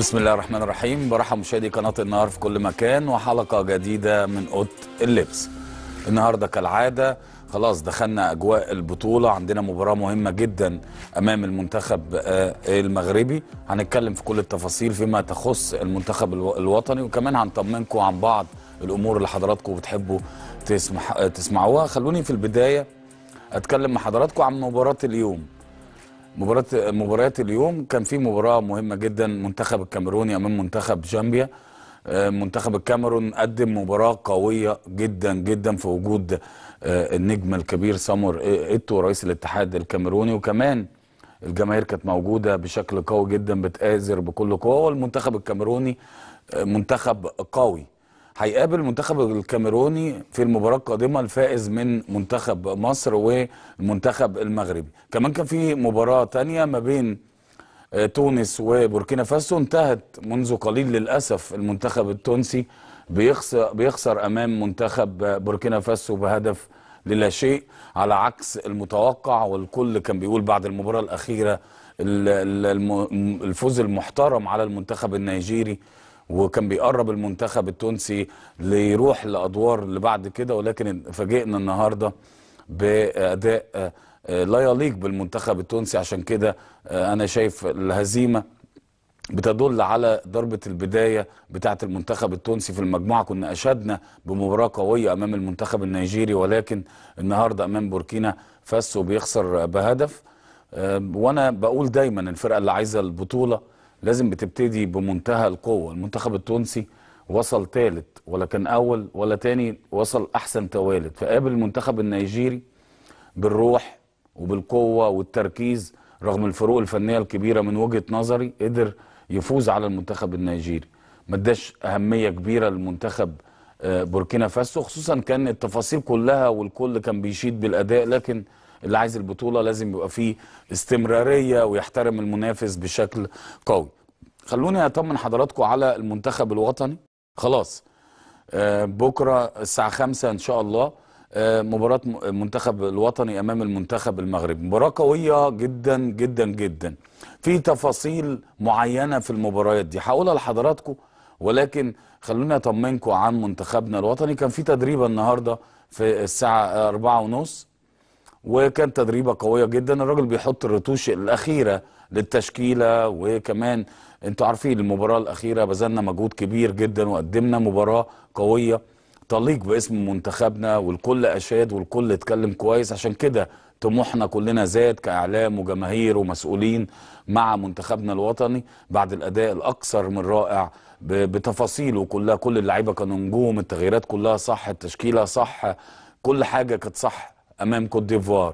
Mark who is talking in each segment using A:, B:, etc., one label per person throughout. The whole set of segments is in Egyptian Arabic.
A: بسم الله الرحمن الرحيم برحب مشاهدي قناة النهار في كل مكان وحلقة جديدة من أوضة اللبس النهاردة كالعادة خلاص دخلنا أجواء البطولة عندنا مباراة مهمة جدا أمام المنتخب آه، المغربي هنتكلم في كل التفاصيل فيما تخص المنتخب الو- الوطني وكمان هنطمنكم عن بعض الأمور اللي حضراتكم بتحبوا تسمح آه، تسمعوها خلوني في البداية أتكلم مع حضراتكم عن مباراة اليوم مباراة مباريات اليوم كان في مباراة مهمة جدا منتخب الكاميروني أمام منتخب جامبيا آه، منتخب الكاميرون قدم مباراة قوية جدا جدا في وجود آه، النجم الكبير سامور إيتو رئيس الاتحاد الكاميروني وكمان الجماهير كانت موجودة بشكل قوي جدا بتآزر بكل قوة والمنتخب الكاميروني آه، منتخب قوي هيقابل المنتخب الكاميروني في المباراة القادمة الفائز من منتخب مصر والمنتخب المغربي كمان كان في مباراة تانية ما بين آه، تونس وبوركينا فاسو انتهت منذ قليل للأسف المنتخب التونسي بيخسر, بيخسر أمام منتخب آه، بوركينا فاسو بهدف للا شيء على عكس المتوقع والكل كان بيقول بعد المباراة الأخيرة ال- ال- الم- الفوز المحترم على المنتخب النيجيري وكان بيقرب المنتخب التونسي ليروح لادوار اللي بعد كده ولكن فاجئنا النهارده باداء آه، آه، لا يليق بالمنتخب التونسي عشان كده آه، انا شايف الهزيمه بتدل على ضربة البداية بتاعة المنتخب التونسي في المجموعة كنا أشدنا بمباراة قوية أمام المنتخب النيجيري ولكن النهاردة أمام بوركينا فاسو بيخسر بهدف آه، وأنا بقول دايما الفرقة اللي عايزة البطولة لازم بتبتدي بمنتهى القوة المنتخب التونسي وصل ثالث ولا كان أول ولا تاني وصل أحسن توالد فقابل المنتخب النيجيري بالروح وبالقوة والتركيز رغم الفروق الفنية الكبيرة من وجهة نظري قدر يفوز على المنتخب النيجيري ما اداش أهمية كبيرة للمنتخب آه، بوركينا فاسو خصوصا كان التفاصيل كلها والكل كان بيشيد بالأداء لكن اللي عايز البطولة لازم يبقى فيه استمرارية ويحترم المنافس بشكل قوي خلوني أطمن حضراتكم على المنتخب الوطني خلاص آه، بكره الساعه 5 ان شاء الله آه، مباراه م- المنتخب الوطني امام المنتخب المغربي مباراه قويه جدا جدا جدا في تفاصيل معينه في المباريات دي هقولها لحضراتكم ولكن خلوني اطمنكم عن منتخبنا الوطني كان في تدريبه النهارده في الساعه 4 ونص وكان تدريبه قويه جدا الراجل بيحط الرتوش الاخيره للتشكيله وكمان انتوا عارفين المباراه الاخيره بذلنا مجهود كبير جدا وقدمنا مباراه قويه تليق باسم منتخبنا والكل اشاد والكل اتكلم كويس عشان كده طموحنا كلنا زاد كاعلام وجماهير ومسؤولين مع منتخبنا الوطني بعد الاداء الاكثر من رائع ب- بتفاصيله كلها كل اللعيبه كانوا نجوم التغييرات كلها صح التشكيله صح كل حاجه كانت صح امام كوت ديفوار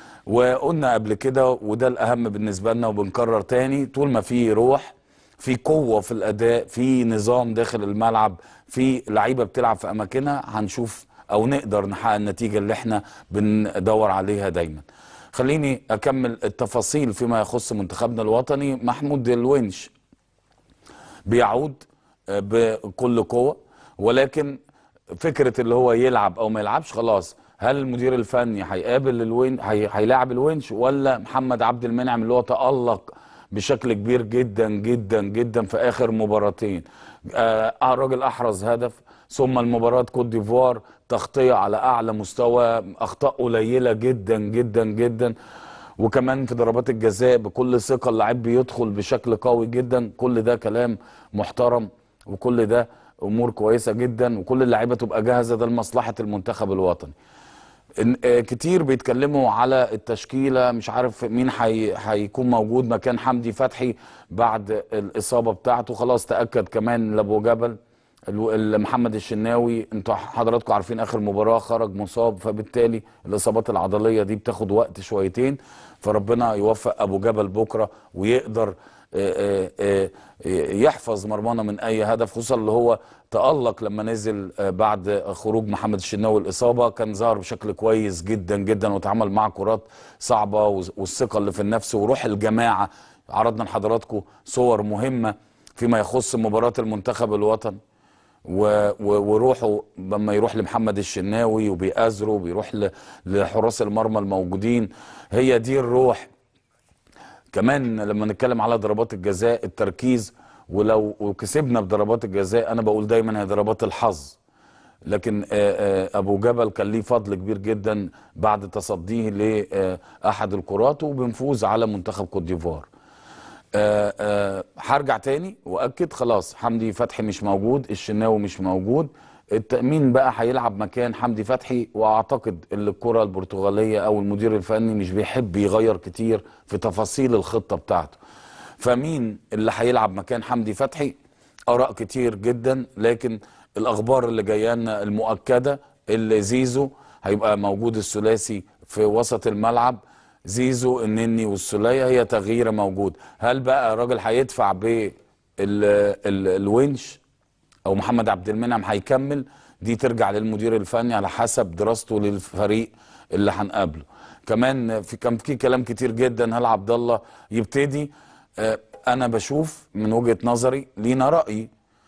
A: وقلنا قبل كده وده الاهم بالنسبه لنا وبنكرر تاني طول ما في روح في قوه في الاداء في نظام داخل الملعب في لعيبه بتلعب في اماكنها هنشوف او نقدر نحقق النتيجه اللي احنا بندور عليها دايما خليني اكمل التفاصيل فيما يخص منتخبنا الوطني محمود الونش بيعود آه، بكل قوة ولكن فكرة اللي هو يلعب أو ما يلعبش خلاص هل المدير الفني هيقابل الوين هي... هيلاعب الونش ولا محمد عبد المنعم اللي هو تألق بشكل كبير جدا جدا جدا في آخر مباراتين آه الراجل أحرز هدف ثم المباراة كوت ديفوار تغطية على أعلى مستوى أخطاء قليلة جدا جدا جدا وكمان في ضربات الجزاء بكل ثقه اللاعب بيدخل بشكل قوي جدا كل ده كلام محترم وكل ده امور كويسه جدا وكل اللعيبه تبقى جاهزه ده لمصلحه المنتخب الوطني إن- آه، كتير بيتكلموا على التشكيله مش عارف مين حي- هيكون موجود مكان حمدي فتحي بعد الاصابه بتاعته خلاص تاكد كمان لابو جبل الو- ال- محمد الشناوي انتوا حضراتكم عارفين اخر مباراه خرج مصاب فبالتالي الاصابات العضليه دي بتاخد وقت شويتين فربنا يوفق ابو جبل بكره ويقدر آه، آه، آه، يحفظ مرمانا من اي هدف خصوصا اللي هو تالق لما نزل آه، بعد خروج محمد الشناوي الاصابه كان ظهر بشكل كويس جدا جدا وتعامل مع كرات صعبه والثقه اللي في النفس وروح الجماعه عرضنا لحضراتكم صور مهمه فيما يخص مباراه المنتخب الوطني و- و- وروحه لما يروح لمحمد الشناوي وبيأزره وبيروح ل- لحراس المرمى الموجودين هي دي الروح كمان لما نتكلم على ضربات الجزاء التركيز ولو وكسبنا بضربات الجزاء انا بقول دايما هي ضربات الحظ لكن آه، آه، ابو جبل كان ليه فضل كبير جدا بعد تصديه لاحد الكرات وبنفوز على منتخب كوت ديفوار آه، آه، هرجع تاني واكد خلاص حمدي فتحي مش موجود الشناوي مش موجود التأمين بقى هيلعب مكان حمدي فتحي واعتقد ان الكرة البرتغالية او المدير الفني مش بيحب يغير كتير في تفاصيل الخطة بتاعته فمين اللي هيلعب مكان حمدي فتحي اراء كتير جدا لكن الاخبار اللي جايه لنا المؤكده اللي زيزو هيبقى موجود الثلاثي في وسط الملعب زيزو النني والسوليه هي تغيير موجود هل بقى الراجل هيدفع ب الونش او محمد عبد المنعم هيكمل دي ترجع للمدير الفني على حسب دراسته للفريق اللي هنقابله كمان في كان في كلام كتير جدا هل عبد الله يبتدي آه، انا بشوف من وجهة نظري لينا رأي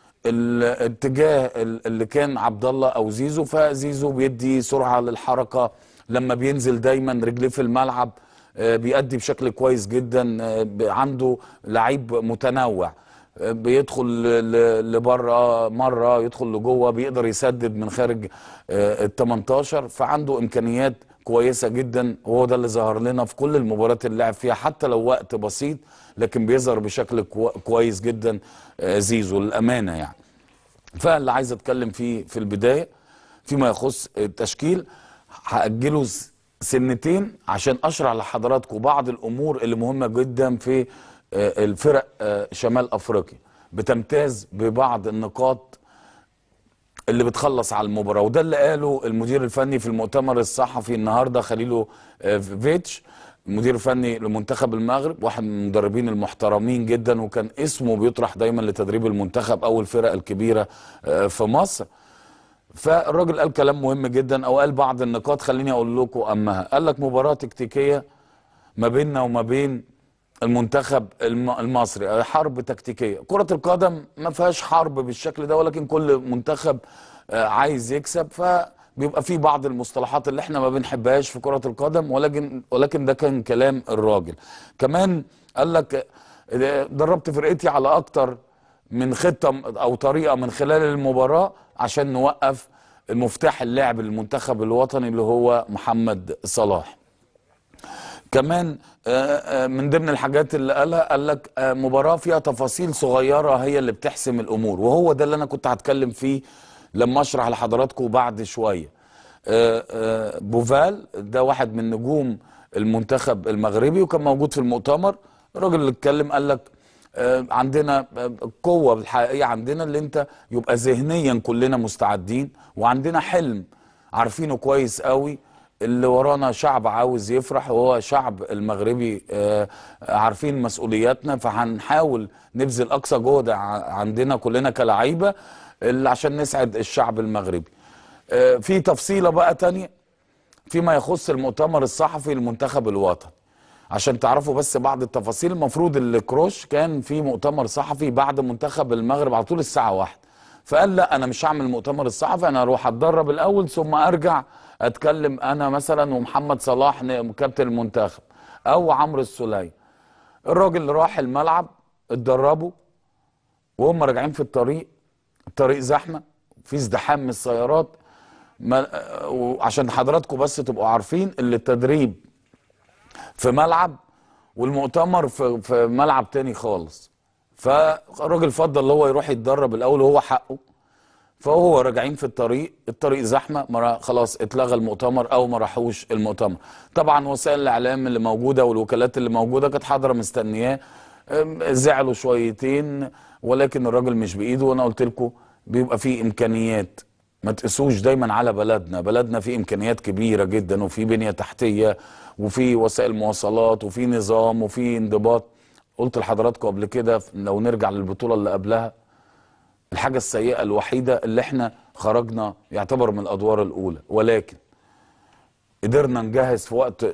A: الاتجاه اللي كان عبد الله او زيزو فزيزو بيدي سرعه للحركه لما بينزل دايما رجليه في الملعب آه، بيأدي بشكل كويس جدا آه، عنده لعيب متنوع آه، بيدخل لبره مره يدخل لجوه بيقدر يسدد من خارج ال 18 فعنده امكانيات كويسه جدا وهو ده اللي ظهر لنا في كل المباريات اللي لعب فيها حتى لو وقت بسيط لكن بيظهر بشكل كويس جدا زيزو للامانه يعني فاللي عايز اتكلم فيه في البدايه فيما يخص التشكيل هاجله سنتين عشان اشرح لحضراتكم بعض الامور اللي مهمه جدا في الفرق شمال افريقيا بتمتاز ببعض النقاط اللي بتخلص على المباراه وده اللي قاله المدير الفني في المؤتمر الصحفي النهارده خليلو فيتش مدير فني لمنتخب المغرب واحد من المدربين المحترمين جدا وكان اسمه بيطرح دايما لتدريب المنتخب او الفرق الكبيره في مصر فالراجل قال كلام مهم جدا او قال بعض النقاط خليني اقول لكم امها قال لك مباراه تكتيكيه ما بيننا وما بين المنتخب المصري حرب تكتيكيه كره القدم ما فيهاش حرب بالشكل ده ولكن كل منتخب عايز يكسب فبيبقى في بعض المصطلحات اللي احنا ما بنحبهاش في كره القدم ولكن ولكن ده كان كلام الراجل كمان قال لك دربت فرقتي على اكتر من خطه او طريقه من خلال المباراه عشان نوقف المفتاح اللعب للمنتخب الوطني اللي هو محمد صلاح كمان من ضمن الحاجات اللي قالها قال لك مباراه فيها تفاصيل صغيره هي اللي بتحسم الامور وهو ده اللي انا كنت هتكلم فيه لما اشرح لحضراتكم بعد شويه بوفال ده واحد من نجوم المنتخب المغربي وكان موجود في المؤتمر الراجل اللي اتكلم قال لك عندنا القوه الحقيقيه عندنا اللي انت يبقى ذهنيا كلنا مستعدين وعندنا حلم عارفينه كويس قوي اللي ورانا شعب عاوز يفرح وهو شعب المغربي عارفين مسؤولياتنا فهنحاول نبذل اقصى جهد عندنا كلنا كلعيبه عشان نسعد الشعب المغربي في تفصيله بقى تانية فيما يخص المؤتمر الصحفي للمنتخب الوطني عشان تعرفوا بس بعض التفاصيل المفروض اللي كروش كان في مؤتمر صحفي بعد منتخب المغرب على طول الساعه واحدة فقال لا انا مش هعمل المؤتمر الصحفي انا اروح اتدرب الاول ثم ارجع اتكلم انا مثلا ومحمد صلاح كابتن المنتخب او عمرو السوليه الراجل راح الملعب اتدربوا وهم راجعين في الطريق الطريق زحمه في ازدحام من السيارات ما عشان حضراتكم بس تبقوا عارفين اللي التدريب في ملعب والمؤتمر في, في ملعب تاني خالص فالراجل فضل اللي هو يروح يتدرب الاول وهو حقه فهو راجعين في الطريق الطريق زحمه مرة خلاص اتلغى المؤتمر او ما راحوش المؤتمر طبعا وسائل الاعلام اللي موجوده والوكالات اللي موجوده كانت حاضره مستنياه زعلوا شويتين ولكن الراجل مش بايده وانا قلت لكم بيبقى فيه امكانيات ما تقسوش دايما على بلدنا بلدنا فيه امكانيات كبيره جدا وفي بنيه تحتيه وفي وسائل مواصلات وفي نظام وفي انضباط قلت لحضراتكم قبل كده لو نرجع للبطوله اللي قبلها الحاجه السيئه الوحيده اللي احنا خرجنا يعتبر من الادوار الاولى ولكن قدرنا نجهز في وقت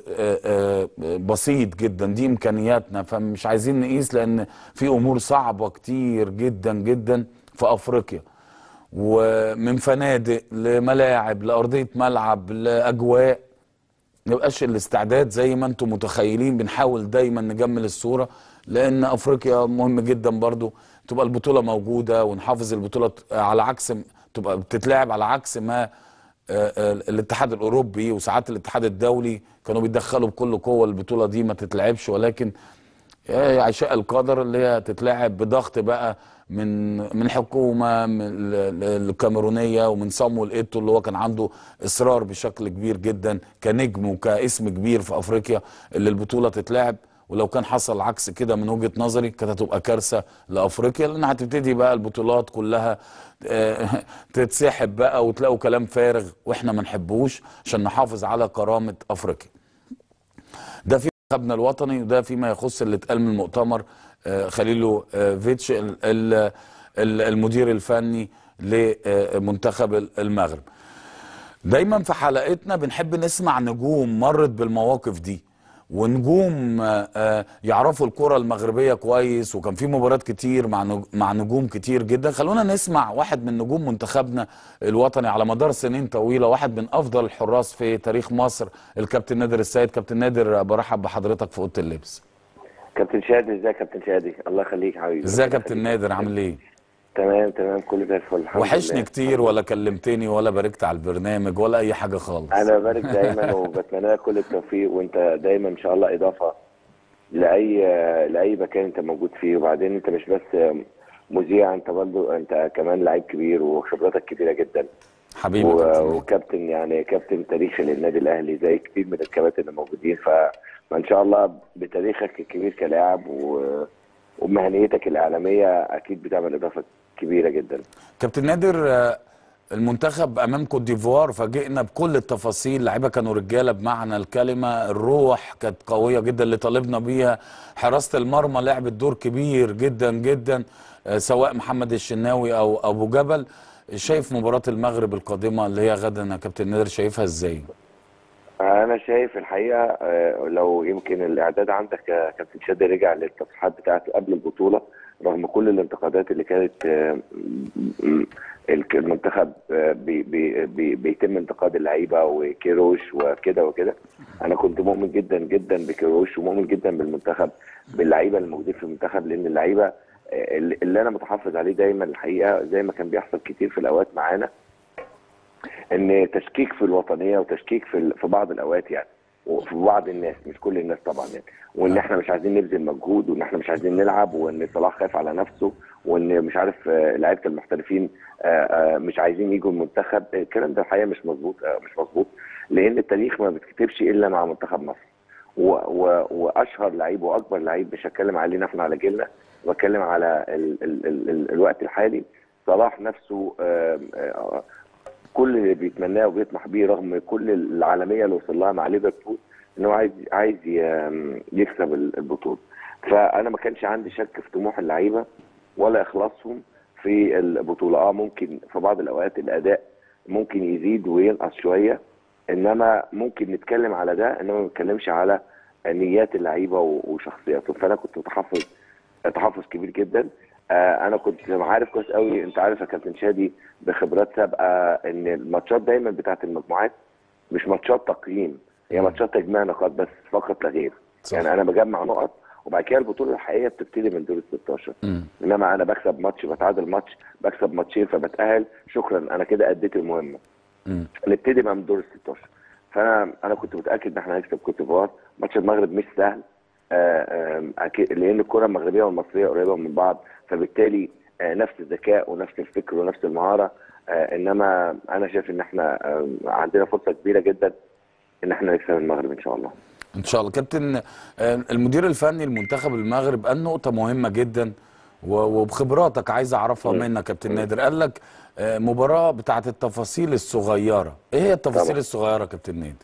A: بسيط جدا دي امكانياتنا فمش عايزين نقيس لان في امور صعبه كتير جدا جدا في افريقيا ومن فنادق لملاعب لارضيه ملعب لاجواء نبقاش الاستعداد زي ما انتم متخيلين بنحاول دايما نجمل الصوره لان افريقيا مهم جدا برضو تبقى البطوله موجوده ونحافظ البطوله على عكس تبقى بتتلعب على عكس ما آه، آه، الاتحاد الاوروبي وساعات الاتحاد الدولي كانوا بيتدخلوا بكل قوه البطوله دي ما تتلعبش ولكن آه، عشاء القدر اللي هي تتلعب بضغط بقى من من الحكومه من ال- ال- الكاميرونيه ومن صامويل ايتو اللي هو كان عنده اصرار بشكل كبير جدا كنجم وكاسم كبير في افريقيا اللي البطوله تتلعب ولو كان حصل عكس كده من وجهه نظري كانت هتبقى كارثه لافريقيا لان هتبتدي بقى البطولات كلها آه، تتسحب بقى وتلاقوا كلام فارغ واحنا ما نحبوش عشان نحافظ على كرامه افريقيا. ده في منتخبنا الوطني وده فيما يخص اللي اتقال من المؤتمر آه، خليلو آه، فيتش ال- ال- ال- المدير الفني لمنتخب المغرب. دايما في حلقتنا بنحب نسمع نجوم مرت بالمواقف دي ونجوم آه، آه، يعرفوا الكرة المغربية كويس وكان في مباريات كتير مع نج- مع نجوم كتير جدا خلونا نسمع واحد من نجوم منتخبنا الوطني على مدار سنين طويلة واحد من أفضل الحراس في تاريخ مصر الكابتن نادر السيد كابتن نادر برحب بحضرتك في أوضة اللبس
B: كابتن شادي ازيك يا كابتن شادي الله يخليك يا حبيبي
A: ازيك يا كابتن نادر عامل ايه
B: تمام تمام كله زي الفل الحمد
A: وحشني
B: لله.
A: كتير ولا كلمتني ولا باركت على البرنامج ولا أي حاجة خالص
B: انا بارك دايما وبتمنى لك كل التوفيق وانت دايما ان شاء الله اضافه لاي لاي مكان انت موجود فيه وبعدين انت مش بس مذيع انت برضه انت كمان لعيب كبير وخبراتك كبيره جدا
A: حبيبي يا
B: و-
A: كابتن نادر.
B: وكابتن يعني كابتن تاريخي للنادي الاهلي زي كتير من الكباتن اللي موجودين فان شاء الله بتاريخك الكبير كلاعب و- ومهنيتك الاعلاميه اكيد بتعمل اضافه كبيره جدا
A: كابتن نادر آه، المنتخب امام كوت ديفوار فاجئنا بكل التفاصيل لعيبه كانوا رجاله بمعنى الكلمه الروح كانت قويه جدا اللي طالبنا بيها حراسه المرمى لعبت دور كبير جدا جدا آه، سواء محمد الشناوي او ابو جبل شايف مباراه المغرب القادمه اللي هي غدا يا كابتن نادر شايفها ازاي
B: انا شايف الحقيقه آه، لو يمكن الاعداد عندك يا كابتن شادي رجع للتصريحات بتاعته قبل البطوله رغم كل الانتقادات اللي كانت آه، م- الك- المنتخب آه، بي بي بي بيتم انتقاد اللعيبه وكيروش وكده وكده انا كنت مؤمن جدا جدا بكيروش ومؤمن جدا بالمنتخب باللعيبه الموجودين في المنتخب لان اللعيبه آه، اللي اللي انا متحفظ عليه دايما الحقيقه زي ما كان بيحصل كتير في الاوقات معانا ان تشكيك في الوطنيه وتشكيك في ال- في بعض الاوقات يعني وفي بعض الناس مش كل الناس طبعا يعني وان احنا مش عايزين نبذل مجهود وان احنا مش عايزين نلعب وان صلاح خايف على نفسه وان مش عارف آه، لعيبه المحترفين آه، آه، مش عايزين يجوا المنتخب الكلام ده الحقيقه مش مظبوط آه، مش مظبوط لان التاريخ ما بتكتبش الا مع منتخب مصر و و واشهر لعيب واكبر لعيب مش هتكلم علينا احنا على جيلنا بتكلم على ال ال ال ال الوقت الحالي صلاح نفسه آه، آه، كل اللي بيتمناه وبيطمح بيه رغم كل العالميه اللي وصل لها مع ليفربول ان هو عايز عايز ي- يكسب البطوله فانا ما كانش عندي شك في طموح اللعيبه ولا اخلاصهم في البطوله اه ممكن في بعض الاوقات الاداء ممكن يزيد وينقص شويه انما ممكن نتكلم على ده انما ما نتكلمش على نيات اللعيبه و- وشخصياتهم فانا كنت متحفظ تحفظ كبير جدا آه انا كنت عارف كويس قوي انت عارف يا كابتن شادي بخبرات سابقه ان الماتشات دايما بتاعت المجموعات مش ماتشات تقييم هي ماتشات تجميع نقاط بس فقط لا غير
A: صح.
B: يعني انا بجمع نقط وبعد كده البطوله الحقيقيه بتبتدي من دور ال 16
A: مم.
B: انما انا بكسب ماتش بتعادل ماتش بكسب ماتشين فبتاهل شكرا انا كده اديت المهمه
A: مم.
B: نبتدي بقى من دور ال 16 فانا انا كنت متاكد ان احنا هنكسب كوت ديفوار ماتش المغرب مش سهل آه، آم، أكيد- لان الكره المغربيه والمصريه قريبه من بعض فبالتالي آه، نفس الذكاء ونفس الفكر ونفس المهاره آه، انما انا شايف ان احنا آم، عندنا فرصه كبيره جدا ان احنا نكسب المغرب ان شاء الله
A: ان شاء الله كابتن آه، المدير الفني لمنتخب المغرب قال نقطه مهمه جدا و- وبخبراتك عايز اعرفها
B: مم.
A: منك كابتن نادر قال لك آه، مباراه بتاعت التفاصيل الصغيره ايه هي التفاصيل
B: طبعا.
A: الصغيره كابتن نادر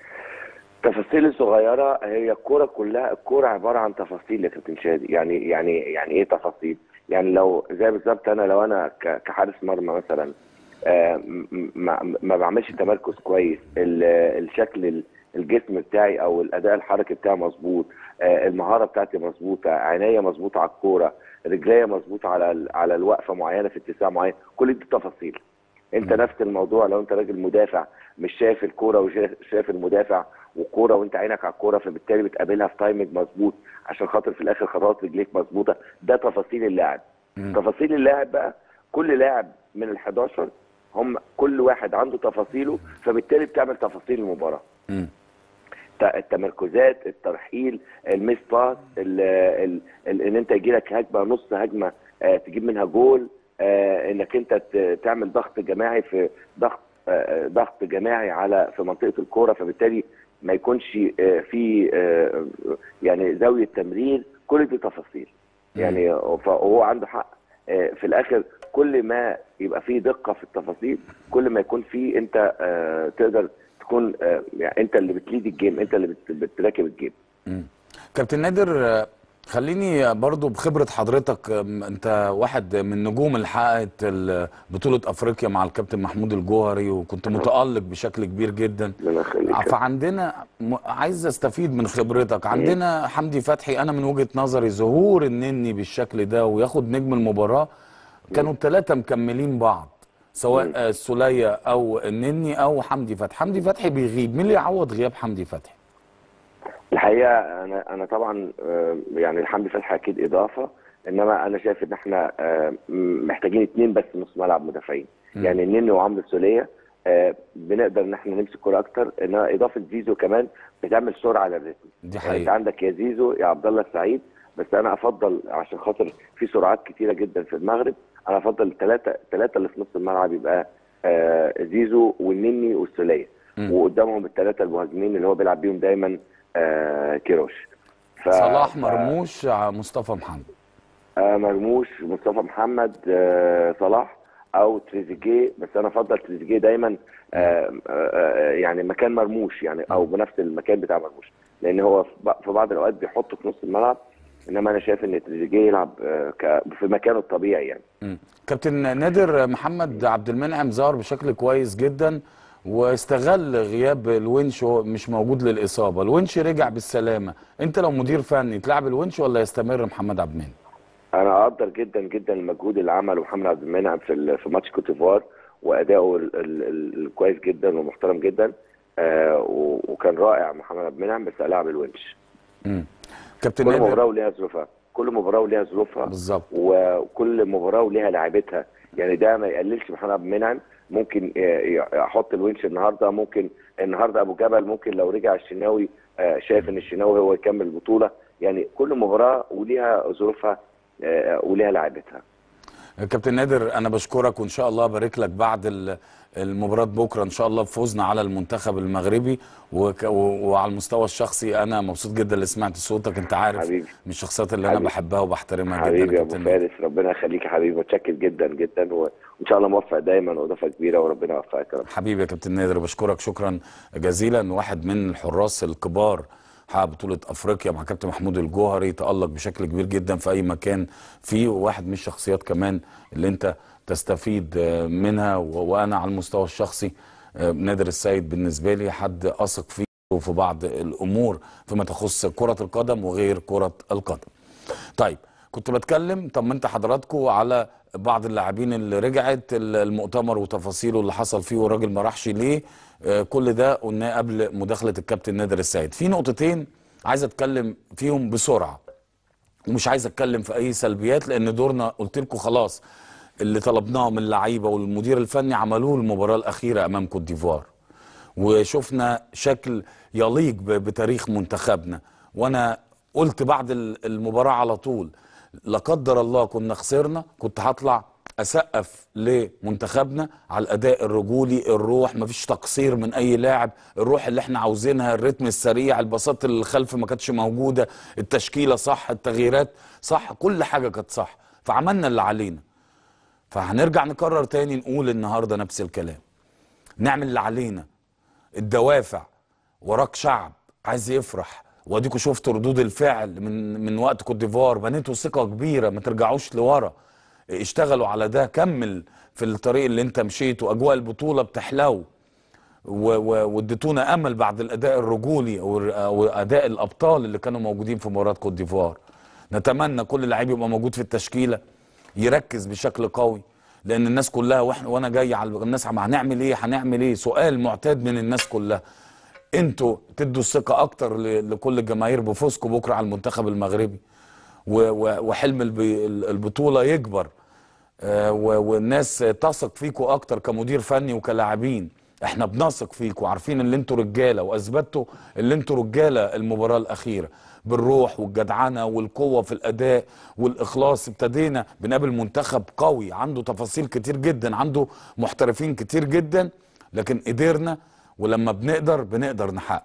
B: التفاصيل الصغيره هي الكوره كلها الكوره عباره عن تفاصيل يا كابتن شادي يعني يعني يعني ايه تفاصيل؟ يعني لو زي بالظبط انا لو انا ك- كحارس مرمى مثلا آه، م- ما ما بعملش تمركز كويس ال- الشكل ال- الجسم بتاعي او الاداء الحركي بتاعي مظبوط آه، المهاره بتاعتي مظبوطه عينيا مظبوطه على الكوره رجليا مظبوطه على ال- على الوقفه معينه في اتساع معين كل دي تفاصيل انت نفس الموضوع لو انت راجل مدافع مش شايف الكوره وشايف المدافع والكوره وانت عينك على الكوره فبالتالي بتقابلها في تايمنج مظبوط عشان خاطر في الاخر خطوات رجليك مظبوطه ده تفاصيل اللاعب تفاصيل اللاعب بقى كل لاعب من ال 11 هم كل واحد عنده تفاصيله فبالتالي بتعمل تفاصيل المباراه
A: مم.
B: الت- التمركزات الترحيل الميس باس ال- ال- ال- ان انت يجي لك هجمه نص هجمه آه، تجيب منها جول آه، انك انت ت- تعمل ضغط جماعي في ضغط آه، ضغط جماعي على في منطقه الكوره فبالتالي ما يكونش آه، في آه، يعني زاويه تمرير كل دي تفاصيل يعني فهو عنده حق آه، في الاخر كل ما يبقى فيه دقه في التفاصيل كل ما يكون فيه انت آه، تقدر تكون آه، يعني انت اللي بتليد الجيم انت اللي بت- بتراكب الجيم
A: مم. كابتن نادر آه، خليني برضو بخبرة حضرتك آم، انت واحد من نجوم اللي حققت ال- بطولة افريقيا مع الكابتن محمود الجوهري وكنت متألق بشكل كبير جدا
B: ربنا يخليك
A: فعندنا م- عايز استفيد من خبرتك عندنا حمدي فتحي انا من وجهة نظري ظهور النني بالشكل ده وياخد نجم المباراة كانوا الثلاثة مكملين بعض سواء آه، السولية او النني او حمدي فتحي حمدي فتحي بيغيب مين اللي يعوض غياب حمدي فتحي
B: الحقيقه انا انا طبعا آه، يعني الحمد فتحي اكيد اضافه انما انا شايف ان احنا آه، م- محتاجين اثنين بس نص ملعب مدافعين يعني النني وعمرو السوليه آه، بنقدر ان احنا نمسك كوره اكتر انما اضافه زيزو كمان بتعمل سرعه للريتم
A: دي
B: يعني انت
A: حقيقة
B: عندك يا زيزو يا عبد الله السعيد بس انا افضل عشان خاطر في سرعات كتيره جدا في المغرب انا افضل الثلاثه الثلاثه اللي في نص الملعب يبقى آه زيزو والنني والسوليه
A: مم.
B: وقدامهم الثلاثه المهاجمين اللي هو بيلعب بيهم دايما آه كيروش ف...
A: صلاح
B: ف-
A: مرموش ع- مصطفى محمد
B: آه مرموش مصطفى محمد آه صلاح او تريزيجيه بس انا افضل تريزيجيه دايما آه آه يعني مكان مرموش يعني او بنفس المكان بتاع مرموش لان هو في ب- في بعض الاوقات بيحطه في نص الملعب انما انا شايف ان تريزيجيه يلعب آه ك- في مكانه الطبيعي يعني
A: مم. كابتن نادر محمد عبد المنعم ظهر بشكل كويس جدا واستغل غياب الونش وهو مش موجود للاصابه الونش رجع بالسلامه انت لو مدير فني تلعب الونش ولا يستمر محمد عبد المنعم
B: انا اقدر جدا جدا المجهود اللي عمله محمد عبد المنعم في ال- في ماتش كوت ديفوار واداؤه ال- ال- ال- الكويس جدا ومحترم جدا آه و- وكان رائع محمد عبد المنعم بس العب الونش
A: مم. كابتن
B: كل مباراه
A: نادر
B: وليها ظروفها كل مباراه وليها ظروفها
A: بالظبط
B: وكل مباراه وليها لاعبتها يعني ده ما يقللش محمد عبد المنعم ممكن ي- ي- يحط الونش النهارده ممكن النهارده ابو جبل ممكن لو رجع الشناوي آه، شايف ان الشناوي هو يكمل البطوله يعني كل مباراه وليها ظروفها آه، وليها لاعبتها
A: كابتن نادر انا بشكرك وان شاء الله ابارك لك بعد ال- المباراة بكره ان شاء الله بفوزنا على المنتخب المغربي وك- و- وعلى المستوى الشخصي انا مبسوط جدا اللي سمعت صوتك انت عارف
B: حبيبي.
A: من الشخصيات اللي انا
B: حبيبي.
A: بحبها وبحترمها جدا
B: حبيبي يا ابو
A: كابتن نادر.
B: فارس ربنا يخليك يا حبيبي متشكر جدا جدا و- وان شاء الله موفق دايما واضافه كبيره وربنا يوفقك يا رب
A: حبيبي يا كابتن نادر بشكرك شكرا جزيلا واحد من الحراس الكبار حقق بطولة افريقيا مع كابتن محمود الجوهري تألق بشكل كبير جدا في اي مكان فيه وواحد من الشخصيات كمان اللي انت تستفيد آه، منها و- وانا على المستوى الشخصي آه، نادر السيد بالنسبة لي حد اثق فيه في بعض الامور فيما تخص كرة القدم وغير كرة القدم طيب كنت بتكلم طمنت حضراتكم على بعض اللاعبين اللي رجعت المؤتمر وتفاصيله اللي حصل فيه والراجل ما راحش ليه آه، كل ده قلناه قبل مداخله الكابتن نادر السيد في نقطتين عايز اتكلم فيهم بسرعه ومش عايز اتكلم في اي سلبيات لان دورنا قلت لكم خلاص اللي طلبناه من اللعيبه والمدير الفني عملوه المباراه الاخيره امام كوت ديفوار وشفنا شكل يليق ب- بتاريخ منتخبنا وانا قلت بعد ال- المباراه على طول لا قدر الله كنا خسرنا كنت هطلع اسقف لمنتخبنا على الاداء الرجولي الروح مفيش تقصير من اي لاعب الروح اللي احنا عاوزينها الريتم السريع البساط اللي خلف ما كانتش موجوده التشكيله صح التغييرات صح كل حاجه كانت صح فعملنا اللي علينا فهنرجع نكرر تاني نقول النهارده نفس الكلام نعمل اللي علينا الدوافع وراك شعب عايز يفرح واديكوا شفتوا ردود الفعل من من وقت كوت ديفوار بنيتوا ثقه كبيره ما ترجعوش لورا اشتغلوا على ده كمل في الطريق اللي انت مشيته اجواء البطوله بتحلو و- و- واديتونا امل بعد الاداء الرجولي او أو اداء الابطال اللي كانوا موجودين في مباراه كوت ديفوار نتمنى كل لعيب يبقى موجود في التشكيله يركز بشكل قوي لان الناس كلها واحنا وانا جاي على الناس عم هنعمل ايه هنعمل ايه سؤال معتاد من الناس كلها انتوا تدوا الثقه اكتر ل- لكل الجماهير بفوزكم بكره على المنتخب المغربي و- و- وحلم الب- البطوله يكبر آه، و- والناس تثق فيكوا اكتر كمدير فني وكلاعبين احنا بنثق فيكوا عارفين ان انتوا رجاله واثبتوا ان انتوا رجاله المباراه الاخيره بالروح والجدعنه والقوه في الاداء والاخلاص ابتدينا بنقابل منتخب قوي عنده تفاصيل كتير جدا عنده محترفين كتير جدا لكن قدرنا ولما بنقدر بنقدر نحقق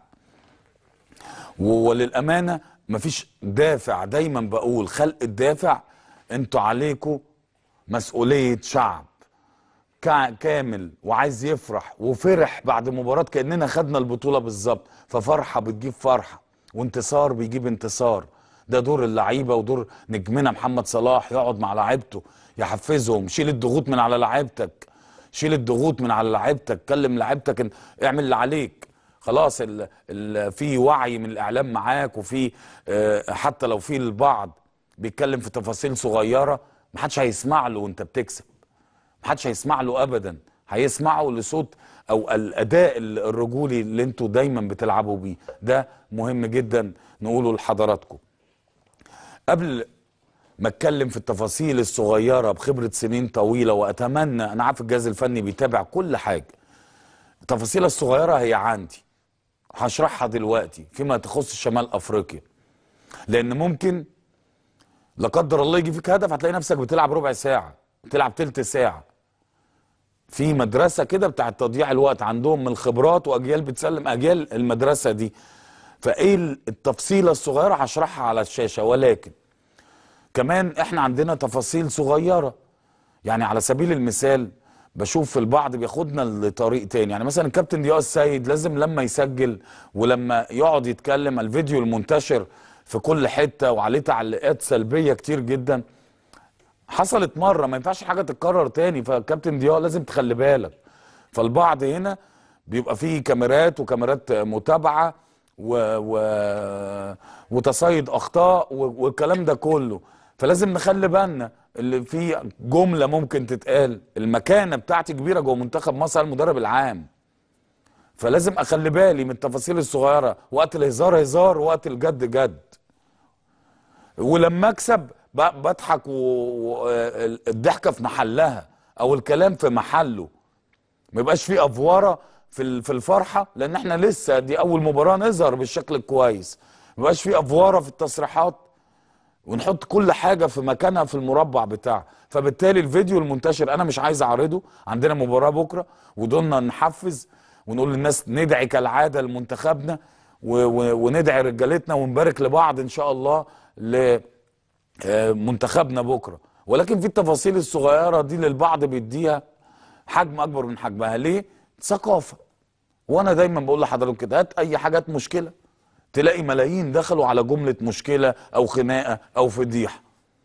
A: و- وللامانه مفيش دافع دايما بقول خلق الدافع انتوا عليكم مسؤوليه شعب كا- كامل وعايز يفرح وفرح بعد مباراة كأننا خدنا البطولة بالظبط ففرحة بتجيب فرحة وانتصار بيجيب انتصار ده دور اللعيبة ودور نجمنا محمد صلاح يقعد مع لعيبته يحفزهم شيل الضغوط من على لعيبتك شيل الضغوط من على لعيبتك كلم لعيبتك ان- اعمل اللي عليك خلاص ال ال في وعي من الاعلام معاك وفي آه، حتى لو في البعض بيتكلم في تفاصيل صغيره محدش هيسمع له وانت بتكسب محدش هيسمع له ابدا هيسمعوا لصوت او الاداء ال- الرجولي اللي انتوا دايما بتلعبوا بيه ده مهم جدا نقوله لحضراتكم قبل ما اتكلم في التفاصيل الصغيره بخبره سنين طويله واتمنى انا عارف الجهاز الفني بيتابع كل حاجه التفاصيل الصغيره هي عندي هشرحها دلوقتي فيما تخص شمال افريقيا لان ممكن لا قدر الله يجي فيك هدف هتلاقي نفسك بتلعب ربع ساعه بتلعب تلت ساعه في مدرسه كده بتاعت تضييع الوقت عندهم من الخبرات واجيال بتسلم اجيال المدرسه دي فايه التفصيله الصغيره هشرحها على الشاشه ولكن كمان احنا عندنا تفاصيل صغيره يعني على سبيل المثال بشوف البعض بياخدنا لطريق تاني يعني مثلا الكابتن ضياء السيد لازم لما يسجل ولما يقعد يتكلم الفيديو المنتشر في كل حته وعليه تعليقات سلبيه كتير جدا حصلت مره ما ينفعش حاجه تتكرر تاني فالكابتن ضياء لازم تخلي بالك فالبعض هنا بيبقى فيه كاميرات وكاميرات متابعه و... و... وتصيد اخطاء و... والكلام ده كله فلازم نخلي بالنا اللي في جمله ممكن تتقال المكانه بتاعتي كبيره جوه منتخب مصر المدرب العام فلازم اخلي بالي من التفاصيل الصغيره وقت الهزار هزار وقت الجد جد ولما اكسب ب- بضحك والضحكه في محلها او الكلام في محله ما يبقاش في افوره في ال- في الفرحه لان احنا لسه دي اول مباراه نظهر بالشكل الكويس ما يبقاش في افوره في التصريحات ونحط كل حاجه في مكانها في المربع بتاعها فبالتالي الفيديو المنتشر انا مش عايز اعرضه عندنا مباراه بكره ودولنا نحفز ونقول للناس ندعي كالعاده لمنتخبنا و- و- وندعي رجالتنا ونبارك لبعض ان شاء الله لمنتخبنا بكره ولكن في التفاصيل الصغيره دي اللي البعض بيديها حجم اكبر من حجمها ليه ثقافه وانا دايما بقول لحضرتك كده هات اي حاجات مشكله تلاقي ملايين دخلوا على جمله مشكله او خناقه او فضيحه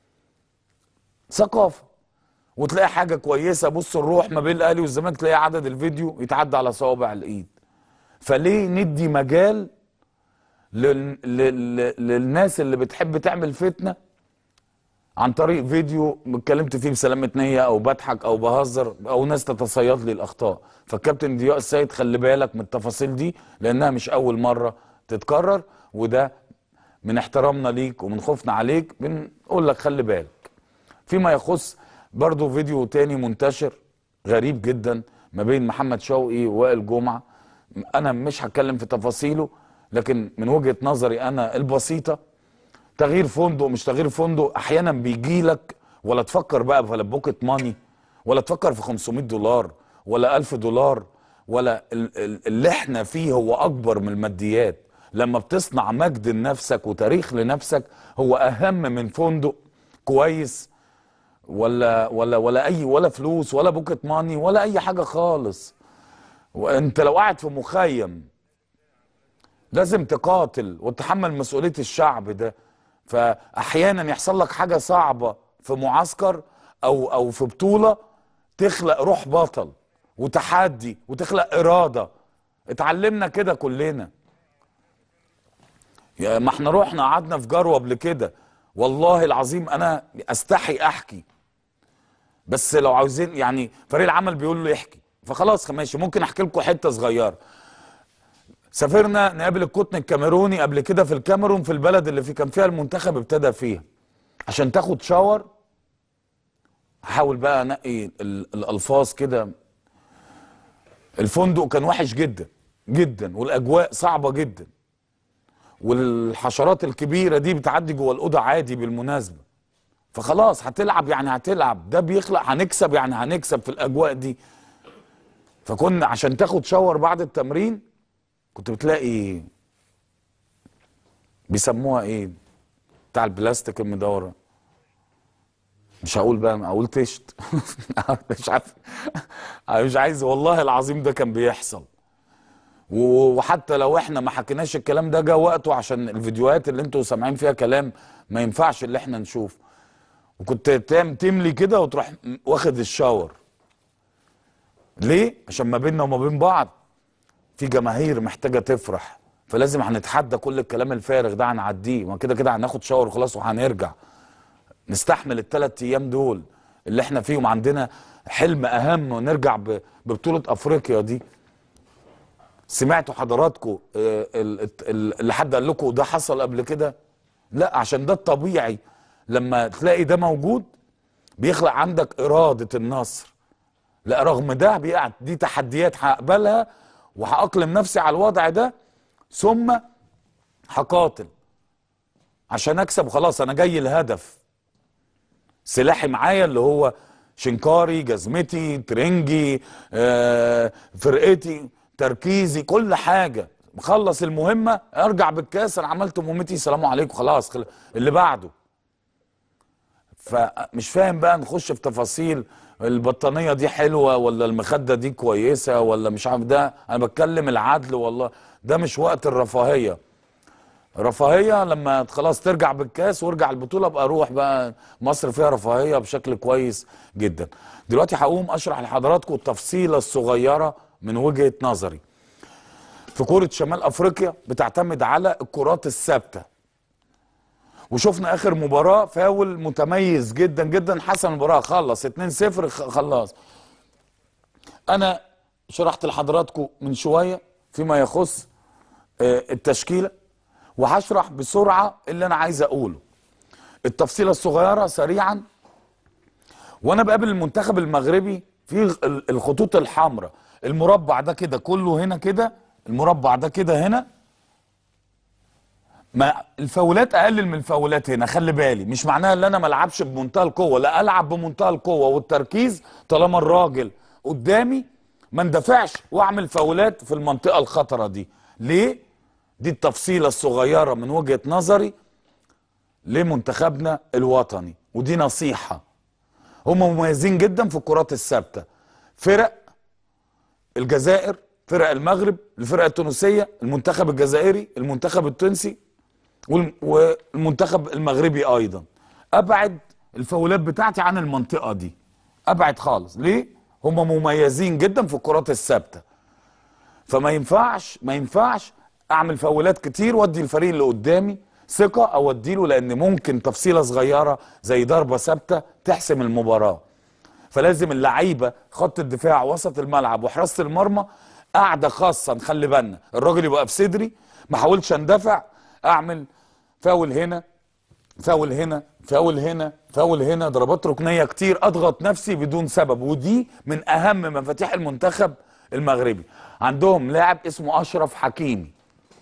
A: ثقافه وتلاقي حاجه كويسه بص الروح ما بين الاهلي والزمالك تلاقي عدد الفيديو يتعدى على صوابع الايد فليه ندي مجال لل... لل... للناس اللي بتحب تعمل فتنه عن طريق فيديو اتكلمت فيه بسلامة نية او بضحك او بهزر او ناس تتصيد لي الاخطاء فالكابتن ضياء السيد خلي بالك من التفاصيل دي لانها مش اول مرة تتكرر وده من احترامنا ليك ومن خوفنا عليك بنقول لك خلي بالك فيما يخص برضو فيديو تاني منتشر غريب جدا ما بين محمد شوقي ووائل جمعة انا مش هتكلم في تفاصيله لكن من وجهة نظري انا البسيطة تغيير فندق مش تغيير فندق احيانا بيجي لك ولا تفكر بقى في بوكيت ماني ولا تفكر في 500 دولار ولا 1000 دولار ولا ال- ال- اللي احنا فيه هو اكبر من الماديات لما بتصنع مجد لنفسك وتاريخ لنفسك هو اهم من فندق كويس ولا ولا ولا اي ولا فلوس ولا بوكيت ماني ولا اي حاجه خالص وانت لو قاعد في مخيم لازم تقاتل وتتحمل مسؤوليه الشعب ده فاحيانا يحصل لك حاجه صعبه في معسكر او او في بطوله تخلق روح بطل وتحدي وتخلق اراده اتعلمنا كده كلنا يا ما احنا رحنا قعدنا في جروه قبل كده والله العظيم انا استحي احكي بس لو عاوزين يعني فريق العمل بيقول له يحكي فخلاص ماشي ممكن احكي لكم حته صغيره سافرنا نقابل القطن الكاميروني قبل كده في الكاميرون في البلد اللي في كان فيها المنتخب ابتدى فيها عشان تاخد شاور هحاول بقى انقي ال- الالفاظ كده الفندق كان وحش جدا جدا والاجواء صعبه جدا والحشرات الكبيره دي بتعدي جوه الاوضه عادي بالمناسبه فخلاص هتلعب يعني هتلعب ده بيخلق هنكسب يعني هنكسب في الاجواء دي فكنا عشان تاخد شاور بعد التمرين كنت بتلاقي بيسموها ايه بتاع البلاستيك المدوره مش هقول بقى اقول تشت مش عارف أنا مش عايز والله العظيم ده كان بيحصل و- وحتى لو احنا ما حكيناش الكلام ده جه وقته عشان الفيديوهات اللي انتوا سامعين فيها كلام ما ينفعش اللي احنا نشوف وكنت تام تملي كده وتروح م- واخد الشاور ليه عشان ما بيننا وما بين بعض في جماهير محتاجه تفرح فلازم هنتحدى كل الكلام الفارغ ده هنعديه ما كده كده هناخد شاور وخلاص وهنرجع نستحمل الثلاث ايام دول اللي احنا فيهم عندنا حلم اهم ونرجع ب- ببطوله افريقيا دي سمعتوا حضراتكم آه، ال- ال- اللي حد قال لكم ده حصل قبل كده لا عشان ده الطبيعي لما تلاقي ده موجود بيخلق عندك اراده النصر لا رغم ده بيقع دي تحديات هقبلها وهأقلم نفسي على الوضع ده ثم هقاتل عشان اكسب وخلاص انا جاي الهدف سلاحي معايا اللي هو شنكاري جزمتي ترنجي آه، فرقتي تركيزي كل حاجه مخلص المهمه ارجع بالكاس انا عملت مهمتي سلام عليكم خلاص خل... اللي بعده فمش فاهم بقى نخش في تفاصيل البطانيه دي حلوه ولا المخده دي كويسه ولا مش عارف ده انا بتكلم العدل والله ده مش وقت الرفاهيه رفاهيه لما خلاص ترجع بالكاس وارجع البطوله ابقى اروح بقى مصر فيها رفاهيه بشكل كويس جدا دلوقتي هقوم اشرح لحضراتكم التفصيله الصغيره من وجهه نظري في كره شمال افريقيا بتعتمد على الكرات الثابته وشفنا اخر مباراه فاول متميز جدا جدا حسم المباراه خلص 2-0 خ- خلاص انا شرحت لحضراتكم من شويه فيما يخص آه، التشكيله وهشرح بسرعه اللي انا عايز اقوله التفصيله الصغيره سريعا وانا بقابل المنتخب المغربي في ال- الخطوط الحمراء المربع ده كده كله هنا كده المربع ده كده هنا ما الفاولات اقلل من الفاولات هنا خلي بالي مش معناها ان انا ما العبش بمنتهى القوه لا العب بمنتهى القوه والتركيز طالما الراجل قدامي ما اندفعش واعمل فاولات في المنطقه الخطره دي ليه دي التفصيله الصغيره من وجهه نظري لمنتخبنا الوطني ودي نصيحه هم مميزين جدا في الكرات الثابته فرق الجزائر فرق المغرب الفرقه التونسيه المنتخب الجزائري المنتخب التونسي والم- والمنتخب المغربي ايضا ابعد الفاولات بتاعتي عن المنطقه دي ابعد خالص ليه هم مميزين جدا في الكرات الثابته فما ينفعش ما ينفعش اعمل فاولات كتير وادي الفريق اللي قدامي ثقه او اديله لان ممكن تفصيله صغيره زي ضربه ثابته تحسم المباراه فلازم اللعيبه خط الدفاع وسط الملعب وحراسه المرمى قاعده خاصه نخلي بالنا الراجل يبقى في صدري ما احاولش اندفع اعمل فاول هنا فاول هنا فاول هنا فاول هنا ضربات ركنيه كتير اضغط نفسي بدون سبب ودي من اهم مفاتيح المنتخب المغربي عندهم لاعب اسمه اشرف حكيمي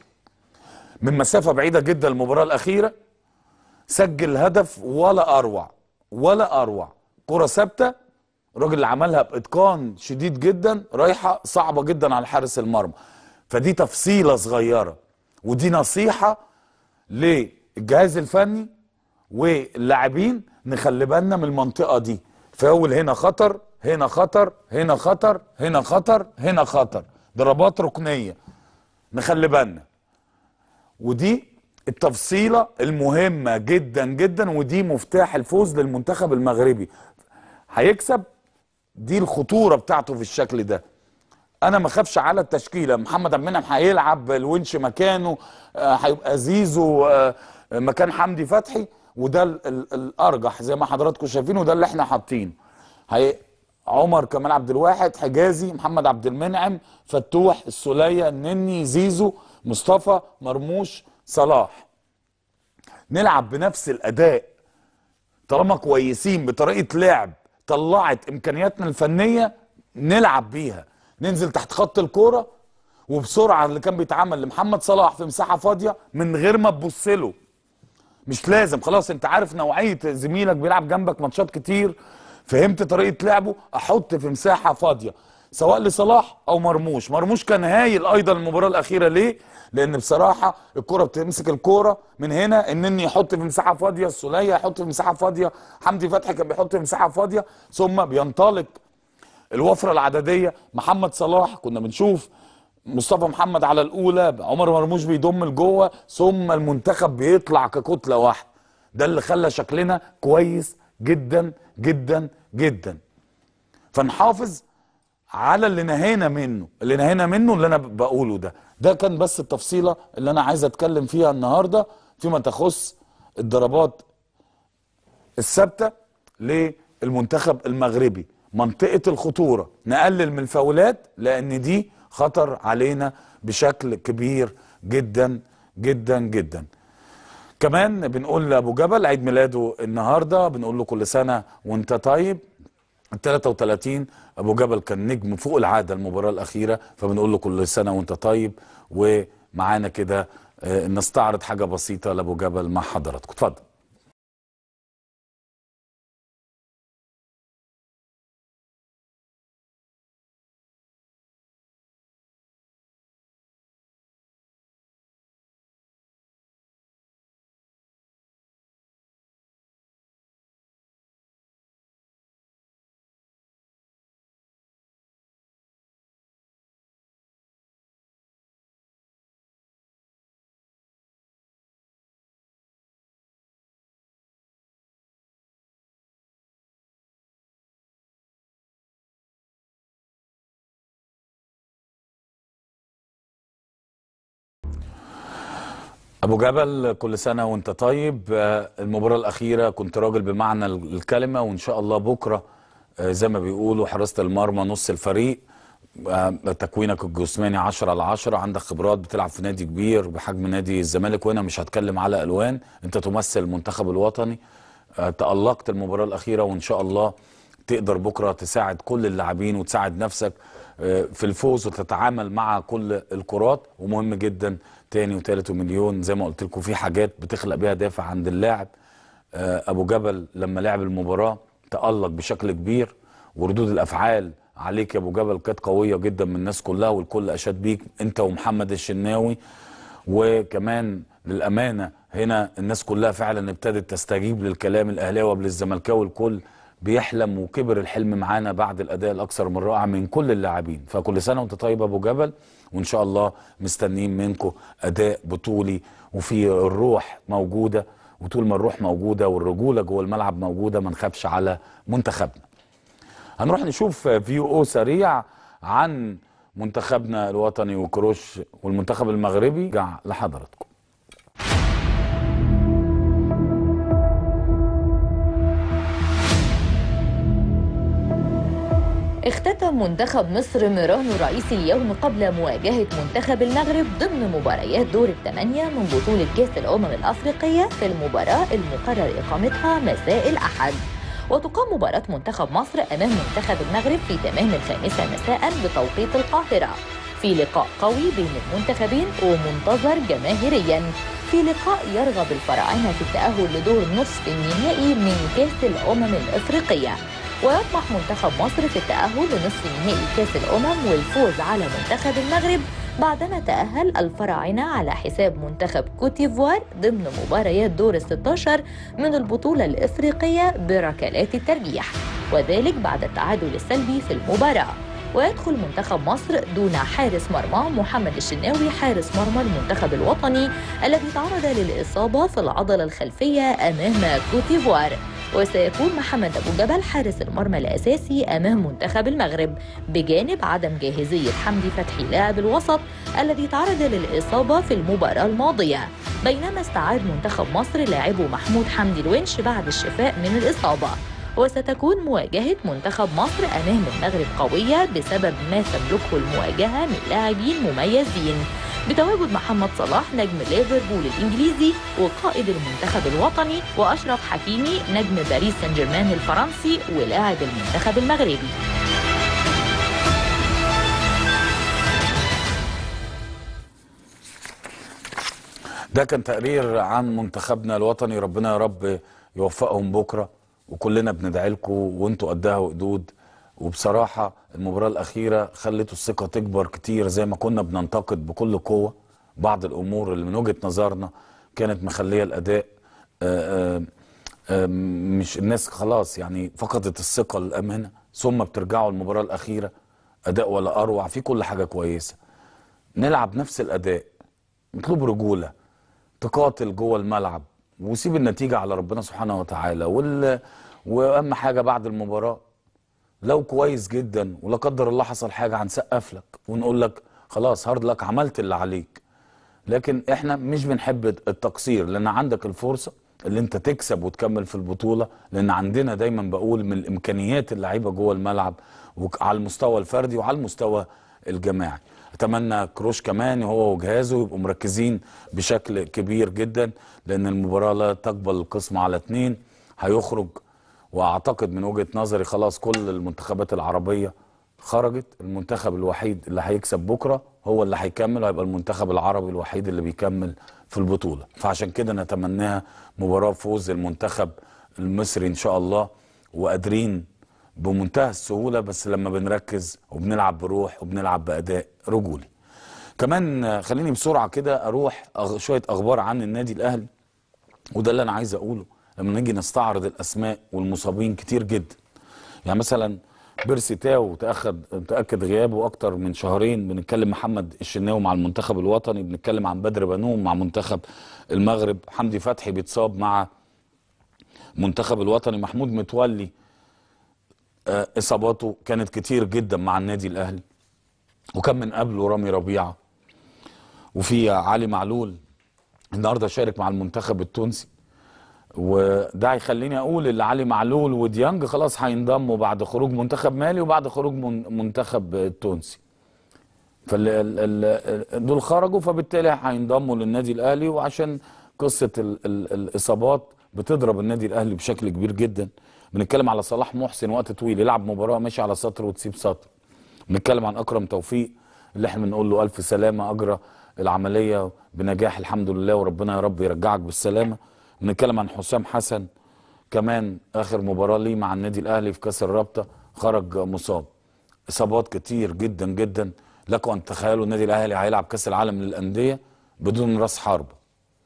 A: من مسافه بعيده جدا المباراه الاخيره سجل هدف ولا اروع ولا اروع كره ثابته الراجل اللي عملها باتقان شديد جدا رايحه صعبه جدا على حارس المرمى فدي تفصيله صغيره ودي نصيحه للجهاز الفني واللاعبين نخلي بالنا من المنطقه دي فاول هنا خطر هنا خطر هنا خطر هنا خطر هنا خطر ضربات ركنيه نخلي بالنا ودي التفصيله المهمه جدا جدا ودي مفتاح الفوز للمنتخب المغربي هيكسب دي الخطوره بتاعته في الشكل ده انا ما اخافش على التشكيله محمد عبد المنعم هيلعب الونش مكانه آه، هيبقى زيزو آه، مكان حمدي فتحي وده ال- ال- الارجح زي ما حضراتكم شايفين وده اللي احنا حاطينه هي عمر كمال عبد الواحد حجازي محمد عبد المنعم فتوح السوليه النني زيزو مصطفى مرموش صلاح نلعب بنفس الاداء طالما كويسين بطريقه لعب طلعت امكانياتنا الفنيه نلعب بيها ننزل تحت خط الكوره وبسرعه اللي كان بيتعمل لمحمد صلاح في مساحه فاضيه من غير ما تبص له مش لازم خلاص انت عارف نوعيه زميلك بيلعب جنبك ماتشات كتير فهمت طريقه لعبه احط في مساحه فاضيه سواء لصلاح او مرموش مرموش كان هايل ايضا المباراه الاخيره ليه لان بصراحه الكره بتمسك الكوره من هنا النني يحط في مساحه فاضيه السوليه يحط في مساحه فاضيه حمدي فتحي كان بيحط في مساحه فاضيه ثم بينطلق الوفره العدديه محمد صلاح كنا بنشوف مصطفى محمد على الاولى عمر مرموش بيضم لجوه ثم المنتخب بيطلع ككتله واحده ده اللي خلى شكلنا كويس جدا جدا جدا فنحافظ على اللي نهينا منه اللي نهينا منه اللي انا بقوله ده ده كان بس التفصيله اللي انا عايز اتكلم فيها النهارده فيما تخص الضربات الثابته للمنتخب المغربي منطقه الخطوره نقلل من الفاولات لان دي خطر علينا بشكل كبير جدا جدا جدا كمان بنقول لابو جبل عيد ميلاده النهارده بنقول له كل سنه وانت طيب ال 33 ابو جبل كان نجم فوق العاده المباراه الاخيره فبنقول له كل سنه وانت طيب ومعانا كده آه، نستعرض حاجه بسيطه لابو جبل مع حضراتكم اتفضل ابو جبل كل سنه وانت طيب آه، المباراه الاخيره كنت راجل بمعنى الكلمه وان شاء الله بكره آه، زي ما بيقولوا حراسه المرمى نص الفريق آه، تكوينك الجسماني 10 على 10 عندك خبرات بتلعب في نادي كبير بحجم نادي الزمالك وهنا مش هتكلم على الوان انت تمثل المنتخب الوطني آه، تألقت المباراه الاخيره وان شاء الله تقدر بكره تساعد كل اللاعبين وتساعد نفسك آه، في الفوز وتتعامل مع كل الكرات ومهم جدا تاني وتالت ومليون زي ما قلت لكم في حاجات بتخلق بيها دافع عند اللاعب آه، ابو جبل لما لعب المباراه تألق بشكل كبير وردود الافعال عليك يا ابو جبل كانت قويه جدا من الناس كلها والكل اشاد بيك انت ومحمد الشناوي وكمان للامانه هنا الناس كلها فعلا ابتدت تستجيب للكلام الاهلاوي قبل الزملكاوي الكل بيحلم وكبر الحلم معانا بعد الاداء الاكثر من رائع من كل اللاعبين فكل سنه وانت طيب يا ابو جبل وان شاء الله مستنيين منكم اداء بطولي وفي الروح موجوده وطول ما الروح موجوده والرجوله جوه الملعب موجوده ما نخافش على منتخبنا هنروح نشوف فيو او سريع عن منتخبنا الوطني وكروش والمنتخب المغربي جع لحضراتكم
C: اختتم منتخب مصر ميرانو رئيس اليوم قبل مواجهة منتخب المغرب ضمن مباريات دور الثمانية من بطولة كأس الأمم الأفريقية في المباراة المقرر إقامتها مساء الأحد وتقام مباراة منتخب مصر أمام منتخب المغرب في تمام الخامسة مساء بتوقيت القاهرة في لقاء قوي بين المنتخبين ومنتظر جماهيريا في لقاء يرغب الفراعنة في التأهل لدور نصف النهائي من كأس الأمم الأفريقية ويطمح منتخب مصر في التأهل لنصف نهائي كأس الأمم والفوز على منتخب المغرب بعدما تأهل الفراعنة على حساب منتخب كوتيفوار ضمن مباريات دور ال 16 من البطولة الإفريقية بركلات الترجيح وذلك بعد التعادل السلبي في المباراة ويدخل منتخب مصر دون حارس مرمى محمد الشناوي حارس مرمى المنتخب الوطني الذي تعرض للإصابة في العضلة الخلفية أمام كوتيفوار وسيكون محمد أبو جبل حارس المرمى الأساسي أمام منتخب المغرب بجانب عدم جاهزية حمدي فتحي لاعب الوسط الذي تعرض للإصابة في المباراة الماضية بينما استعاد منتخب مصر لاعبه محمود حمدي الونش بعد الشفاء من الإصابة وستكون مواجهة منتخب مصر أمام المغرب قوية بسبب ما تملكه المواجهة من لاعبين مميزين بتواجد محمد صلاح نجم ليفربول الإنجليزي وقائد المنتخب الوطني وأشرف حكيمي نجم باريس سان جيرمان الفرنسي ولاعب المنتخب المغربي
A: ده كان تقرير عن منتخبنا الوطني ربنا يا رب يوفقهم بكره وكلنا بندعي لكم وانتوا قدها وقدود وبصراحه المباراه الاخيره خلت الثقه تكبر كتير زي ما كنا بننتقد بكل قوه بعض الامور اللي من وجهه نظرنا كانت مخليه الاداء آآ آآ آآ مش الناس خلاص يعني فقدت الثقه الامانه ثم بترجعوا المباراه الاخيره اداء ولا اروع في كل حاجه كويسه نلعب نفس الاداء مطلوب رجوله تقاتل جوه الملعب وسيب النتيجه على ربنا سبحانه وتعالى وال... واهم حاجه بعد المباراه لو كويس جدا ولا قدر الله حصل حاجه هنسقف لك ونقول لك خلاص هارد لك عملت اللي عليك لكن احنا مش بنحب التقصير لان عندك الفرصه اللي انت تكسب وتكمل في البطوله لان عندنا دايما بقول من الامكانيات اللعيبه جوه الملعب وعلى المستوى الفردي وعلى المستوى الجماعي اتمنى كروش كمان هو وجهازه يبقوا مركزين بشكل كبير جدا لان المباراه لا تقبل القسم على اتنين هيخرج واعتقد من وجهه نظري خلاص كل المنتخبات العربيه خرجت المنتخب الوحيد اللي هيكسب بكره هو اللي هيكمل وهيبقى المنتخب العربي الوحيد اللي بيكمل في البطوله فعشان كده نتمناها مباراه فوز المنتخب المصري ان شاء الله وقادرين بمنتهى السهوله بس لما بنركز وبنلعب بروح وبنلعب باداء رجولي كمان خليني بسرعه كده اروح أغ... شويه اخبار عن النادي الاهلي وده اللي انا عايز اقوله لما نيجي نستعرض الاسماء والمصابين كتير جدا يعني مثلا بيرسي تاو تاخد تاكد غيابه اكتر من شهرين بنتكلم محمد الشناوي مع المنتخب الوطني بنتكلم عن بدر بنوم مع منتخب المغرب حمدي فتحي بيتصاب مع منتخب الوطني محمود متولي آه اصاباته كانت كتير جدا مع النادي الاهلي وكان من قبله رامي ربيعه وفي علي معلول النهارده شارك مع المنتخب التونسي وده هيخليني اقول اللي علي معلول وديانج خلاص هينضموا بعد خروج منتخب مالي وبعد خروج من منتخب التونسي فال دول خرجوا فبالتالي هينضموا للنادي الاهلي وعشان قصه ال ال الاصابات بتضرب النادي الاهلي بشكل كبير جدا بنتكلم على صلاح محسن وقت طويل يلعب مباراه ماشي على سطر وتسيب سطر بنتكلم عن اكرم توفيق اللي احنا بنقول له الف سلامه اجرى العمليه بنجاح الحمد لله وربنا يا رب يرجعك بالسلامه بنتكلم عن حسام حسن كمان اخر مباراه ليه مع النادي الاهلي في كاس الرابطه خرج مصاب اصابات كتير جدا جدا لكم ان تخيلوا النادي الاهلي هيلعب كاس العالم للانديه بدون راس حربه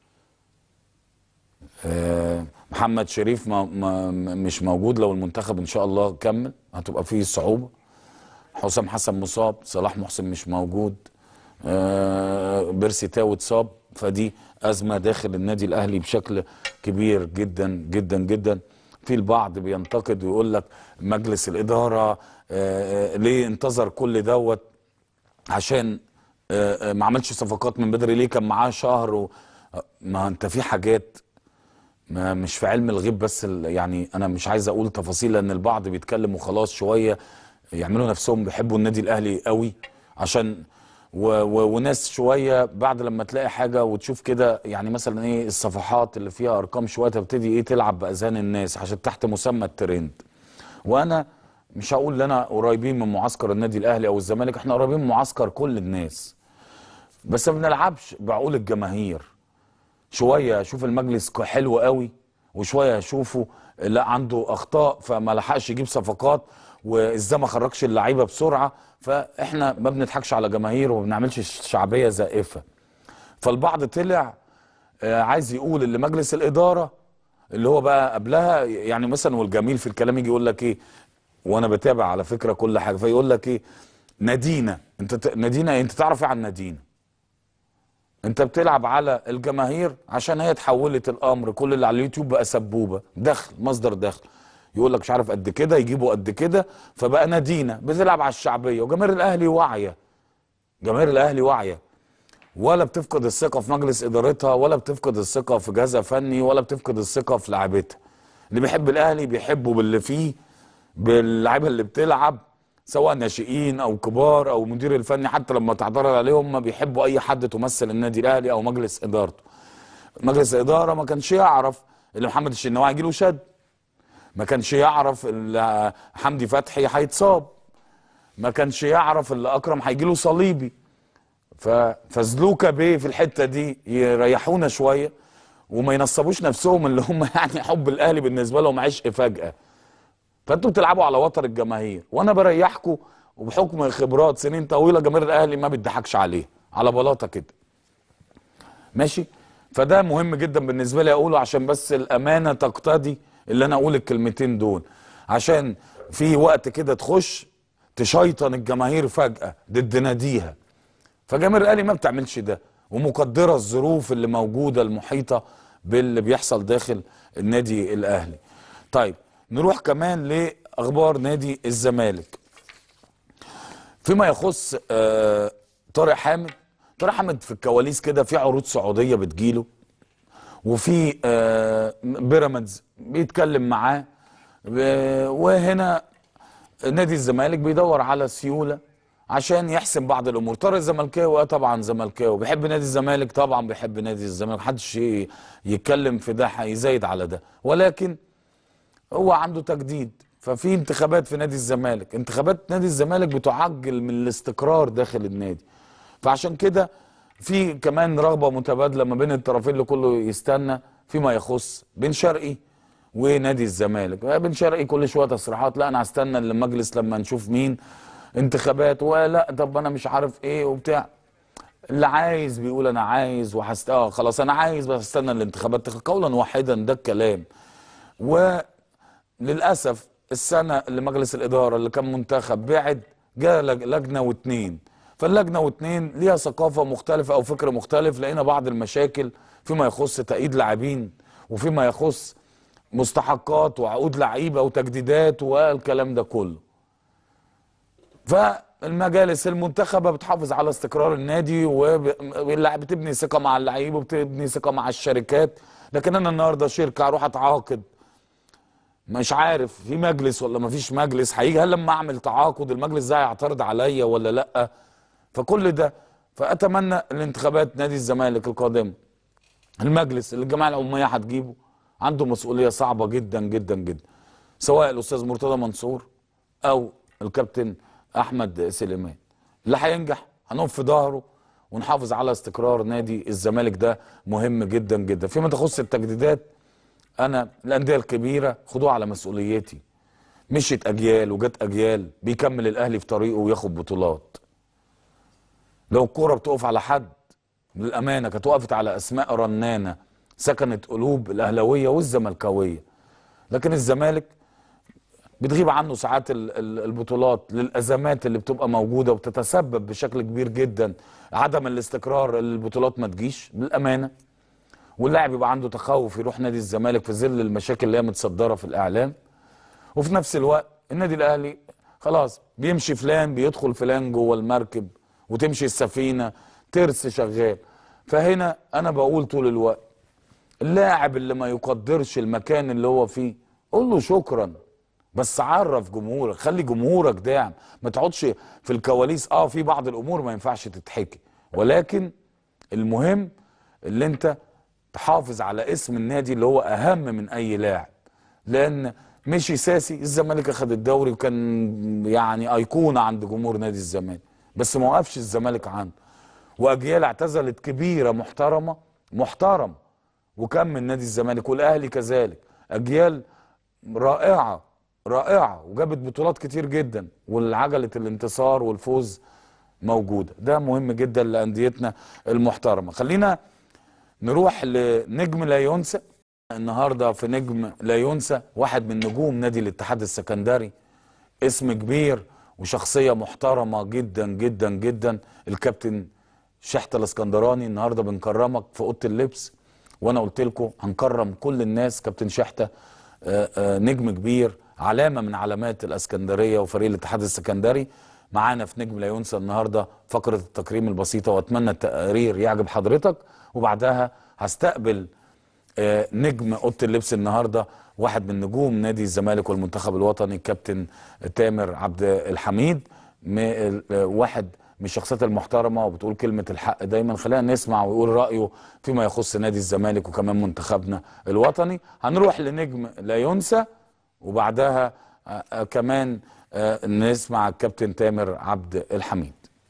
A: آه محمد شريف ما ما مش موجود لو المنتخب ان شاء الله كمل هتبقى فيه صعوبه حسام حسن مصاب صلاح محسن مش موجود آه بيرسي تاو اتصاب فدي ازمه داخل النادي الاهلي بشكل كبير جدا جدا جدا في البعض بينتقد ويقول لك مجلس الاداره آه ليه انتظر كل دوت عشان آه ما عملش صفقات من بدري ليه كان معاه شهر و... ما انت في حاجات ما مش في علم الغيب بس يعني انا مش عايز اقول تفاصيل لان البعض بيتكلم وخلاص شويه يعملوا نفسهم بيحبوا النادي الاهلي قوي عشان و و وناس شويه بعد لما تلاقي حاجه وتشوف كده يعني مثلا ايه الصفحات اللي فيها ارقام شويه تبتدي ايه تلعب باذهان الناس عشان تحت مسمى الترند وانا مش هقول ان انا قريبين من معسكر النادي الاهلي او الزمالك احنا قريبين من معسكر كل الناس بس ما بنلعبش بعقول الجماهير شويه اشوف المجلس حلو قوي وشويه اشوفه لا عنده اخطاء فما لحقش يجيب صفقات وازاي ما خرجش اللعيبه بسرعه فاحنا ما بنضحكش على جماهير وما بنعملش شعبيه زائفه فالبعض طلع عايز يقول اللي مجلس الاداره اللي هو بقى قبلها يعني مثلا والجميل في الكلام يجي يقول لك ايه وانا بتابع على فكره كل حاجه فيقول لك ايه نادينا انت ت... نادينا انت تعرف ايه عن نادينا انت بتلعب على الجماهير عشان هي تحولت الامر كل اللي على اليوتيوب بقى سبوبه دخل مصدر دخل يقول لك مش عارف قد كده يجيبوا قد كده فبقى نادينا بتلعب على الشعبيه وجماهير الاهلي واعيه جماهير الاهلي واعيه ولا بتفقد الثقه في مجلس ادارتها ولا بتفقد الثقه في جهازها فني ولا بتفقد الثقه في لاعبتها اللي بيحب الاهلي بيحبه باللي فيه باللعيبه اللي بتلعب سواء ناشئين او كبار او مدير الفني حتى لما تعترض عليهم ما بيحبوا اي حد تمثل النادي الاهلي او مجلس ادارته مجلس الاداره ما كانش يعرف ان محمد الشناوي هيجي له شد ما كانش يعرف ان حمدي فتحي هيتصاب ما كانش يعرف ان اكرم هيجي له صليبي ف- فزلوكا بيه في الحته دي يريحونا شويه وما ينصبوش نفسهم اللي هم يعني حب الاهلي بالنسبه لهم عشق فجاه فانتوا بتلعبوا على وتر الجماهير وانا بريحكم وبحكم خبرات سنين طويله جماهير الاهلي ما بتضحكش عليه على بلاطه كده ماشي فده مهم جدا بالنسبه لي اقوله عشان بس الامانه تقتضي اللي انا اقول الكلمتين دول عشان في وقت كده تخش تشيطن الجماهير فجاه ضد ناديها فجماهير الاهلي ما بتعملش ده ومقدره الظروف اللي موجوده المحيطه باللي بيحصل داخل النادي الاهلي طيب نروح كمان لاخبار نادي الزمالك فيما يخص آه طارق حامد طارق حامد في الكواليس كده في عروض سعوديه بتجيله وفي آه بيراميدز بيتكلم معاه و- وهنا نادي الزمالك بيدور على سيوله عشان يحسم بعض الامور طارق الزملكاوي اه طبعا زملكاوي بيحب نادي الزمالك طبعا بيحب نادي الزمالك محدش ي- يتكلم في ده يزايد على ده ولكن هو عنده تجديد ففي انتخابات في نادي الزمالك انتخابات نادي الزمالك بتعجل من الاستقرار داخل النادي فعشان كده في كمان رغبة متبادلة ما بين الطرفين اللي كله يستنى فيما يخص بن شرقي ونادي الزمالك بن شرقي كل شوية تصريحات لا انا هستنى المجلس لما نشوف مين انتخابات ولا طب انا مش عارف ايه وبتاع اللي عايز بيقول انا عايز وحست اه خلاص انا عايز بس استنى الانتخابات قولا واحدا ده الكلام وللاسف السنه اللي مجلس الاداره اللي كان منتخب بعد جاء لج- لجنه واتنين فاللجنه واتنين ليها ثقافه مختلفه او فكر مختلف لقينا بعض المشاكل فيما يخص تأييد لاعبين وفيما يخص مستحقات وعقود لعيبه وتجديدات والكلام ده كله فالمجالس المنتخبه بتحافظ على استقرار النادي وبتبني ثقه مع اللعيبه وبتبني ثقه مع الشركات لكن انا النهارده شركه اروح اتعاقد مش عارف في مجلس ولا ما فيش مجلس هيجي هل لما اعمل تعاقد المجلس ده هيعترض عليا ولا لا فكل ده فاتمنى الانتخابات نادي الزمالك القادمه المجلس اللي الجمعيه العموميه هتجيبه عنده مسؤوليه صعبه جدا جدا جدا سواء الاستاذ مرتضى منصور او الكابتن احمد سليمان اللي هينجح هنقف في ظهره ونحافظ على استقرار نادي الزمالك ده مهم جدا جدا فيما تخص التجديدات انا الانديه الكبيره خدوها على مسؤوليتي مشيت اجيال وجت اجيال بيكمل الاهلي في طريقه وياخد بطولات لو الكوره بتقف على حد للامانه كانت وقفت على اسماء رنانه سكنت قلوب الاهلاويه والزملكاويه لكن الزمالك بتغيب عنه ساعات ال- ال- البطولات للازمات اللي بتبقى موجوده وبتتسبب بشكل كبير جدا عدم الاستقرار البطولات ما تجيش بالامانه واللاعب يبقى عنده تخوف يروح نادي الزمالك في ظل المشاكل اللي هي متصدره في الاعلام وفي نفس الوقت النادي الاهلي خلاص بيمشي فلان بيدخل فلان جوه المركب وتمشي السفينه ترس شغال فهنا انا بقول طول الوقت اللاعب اللي ما يقدرش المكان اللي هو فيه قول له شكرا بس عرف جمهورك خلي جمهورك داعم ما تقعدش في الكواليس اه في بعض الامور ما ينفعش تتحكي ولكن المهم اللي انت تحافظ على اسم النادي اللي هو اهم من اي لاعب لان مشي ساسي الزمالك اخذ الدوري وكان يعني ايقونه عند جمهور نادي الزمالك بس ما وقفش الزمالك عنده واجيال اعتزلت كبيره محترمه محترم وكم من نادي الزمالك والاهلي كذلك اجيال رائعه رائعه وجابت بطولات كتير جدا والعجله الانتصار والفوز موجوده ده مهم جدا لانديتنا المحترمه خلينا نروح لنجم لا ينسى النهارده في نجم لا ينسى واحد من نجوم نادي الاتحاد السكندري اسم كبير وشخصيه محترمه جدا جدا جدا الكابتن شحته الاسكندراني النهارده بنكرمك في اوضه اللبس وانا قلت لكم هنكرم كل الناس كابتن شحته آه، آه، نجم كبير علامه من علامات الاسكندريه وفريق الاتحاد السكندري معانا في نجم لا ينسى النهارده فقره التكريم البسيطه واتمنى التقرير يعجب حضرتك وبعدها هستقبل آه، نجم اوضه اللبس النهارده واحد من نجوم نادي الزمالك والمنتخب الوطني الكابتن تامر عبد الحميد م- ال- آه، واحد من الشخصيات المحترمه وبتقول كلمه الحق دايما خلينا نسمع ويقول رايه فيما يخص نادي الزمالك وكمان منتخبنا الوطني هنروح لنجم لا ينسى وبعدها آه، آه، كمان آه، نسمع الكابتن تامر عبد الحميد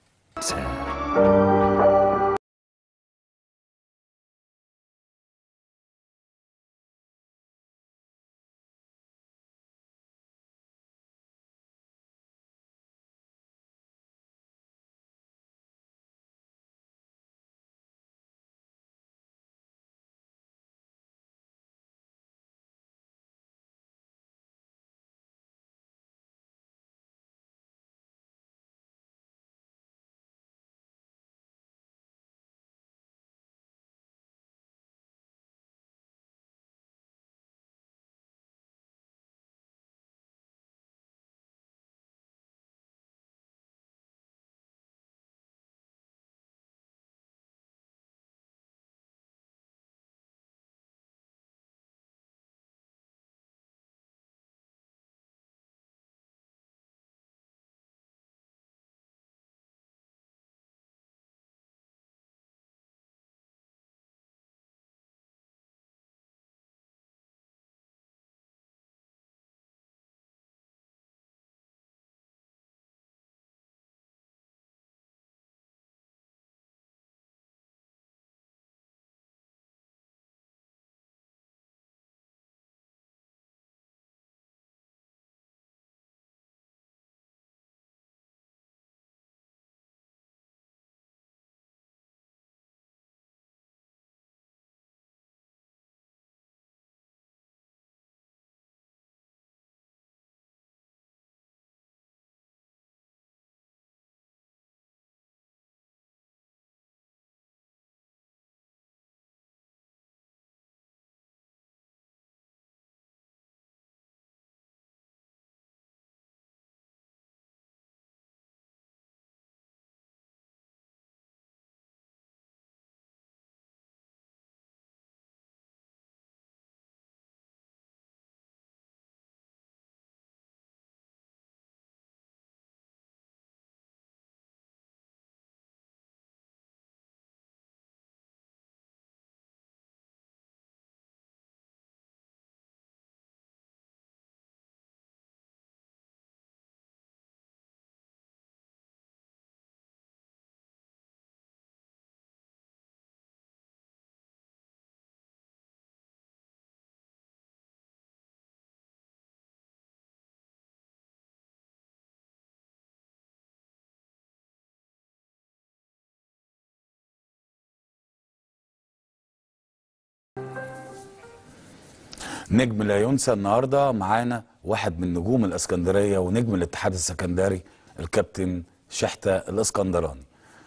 A: نجم لا ينسى النهارده معانا واحد من نجوم الاسكندريه ونجم الاتحاد السكندري الكابتن شحته الاسكندراني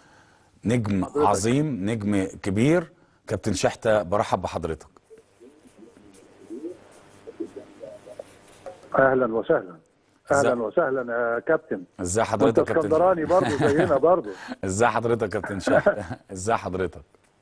A: نجم عظيم نجم كبير كابتن شحته برحب بحضرتك
D: اهلا وسهلا
A: ازاي-
D: اهلا وسهلا يا كابتن
A: ازاي
D: وانت
A: حضرتك كابتن
D: اسكندراني برضه زينا برضه
A: ازاي حضرتك كابتن شحته ازاي حضرتك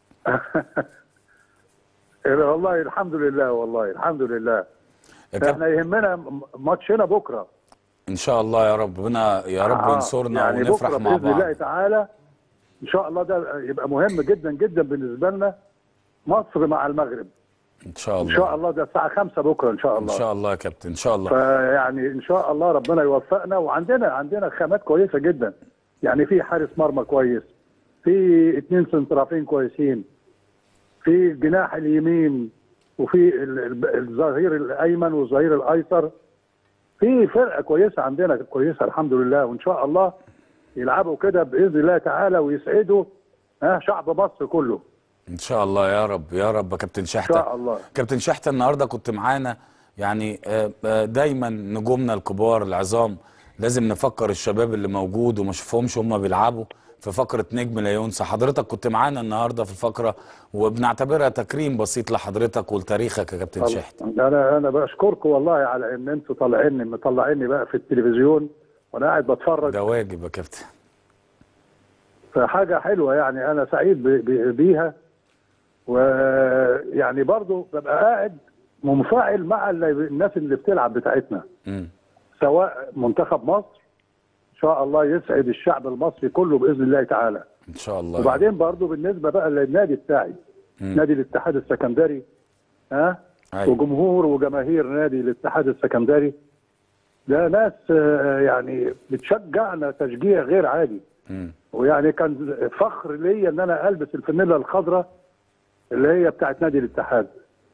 D: والله الحمد لله والله الحمد لله
A: يا كابتن
D: احنا يهمنا م- ماتشنا بكره
A: ان شاء الله يا رب ربنا يا رب
D: آه،
A: ينصرنا
D: يعني
A: ونفرح
D: بكره
A: مع
D: باذن الله
A: بعض
D: تعالى ان شاء الله ده يبقى مهم جدا جدا بالنسبه لنا مصر مع المغرب
A: ان شاء
D: ان
A: الله
D: شاء الله ده الساعه 5 بكره ان شاء
A: ان
D: الله
A: شاء الله يا كابتن ان شاء الله
D: فيعني ان شاء الله ربنا يوفقنا وعندنا عندنا خامات كويسه جدا يعني في حارس مرمى كويس في اتنين سنترافين كويسين في الجناح اليمين وفي ال- ال- الظهير الايمن والظهير الايسر في فرقه كويسه عندنا كويسه الحمد لله وان شاء الله يلعبوا كده باذن الله تعالى ويسعدوا ها شعب مصر كله
A: ان شاء الله يا رب يا رب يا كابتن
D: ان
A: شحته
D: شاء الله
A: كابتن شحته النهارده كنت معانا يعني آه، آه، دايما نجومنا الكبار العظام لازم نفكر الشباب اللي موجود وما شوفهمش هم بيلعبوا في فقره نجم لا ينسى حضرتك كنت معانا النهارده في الفقره وبنعتبرها تكريم بسيط لحضرتك ولتاريخك يا كابتن شحته
D: انا انا بشكركم والله على ان انتوا طالعيني مطلعيني بقى في التلفزيون وانا قاعد بتفرج
A: ده واجب يا كابتن
D: فحاجه حلوه يعني انا سعيد ب- ب- بيها ويعني برضو ببقى قاعد منفعل مع اللي- الناس اللي بتلعب بتاعتنا
A: مم.
D: سواء منتخب مصر ان شاء الله يسعد الشعب المصري كله باذن الله تعالى
A: ان شاء الله
D: وبعدين برضو بالنسبه بقى للنادي بتاعي
A: مم.
D: نادي الاتحاد السكندري ها
A: أيوة.
D: وجمهور وجماهير نادي الاتحاد السكندري ده ناس آه، يعني بتشجعنا تشجيع غير عادي
A: مم.
D: ويعني كان فخر ليا ان انا البس الفانيلا الخضراء اللي هي بتاعت نادي الاتحاد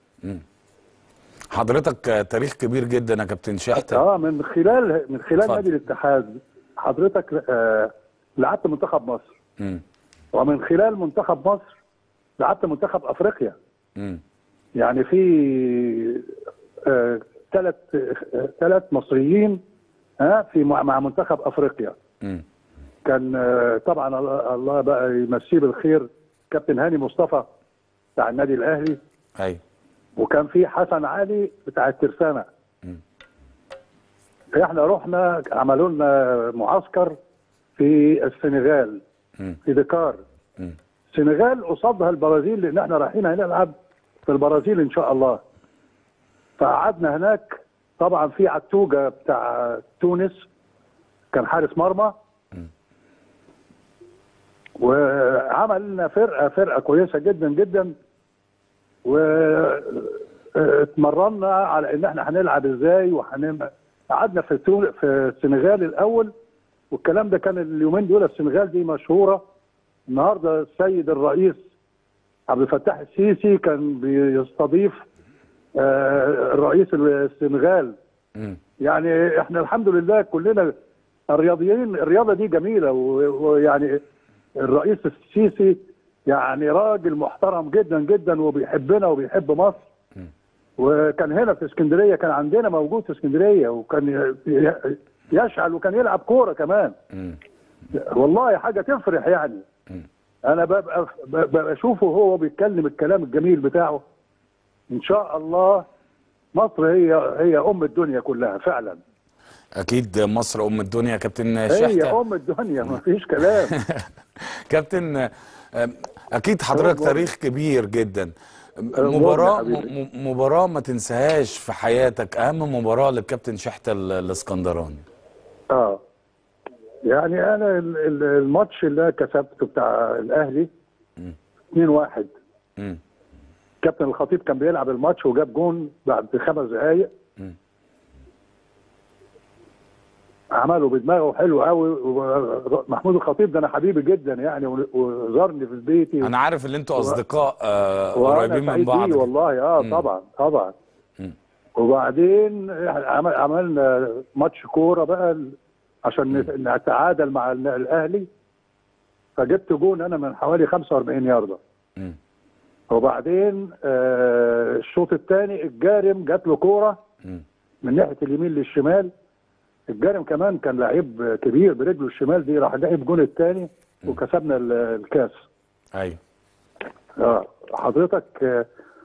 A: حضرتك آه، تاريخ كبير جدا يا كابتن شحته
D: اه من خلال من خلال
A: اتفضل.
D: نادي الاتحاد حضرتك آه لعبت منتخب مصر
A: مم.
D: ومن خلال منتخب مصر لعبت منتخب افريقيا
A: مم.
D: يعني في ثلاث ثلاث مصريين ها في مع مع منتخب افريقيا
A: مم.
D: كان آه، طبعا الله- الله بقى يمسيه بالخير كابتن هاني مصطفى بتاع النادي الاهلي
A: ايوه
D: وكان في حسن علي بتاع الترسانة
A: مم.
D: احنا رحنا عملوا لنا معسكر في السنغال
A: مم.
D: في دكار
A: مم.
D: السنغال قصادها البرازيل لان احنا رايحين هنلعب في البرازيل ان شاء الله فقعدنا هناك طبعا في عتوجه بتاع تونس كان حارس مرمى وعمل لنا فرقه فرقه كويسه جدا جدا واتمرنا على ان احنا هنلعب ازاي وهنعمل قعدنا في تون- في السنغال الاول والكلام ده كان اليومين دول السنغال دي مشهوره النهارده السيد الرئيس عبد الفتاح السيسي كان بيستضيف آه، الرئيس السنغال
A: مم.
D: يعني احنا الحمد لله كلنا الرياضيين الرياضه دي جميله و- ويعني الرئيس السيسي يعني راجل محترم جدا جدا وبيحبنا وبيحب مصر وكان هنا في اسكندريه كان عندنا موجود في اسكندريه وكان ي- يشعل وكان يلعب كوره كمان
A: مم.
D: والله حاجه تفرح يعني انا ببقى ببقى اشوفه هو بيتكلم الكلام الجميل بتاعه ان شاء الله مصر هي هي ام الدنيا كلها فعلا
A: اكيد مصر ام الدنيا يا كابتن
D: هي
A: شحته
D: ام الدنيا ما فيش كلام
A: كابتن آه، اكيد حضرتك
D: أمور.
A: تاريخ كبير جدا
D: أمور يا
A: مباراة
D: حبيبي.
A: م- مباراة ما تنساهاش في حياتك اهم مباراة للكابتن شحته ال- الاسكندراني
D: اه يعني انا ال- ال- الماتش اللي أنا كسبته بتاع الاهلي 2-1
A: مم.
D: كابتن الخطيب كان بيلعب الماتش وجاب جون بعد خمس دقايق
A: مم.
D: عمله بدماغه حلو قوي ومحمود الخطيب ده انا حبيبي جدا يعني وزارني في بيتي
A: انا عارف ان انتوا اصدقاء آه،
D: وانا
A: قريبين من
D: سعيد
A: بعض
D: بيه والله اه
A: مم.
D: طبعا طبعا
A: مم.
D: وبعدين عمل عملنا ماتش كوره بقى ال- عشان نت- نتعادل مع ال- الاهلي فجبت جون انا من حوالي 45 يارده
A: مم.
D: وبعدين آه الشوط الثاني الجارم جات له كوره
A: مم.
D: من ناحيه اليمين للشمال الجارم كمان كان لعيب كبير برجله الشمال دي راح جايب الجون الثاني وكسبنا ال- الكاس
A: ايوه
D: اه حضرتك آه،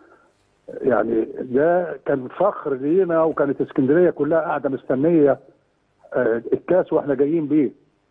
D: يعني ده كان فخر لينا وكانت اسكندريه كلها قاعده مستنيه آه، الكاس واحنا جايين بيه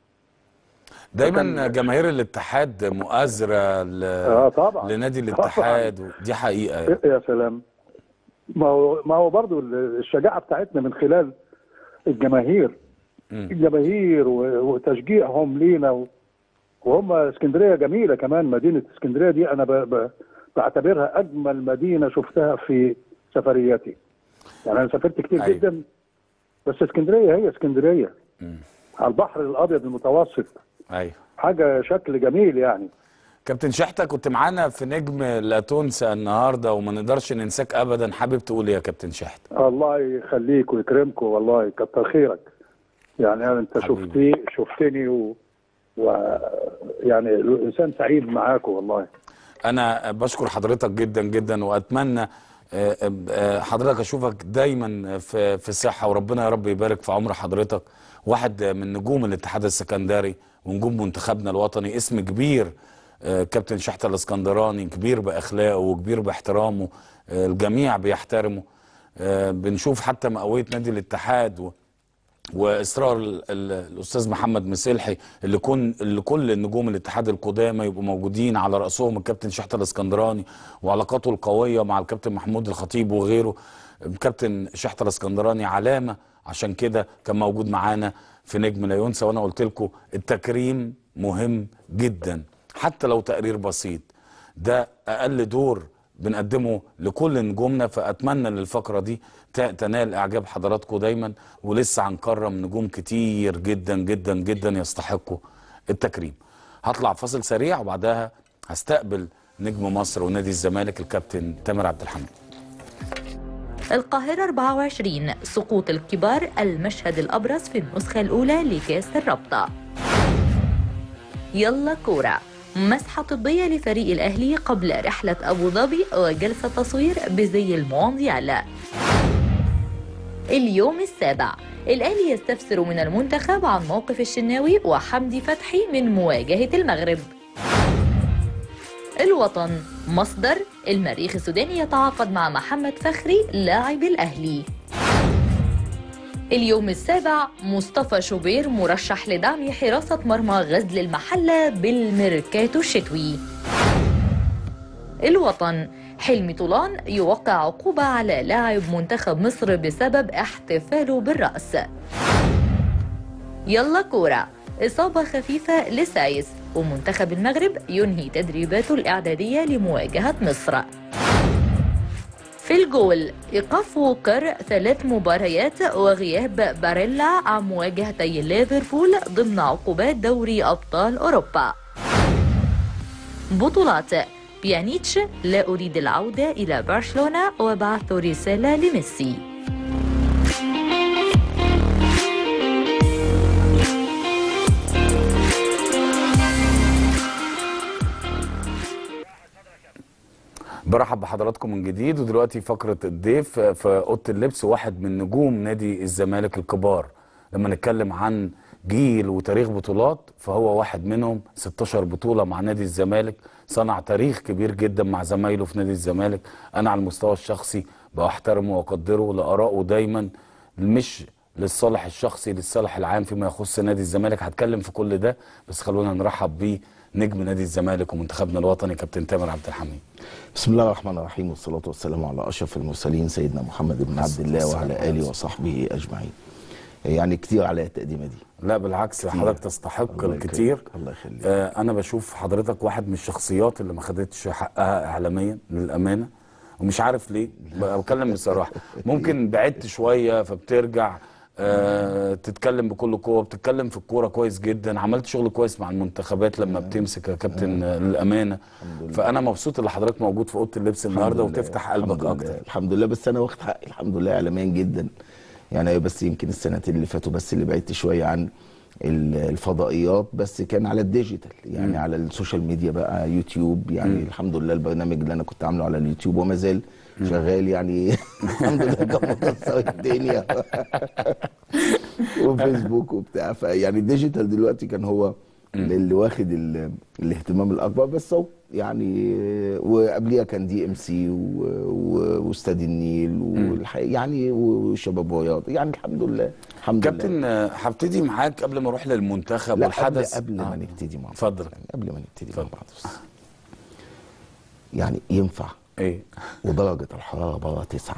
A: دايما
D: فكان-
A: جماهير الاتحاد مؤازرة ل...
D: اه طبعا
A: لنادي الاتحاد دي حقيقة يعني.
D: يا سلام ما هو ما هو برضه الشجاعه بتاعتنا من خلال الجماهير
A: مم.
D: الجماهير و- وتشجيعهم لينا و- وهم اسكندريه جميله كمان مدينه اسكندريه دي انا ب... ب... بعتبرها اجمل مدينه شفتها في سفرياتي يعني انا سافرت كتير
A: أيوة.
D: جدا بس اسكندريه هي اسكندريه
A: مم.
D: على البحر الابيض المتوسط
A: ايوه
D: حاجه شكل جميل يعني
A: كابتن شحتة كنت معانا في نجم لا تنسى النهارده وما نقدرش ننساك ابدا حابب تقول إيه يا كابتن شحتة
D: الله يخليك ويكرمكم والله كتر خيرك يعني أنا انت
A: حبيبي.
D: شفتي شفتني و... و يعني الانسان سعيد معاكم والله
A: انا بشكر حضرتك جدا جدا واتمنى آه، آه، حضرتك اشوفك دايما في في صحه وربنا يا رب يبارك في عمر حضرتك واحد من نجوم الاتحاد السكندري ونجوم منتخبنا الوطني اسم كبير آه، كابتن شحتة الاسكندراني كبير باخلاقه وكبير باحترامه آه، الجميع بيحترمه آه، بنشوف حتى مئويه نادي الاتحاد و واصرار ال- ال- الاستاذ محمد مسلحي اللي كون اللي كل النجوم الاتحاد القدامى يبقوا موجودين على راسهم الكابتن شحته الاسكندراني وعلاقاته القويه مع الكابتن محمود الخطيب وغيره الكابتن شحته الاسكندراني علامه عشان كده كان موجود معانا في نجم لا ينسى وانا قلت لكم التكريم مهم جدا حتى لو تقرير بسيط ده اقل دور بنقدمه لكل نجومنا فاتمنى ان الفقره دي ت- تنال اعجاب حضراتكم دايما ولسه هنكرم نجوم كتير جدا جدا جدا يستحقوا التكريم هطلع فاصل سريع وبعدها هستقبل نجم مصر ونادي الزمالك الكابتن تامر عبد الحميد
C: القاهرة 24 سقوط الكبار المشهد الأبرز في النسخة الأولى لكأس الرابطة يلا كورة مسحة طبية لفريق الأهلي قبل رحلة أبو ظبي وجلسة تصوير بزي المونديال اليوم السابع الأهلي يستفسر من المنتخب عن موقف الشناوي وحمدي فتحي من مواجهة المغرب الوطن مصدر المريخ السوداني يتعاقد مع محمد فخري لاعب الأهلي اليوم السابع مصطفى شوبير مرشح لدعم حراسة مرمى غزل المحلة بالميركاتو الشتوي الوطن حلمي طولان يوقع عقوبة على لاعب منتخب مصر بسبب احتفاله بالرأس يلا كورة إصابة خفيفة لسايس ومنتخب المغرب ينهي تدريباته الإعدادية لمواجهة مصر في الجول إيقاف ووكر ثلاث مباريات وغياب باريلا عن مواجهتي ليفربول ضمن عقوبات دوري أبطال أوروبا بطولات بيانيتش لا أريد العودة إلى برشلونة وبعث رسالة لميسي
A: برحب بحضراتكم من جديد ودلوقتي فقرة الضيف في أوضة اللبس واحد من نجوم نادي الزمالك الكبار لما نتكلم عن جيل وتاريخ بطولات فهو واحد منهم 16 بطولة مع نادي الزمالك صنع تاريخ كبير جدا مع زمايله في نادي الزمالك أنا على المستوى الشخصي بحترمه وأقدره لآرائه دايما مش للصالح الشخصي للصالح العام فيما يخص نادي الزمالك هتكلم في كل ده بس خلونا نرحب بيه نجم نادي الزمالك ومنتخبنا الوطني كابتن تامر عبد الحميد
E: بسم الله الرحمن الرحيم والصلاة والسلام على أشرف المرسلين سيدنا محمد بن عبد الله وعلى آله وصحبه أجمعين يعني كتير على التقديمة دي
A: لا بالعكس حضرتك تستحق
E: الله
A: الكتير
E: يكرمك، الله يخليك.
A: آه انا بشوف حضرتك واحد من الشخصيات اللي ما خدتش حقها اعلاميا للامانه ومش عارف ليه بقى بتكلم بصراحه ممكن بعدت شويه فبترجع آه تتكلم بكل قوه بتتكلم في الكوره كويس جدا عملت شغل كويس مع المنتخبات لما بتمسك يا كابتن آه، للامانه فانا مبسوط ان حضرتك موجود في اوضه اللبس النهارده
E: الحمد لله،
A: وتفتح
E: الحمد
A: قلبك
E: لله،
A: اكتر
E: الحمد لله بس أنا واخد حقي الحمد لله إعلاميا جدا يعني بس يمكن السنتين اللي فاتوا بس اللي بعدت شوية عن ال- الفضائيات بس كان على الديجيتال يعني
A: مم.
E: على السوشيال ميديا بقى يوتيوب يعني الحمد لله البرنامج اللي انا كنت عامله على اليوتيوب وما زال شغال يعني الحمد لله كان مكسر الدنيا وفيسبوك وبتاع فيعني الديجيتال دلوقتي كان هو اللي واخد ال- الاهتمام الاكبر بس هو يعني وقبليها كان دي ام سي واستاد النيل والحقيقة يعني وشباب رياض يعني الحمد لله الحمد لله
A: كابتن آه، هبتدي معاك قبل ما اروح للمنتخب
E: لا
A: والحدث
E: قبل, قبل
A: آه.
E: ما نبتدي مع بعض
A: اتفضل.
E: يعني قبل ما نبتدي مع
A: اتفضل.
E: بعض بس يعني ينفع
A: ايه
E: ودرجة الحرارة بره تسعة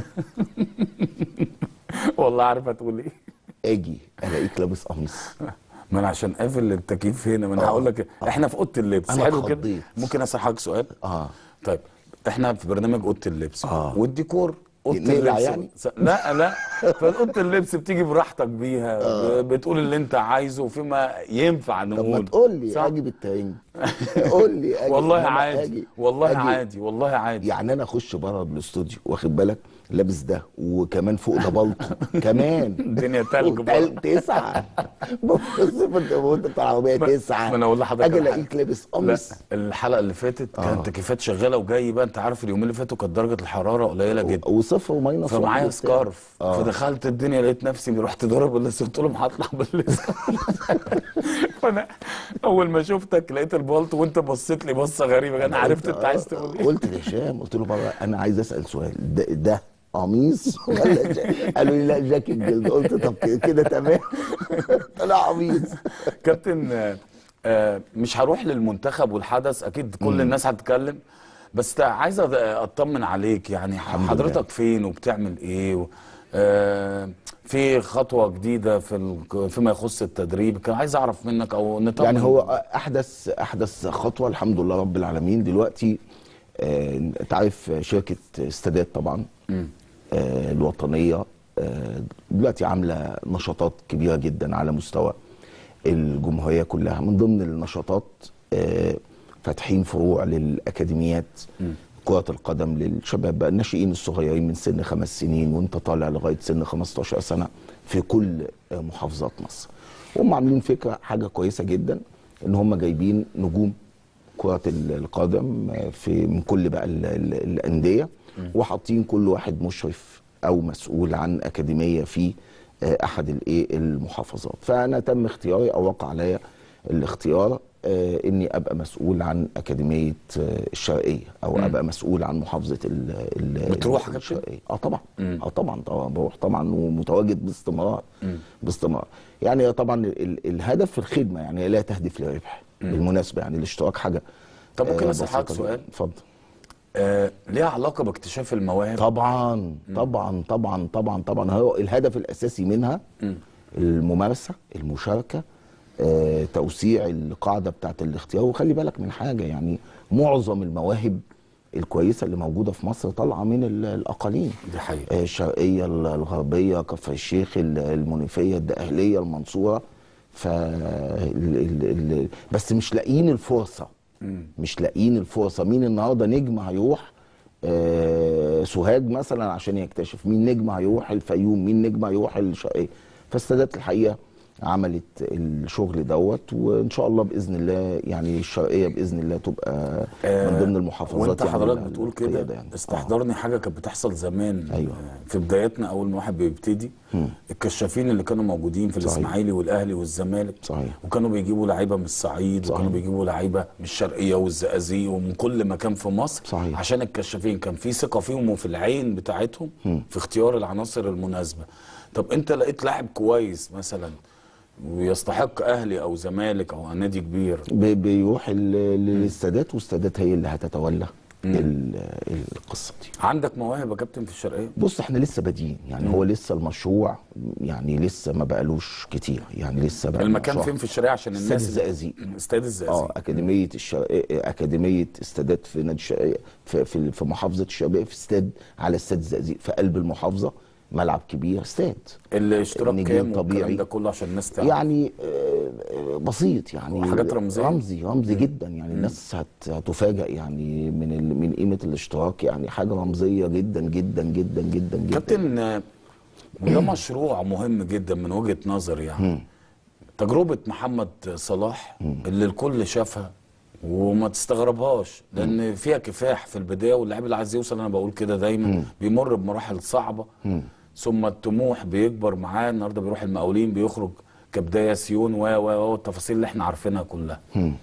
A: والله عارف هتقول ايه
E: اجي الاقيك لابس قميص
A: ما انا عشان قافل التكييف هنا ما انا
E: آه.
A: هقول لك احنا في اوضه اللبس
E: أنا
A: حلو كده
E: اتخضيت.
A: ممكن اسال حضرتك سؤال
E: اه
A: طيب احنا في برنامج اوضه اللبس
E: آه.
A: والديكور اوضه
E: نقلع
A: اللبس
E: يعني؟
A: س- لا لا فاوضه اللبس بتيجي براحتك بيها ب- بتقول اللي انت عايزه فيما ينفع
E: طب ما
A: نقول
E: تقول لي
A: صح؟
E: اجي بالترنج قول لي اجي
A: والله
E: إنما
A: عادي
E: أجي-
A: والله
E: أجي
A: عادي والله عادي
E: يعني انا اخش بره الاستوديو واخد بالك لابس ده وكمان فوق ده بلطو كمان
A: الدنيا تلج بره.
E: وتل- تسعة بص انت وانت بتاع العربية تسعة
A: ما انا اقول لحضرتك
E: اجي
A: على
E: الاقيك
A: حاجة.
E: لابس
A: لا
E: قميص
A: الحلقه اللي فاتت كانت
E: آه.
A: تكييفات شغاله وجاي بقى انت عارف اليومين اللي فاتوا كانت درجه الحراره قليله جدا
E: وصفر وماينس واحد
A: فمعايا
E: وبتاع.
A: سكارف
E: آه.
A: فدخلت الدنيا لقيت نفسي رحت ضارب اللبس قلت لهم هطلع باللبس فانا اول ما شفتك لقيت البلط وانت بصيت لي بصه غريبه انا عرفت
E: قلت-
A: انت عايز تقول ايه
E: قلت لهشام قلت له بابا انا عايز اسال سؤال ده, ده قميص ولا جا- قالوا لي لا جاكيت جلد قلت طب كده- كده تمام طلع قميص
A: كابتن آه، آه، مش هروح للمنتخب والحدث اكيد كل الناس هتتكلم بس تا- عايز أ- اطمن عليك يعني
E: الحمد
A: حضرتك فين وبتعمل ايه و... آه، في خطوه جديده في ال... فيما يخص التدريب كان عايز اعرف منك او نطمن
E: يعني هو احدث احدث خطوه الحمد لله رب العالمين دلوقتي آه، انت عارف شركه استادات طبعا آه، الوطنيه آه، دلوقتي عامله نشاطات كبيره جدا على مستوى الجمهوريه كلها من ضمن النشاطات آه، فاتحين فروع للاكاديميات كرة القدم للشباب بقى الناشئين الصغيرين من سن خمس سنين وانت طالع لغاية سن 15 سنة في كل آه، محافظات مصر هم عاملين فكرة حاجة كويسة جدا ان هم جايبين نجوم كرة ال- القدم آه، في من كل بقى ال- ال- الأندية وحاطين كل واحد مشرف أو مسؤول عن أكاديمية في آه، أحد الإيه المحافظات فأنا تم اختياري أو وقع عليا الاختيار آه، اني ابقى مسؤول عن اكاديميه آه، الشرقيه او ابقى مسؤول عن محافظه ال ال
A: بتروح يا كابتن؟
E: الشرقيه اه طبعا اه طبعا طبعا بروح طبعا ومتواجد باستمرار باستمرار يعني طبعا ال الهدف في الخدمه يعني لا تهدف للربح بالمناسبه يعني الاشتراك حاجه
A: طب ممكن
E: آه،
A: أسأل حضرتك
E: بسيطة
A: سؤال؟
E: جداً. اتفضل
A: آه، ليها علاقه باكتشاف المواهب
E: طبعا طبعا طبعا طبعا طبعا هو الهدف الاساسي منها الممارسه المشاركه آه، توسيع القاعده بتاعت الاختيار وخلي بالك من حاجه يعني معظم المواهب الكويسه اللي موجوده في مصر طالعه من ال- الاقاليم
A: دي حقيقه
E: آه، الشرقيه ال- الغربيه كفر الشيخ ال- المنوفيه الدقهليه المنصوره ف ال- ال- ال- بس مش لاقيين الفرصه مش لاقيين الفرصه مين النهارده نجم هيروح آه، سوهاج مثلا عشان يكتشف مين نجم هيروح الفيوم مين نجم هيروح الشرقيه فالسادات الحقيقه عملت الشغل دوت وان شاء الله باذن الله يعني الشرقيه باذن الله تبقى من ضمن المحافظات
A: وانت
E: يعني
A: حضرتك
E: ال-
A: بتقول
E: القيادة
A: كده
E: يعني.
A: استحضرني حاجه كانت بتحصل زمان
E: أيوة.
A: آه، في بداياتنا اول ما واحد بيبتدي الكشافين اللي كانوا موجودين في
E: صحيح.
A: الاسماعيلي والاهلي والزمالك
E: صحيح.
A: وكانوا بيجيبوا لعيبه من الصعيد
E: صحيح.
A: وكانوا بيجيبوا لعيبه من الشرقيه والزقازيق ومن كل مكان في مصر
E: صحيح.
A: عشان الكشافين كان في ثقه فيهم وفي العين بتاعتهم في اختيار العناصر المناسبه طب انت لقيت لاعب كويس مثلا ويستحق اهلي او زمالك او نادي كبير
E: بي- بيروح ال- للسادات والسادات هي اللي هتتولى ال- القصه دي
A: عندك مواهب يا كابتن في الشرقيه
E: بص احنا لسه بادئين يعني هو لسه المشروع يعني لسه ما بقالوش كتير يعني لسه بقى
A: المكان
E: مشروع.
A: فين في الشرقيه عشان
E: استاد
A: الناس
E: الزقازيق.
A: استاد
E: اه
A: الزقازيق
E: اكاديميه الشرقيه اكاديميه استادات في نادي الشرقيه في في, في محافظه الشرقيه في استاد على استاد الزقازيق في قلب المحافظه ملعب كبير استاد
A: الاشتراك
E: النجم
A: كام
E: طبيعي.
A: والكلام ده كله عشان الناس تعرف
E: يعني آه، آه، بسيط يعني
A: وحاجات رمزية؟
E: رمزي رمزي جدا يعني الناس هت- هتفاجئ يعني من ال- من قيمه الاشتراك يعني حاجه رمزيه جدا جدا جدا جدا جدا
A: كابتن آه، وده مشروع مهم جدا من وجهه نظري يعني تجربه محمد صلاح اللي الكل شافها وما تستغربهاش لان فيها كفاح في البدايه واللاعب اللي عايز يوصل انا بقول كده دايما بيمر بمراحل صعبه ثم الطموح بيكبر معاه النهارده بيروح المقاولين بيخرج كبدايه سيون و و و التفاصيل اللي احنا عارفينها كلها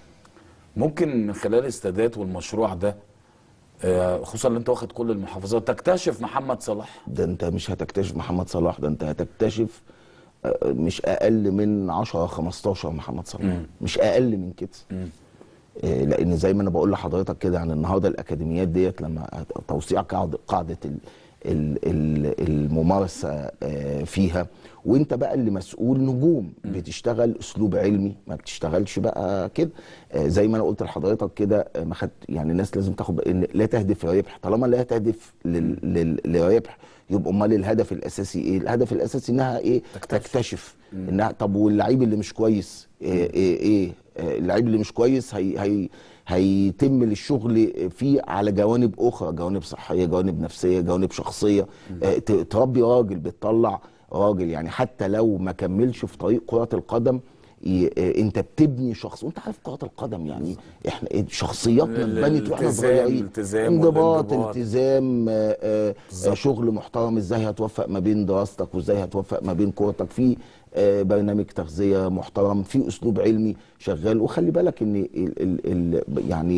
A: ممكن من خلال استادات والمشروع ده آه، خصوصا ان انت واخد كل المحافظات تكتشف محمد صلاح
E: ده انت مش هتكتشف محمد صلاح ده انت هتكتشف آه، مش اقل من 10 15 محمد صلاح مش اقل من كده آه، لان زي ما انا بقول لحضرتك كده عن النهارده الاكاديميات ديت لما هت- توسيع قاعده قاعده ال- ال- ال- الممارسه آه، فيها وانت بقى اللي مسؤول نجوم بتشتغل اسلوب علمي ما بتشتغلش بقى كده آه، زي ما انا قلت لحضرتك كده آه، ما خد يعني الناس لازم تاخد بقى ان لا تهدف للربح طالما لا تهدف لل- لل- للربح يبقى امال الهدف الاساسي ايه الهدف الاساسي انها ايه
A: تكتشف.
E: تكتشف انها طب واللعيب اللي مش كويس ايه ايه, إيه آه، اللعيب اللي مش كويس هي هي هيتم الشغل فيه على جوانب اخرى جوانب صحيه جوانب نفسيه جوانب شخصيه آه، ت- تربي راجل بتطلع راجل يعني حتى لو ما كملش في طريق كره القدم ي- آه، انت بتبني شخص وانت عارف كره القدم يعني احنا إيه، شخصياتنا اتبنت واحنا
A: الالتزام-
E: صغيرين
A: الالتزام
E: انضباط
A: والانضباط.
E: التزام آه، آه،
A: بالظبط.
E: شغل محترم ازاي هتوفق ما بين دراستك وازاي هتوفق ما بين كورتك في آه، برنامج تغذيه محترم في اسلوب علمي شغال وخلي بالك ان ال ال ال يعني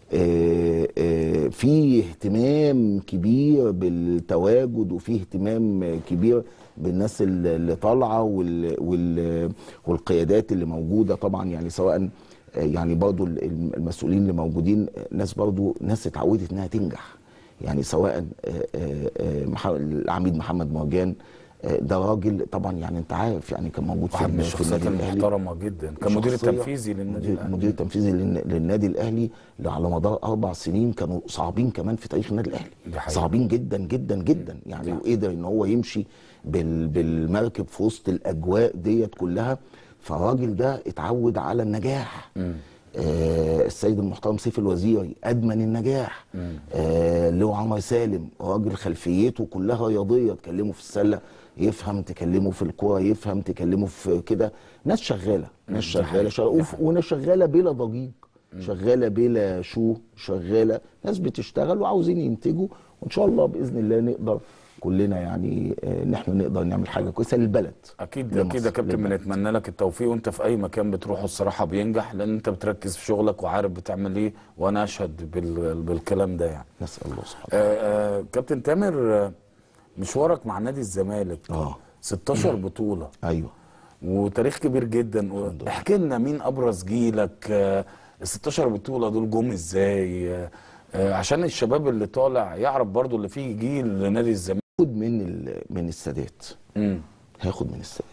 E: آه، آه، في اهتمام كبير بالتواجد وفي اهتمام كبير بالناس اللي اللي طالعه وال وال والقيادات اللي موجوده طبعا يعني سواء آه، يعني برضو ال- المسؤولين اللي موجودين آه، ناس برضو ناس اتعودت انها تنجح يعني سواء آه، آه، آه، مح- العميد محمد مرجان آه، ده راجل طبعا يعني انت عارف يعني كان موجود
A: واحد من
E: في في
A: الشخصيات
E: النادي الاهلي
A: المحترمه جدا كان مدير
E: شخصية
A: التنفيذي للنادي
E: مدير,
A: الاهلي
E: مدير التنفيذي للن- للنادي الاهلي اللي على مدار اربع سنين كانوا صعبين كمان في تاريخ النادي الاهلي
A: دي حقيقة.
E: صعبين جدا جدا جدا يعني وقدر ان هو يمشي بال بالمركب في وسط الاجواء ديت كلها فالراجل ده اتعود على النجاح آه السيد المحترم سيف الوزيري ادمن النجاح آه لو عمر سالم راجل خلفيته كلها رياضيه تكلمه في السله يفهم تكلمه في الكوره يفهم تكلمه في كده ناس شغاله ناس شغاله شغالة وف- وناس شغاله بلا ضجيج شغاله بلا شو شغاله ناس بتشتغل وعاوزين ينتجوا وان شاء الله باذن الله نقدر كلنا يعني آه، ان احنا نقدر نعمل حاجه كويسه للبلد
A: اكيد
E: لمصر،
A: اكيد يا كابتن
E: للبلد.
A: بنتمنى لك التوفيق وانت في اي مكان بتروحه الصراحه بينجح لان انت بتركز في شغلك وعارف بتعمل ايه وانا اشهد بال... بالكلام ده يعني
E: نسال الله سبحانه
A: آه آه كابتن تامر آه، مشوارك مع نادي الزمالك
E: اه
A: 16 بطوله
E: ايوه
A: وتاريخ كبير جدا احكي لنا مين ابرز جيلك آه، ال 16 بطوله دول جم ازاي آه، آه، عشان الشباب اللي طالع يعرف برضو اللي فيه جيل لنادي الزمالك
E: هاخد من ال- من السادات
A: مم.
E: هاخد من السادات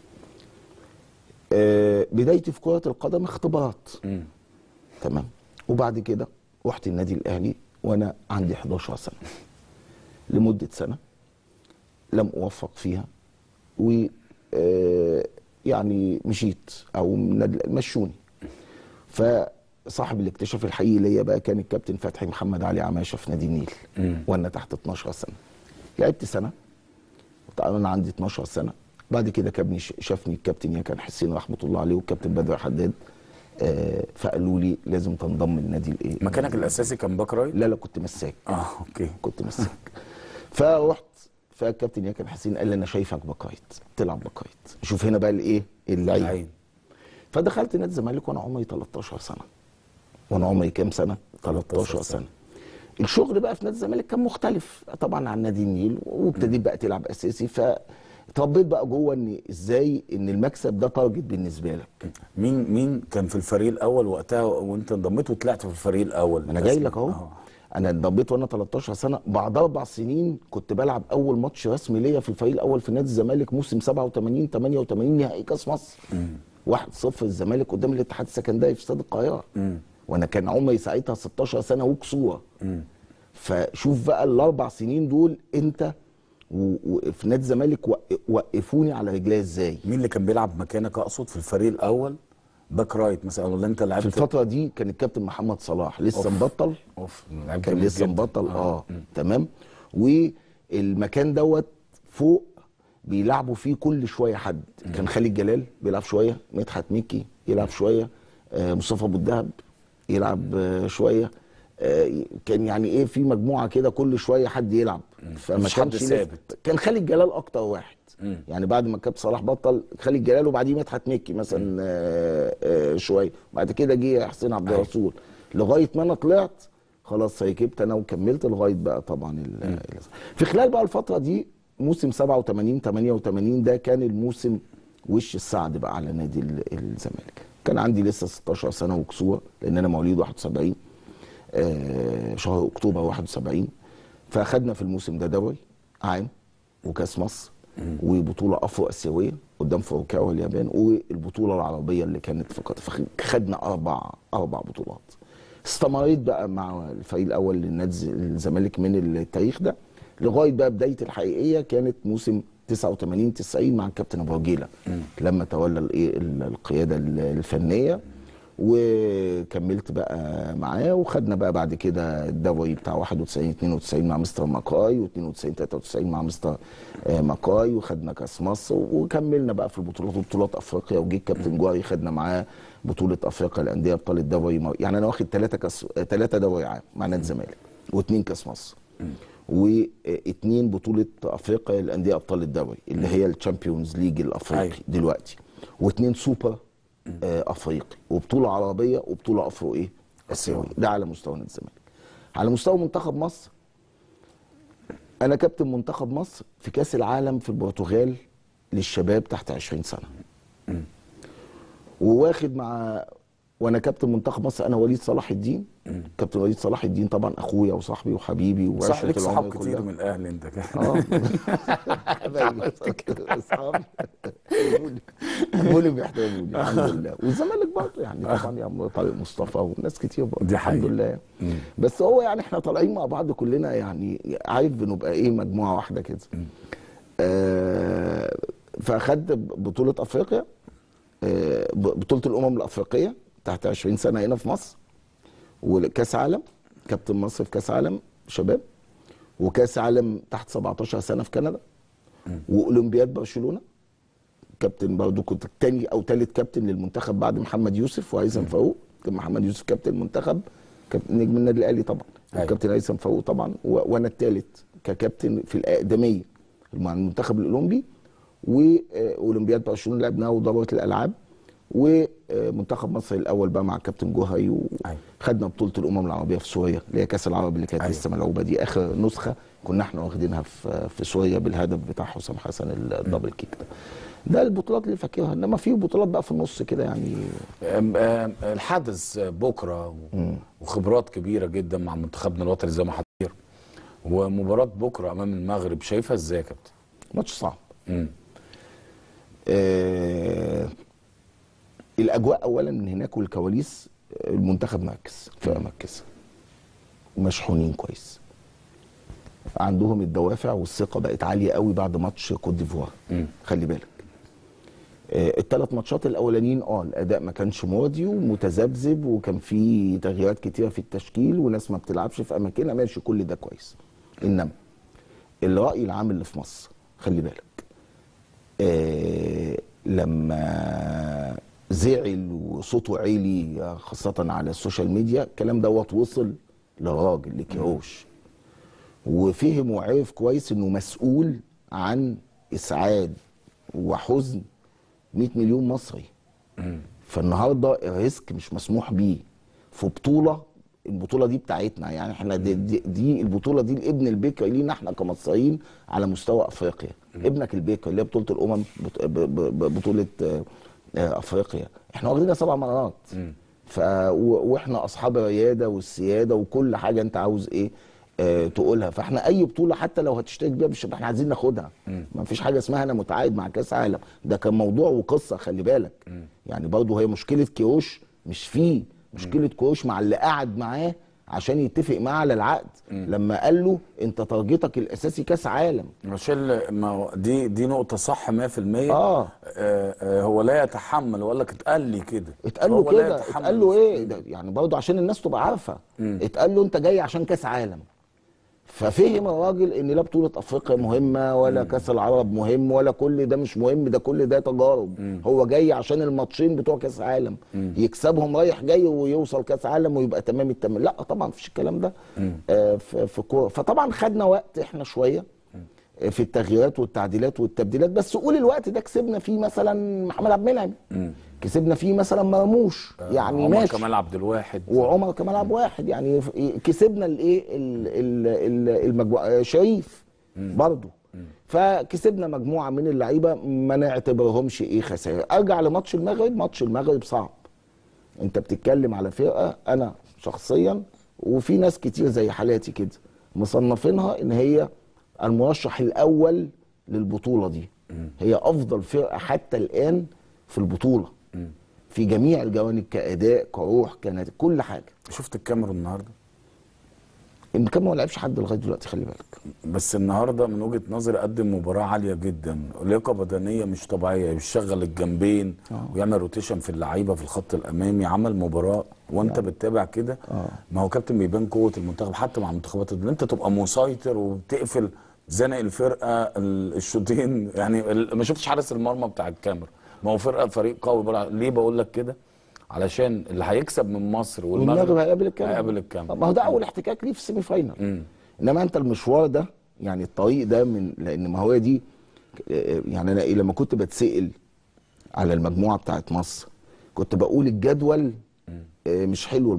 E: آه بدايتي في كره القدم اختبارات
A: مم.
E: تمام وبعد كده رحت النادي الاهلي وانا عندي 11 سنه لمده سنه لم اوفق فيها و آه، يعني مشيت او من النادي الأهلي مشوني فصاحب الاكتشاف الحقيقي ليا بقى كان الكابتن فتحي محمد علي عماشه في نادي النيل وانا تحت 12 سنه لعبت سنه طبعا انا عندي 12 سنه بعد كده كابني ش- شافني الكابتن ياكن حسين رحمه الله عليه والكابتن بدر حداد آه فقالوا لي لازم تنضم النادي الايه
A: مكانك الاساسي كان باك رايت
E: لا لا كنت مساك
A: اه اوكي
E: كنت مساك فرحت فالكابتن ياكن حسين قال لي انا شايفك باكايت تلعب باكايت شوف هنا بقى الايه اللعيب
A: العين
E: فدخلت نادي الزمالك وانا عمري 13 سنه وانا عمري كام سنه 13
A: 13
E: سنه الشغل بقى في نادي الزمالك كان مختلف طبعا عن نادي النيل وابتديت بقى تلعب اساسي فتربيت بقى جوه ان ازاي ان المكسب ده تارجت بالنسبه لك
A: مين مين كان في الفريق الاول وقتها وانت انضميت وطلعت في الفريق الاول
E: انا جاي لك اهو
A: آه.
E: انا انضميت وانا 13 سنه بعد اربع سنين كنت بلعب اول ماتش رسمي ليا في الفريق الاول في نادي الزمالك موسم 87 88 نهائي كاس مصر 1-0 الزمالك قدام الاتحاد السكندري في استاد القاهره وانا كان عمري ساعتها 16 سنه وكسوره فشوف بقى الاربع سنين دول انت و- وفي نادي الزمالك وق- وقفوني على رجلي ازاي
A: مين اللي كان بيلعب مكانك اقصد في الفريق الاول باك رايت مثلا ولا انت لعبت
E: في الفتره دي كان الكابتن محمد صلاح لسه مبطل
A: اوف لعبت
E: كان
A: جامد
E: لسه
A: جدا.
E: مبطل اه تمام والمكان دوت فوق بيلعبوا فيه كل شويه حد كان خالد جلال بيلعب شويه مدحت مكي يلعب شويه آه مصطفى ابو الدهب يلعب آه شويه آه كان يعني ايه في مجموعه كده كل شويه حد يلعب فما
A: مفيش حد
E: كانش لسه-
A: ثابت.
E: كان خالد جلال اكتر واحد يعني بعد ما كابتن صلاح بطل خالد جلال وبعديه مدحت مكي مثلا آه آه شويه بعد كده جه حسين عبد
A: أيوة.
E: الرسول لغايه ما انا طلعت خلاص ركبت انا وكملت لغايه بقى طبعا ال- ال- في خلال بقى الفتره دي موسم 87 88 ده كان الموسم وش السعد بقى على نادي ال- الزمالك كان عندي لسه 16 سنه وكسوره لان انا مواليد 71 آه، شهر اكتوبر 71 فاخدنا في الموسم ده دوري عام وكاس مصر وبطوله افرو اسيويه قدام فروكاوا واليابان والبطوله العربيه اللي كانت في قطر فخدنا اربع اربع بطولات استمريت بقى مع الفريق الاول للنادي الز- الزمالك من التاريخ ده لغايه بقى بدايه الحقيقيه كانت موسم 89 90 مع الكابتن ابو رجيله لما تولى الايه ال- القياده ال- الفنيه وكملت بقى معاه وخدنا بقى بعد كده الدوري بتاع 91 92 مع مستر ماكاي و92 93 مع مستر آه، ماكاي وخدنا كاس مصر وكملنا بقى في البطولات وبطولات افريقيا وجه الكابتن جوهري خدنا معاه بطوله افريقيا الانديه ابطال الدوري مر- يعني انا واخد ثلاثه كاس ثلاثه دوري عام مع نادي الزمالك واثنين كاس مصر واثنين بطوله افريقيا الانديه ابطال الدوري اللي هي الشامبيونز ليج الافريقي
A: أيوة.
E: دلوقتي واثنين سوبر آه، افريقي وبطوله عربيه وبطوله افرو ايه اسيوي ده على مستوى نادي الزمالك على مستوى منتخب مصر انا كابتن منتخب مصر في كاس العالم في البرتغال للشباب تحت 20 سنه وواخد مع وانا كابتن منتخب مصر انا وليد صلاح الدين كابتن وليد صلاح الدين طبعا اخويا وصاحبي وحبيبي
A: صح
E: وعشره
A: ليك صحاب
E: العمر
A: كتير
E: كلها.
A: من الاهل انت كده
E: اه حبايبي اصحابي بيحترموني بيحترموني الحمد لله والزمالك برضه يعني طبعا يا عم طارق مصطفى وناس كتير برضه
A: دي
E: الحمد
A: حقيقة.
E: لله بس هو يعني احنا طالعين مع بعض كلنا يعني عارف بنبقى ايه مجموعه واحده كده آه فاخدت بطوله افريقيا آه ب- بطوله الامم الافريقيه تحت 20 سنه هنا في مصر وكاس عالم كابتن مصر في كاس عالم شباب وكاس عالم تحت 17 سنه في كندا واولمبياد برشلونه كابتن برضه كنت تاني او تالت كابتن للمنتخب بعد محمد يوسف وهيثم فاروق كان محمد يوسف كابتن المنتخب كابتن نجم النادي الاهلي طبعا
A: أيوة.
E: وكابتن هيثم فاروق طبعا و- وانا التالت ككابتن في الاقدميه مع المنتخب الاولمبي واولمبياد برشلونه لعبناها ودوره الالعاب ومنتخب مصر الاول بقى مع كابتن جوهري
A: أيوة.
E: وخدنا بطوله الامم العربيه في سوريا اللي هي كاس العرب اللي كانت
A: أيوة.
E: لسه ملعوبه دي اخر نسخه كنا احنا واخدينها في في سوريا بالهدف بتاع حسام حسن الدبل كيك ده ده البطولات اللي فاكرها انما في بطولات بقى في النص كده يعني
A: أم- أم- الحدث بكره و- وخبرات كبيره جدا مع منتخبنا الوطني زي ما حضرتك ومباراه بكره امام المغرب شايفها ازاي يا كابتن؟
E: ماتش صعب
A: مم.
E: آه الاجواء اولا من هناك والكواليس آه، المنتخب مركز فرقه مركزه مشحونين كويس عندهم الدوافع والثقه بقت عاليه قوي بعد ماتش كوت ديفوار
A: مم.
E: خلي بالك آه الثلاث ماتشات الاولانيين اه الاداء ما كانش مرضي ومتذبذب وكان في تغييرات كتيره في التشكيل وناس ما بتلعبش في اماكنها ماشي كل ده كويس انما الراي العام اللي في مصر خلي بالك آه لما زعل وصوته عالي خاصة على السوشيال ميديا الكلام دوت وصل لراجل لكيروش وفهم وعرف كويس انه مسؤول عن اسعاد وحزن 100 مليون مصري فالنهارده الريسك مش مسموح بيه في بطوله البطوله دي بتاعتنا يعني احنا دي, دي, دي البطوله دي الابن البكر لينا احنا كمصريين على مستوى افريقيا ابنك البكر اللي هي بطوله الامم بط- ب- ب- ب- بطوله آه، آه، افريقيا احنا واخدينها سبع مرات ف و- واحنا اصحاب الرياده والسياده وكل حاجه انت عاوز ايه آه تقولها فاحنا اي بطوله حتى لو هتشترك بيها مش احنا عايزين ناخدها ما فيش حاجه اسمها انا متعاقد مع كاس عالم ده كان موضوع وقصه خلي بالك يعني برضه هي مشكله كيروش مش فيه مشكله كيروش مع اللي قعد معاه عشان يتفق معاه على العقد لما قال له انت تارجتك الاساسي كاس عالم
A: عشان ما هو دي دي نقطة صح 100%
E: آه.
A: آه آه هو لا يتحمل وقال لك اتقال لي كده
E: اتقال له
A: هو لا
E: كده
A: يتحمل
E: اتقال له ايه ده يعني برضه عشان الناس تبقى عارفه اتقال له انت جاي عشان كاس عالم ففهم الراجل ان لا بطوله افريقيا مهمه ولا كاس العرب مهم ولا كل ده مش مهم ده كل ده تجارب هو جاي عشان الماتشين بتوع كاس عالم يكسبهم رايح جاي ويوصل كاس عالم ويبقى تمام التمام لا طبعا مفيش الكلام ده آه في في كورة. فطبعا خدنا وقت احنا شويه في التغييرات والتعديلات والتبديلات بس قول الوقت ده كسبنا فيه مثلا محمد عبد المنعم كسبنا فيه مثلا مرموش يعني
A: عمر
E: ماشي
A: كمال عبد الواحد
E: وعمر كمال عبد واحد يعني ف- كسبنا الايه ال- ال- ال- المجموعه شريف برضه فكسبنا مجموعه من اللعيبه ما نعتبرهمش ايه خسائر ارجع لماتش المغرب ماتش المغرب صعب انت بتتكلم على فرقه انا شخصيا وفي ناس كتير زي حالاتي كده مصنفينها ان هي المرشح الاول للبطوله دي هي افضل فرقه حتى الان في البطوله في جميع الجوانب كاداء كروح كانت كل حاجه
A: شفت الكاميرون النهارده
E: ان كان ما لعبش حد لغايه دلوقتي خلي بالك
A: بس النهارده من وجهه نظري قدم مباراه عاليه جدا لياقه بدنيه مش طبيعيه بيشغل الجنبين ويعمل روتيشن في اللعيبه في الخط الامامي عمل مباراه وانت بتتابع كده ما هو كابتن بيبان قوه المنتخب حتى مع المنتخبات ان انت تبقى مسيطر وبتقفل زنق الفرقه ال- الشوطين يعني ال- ما شفتش حارس المرمى بتاع الكاميرا ما هو فرقه فريق قوي بقول- ليه بقول لك كده علشان اللي هيكسب من مصر
E: والمغرب
A: والمغرب
E: هيقابل الكاميرون
A: هيقابل الكاميرون
E: ما هو ده اول احتكاك ليه في السيمي فاينال انما انت المشوار ده يعني الطريق ده من لان ما هو دي يعني انا إيه لما كنت بتسال على المجموعه بتاعت مصر كنت بقول الجدول آه، مش حلو لمصر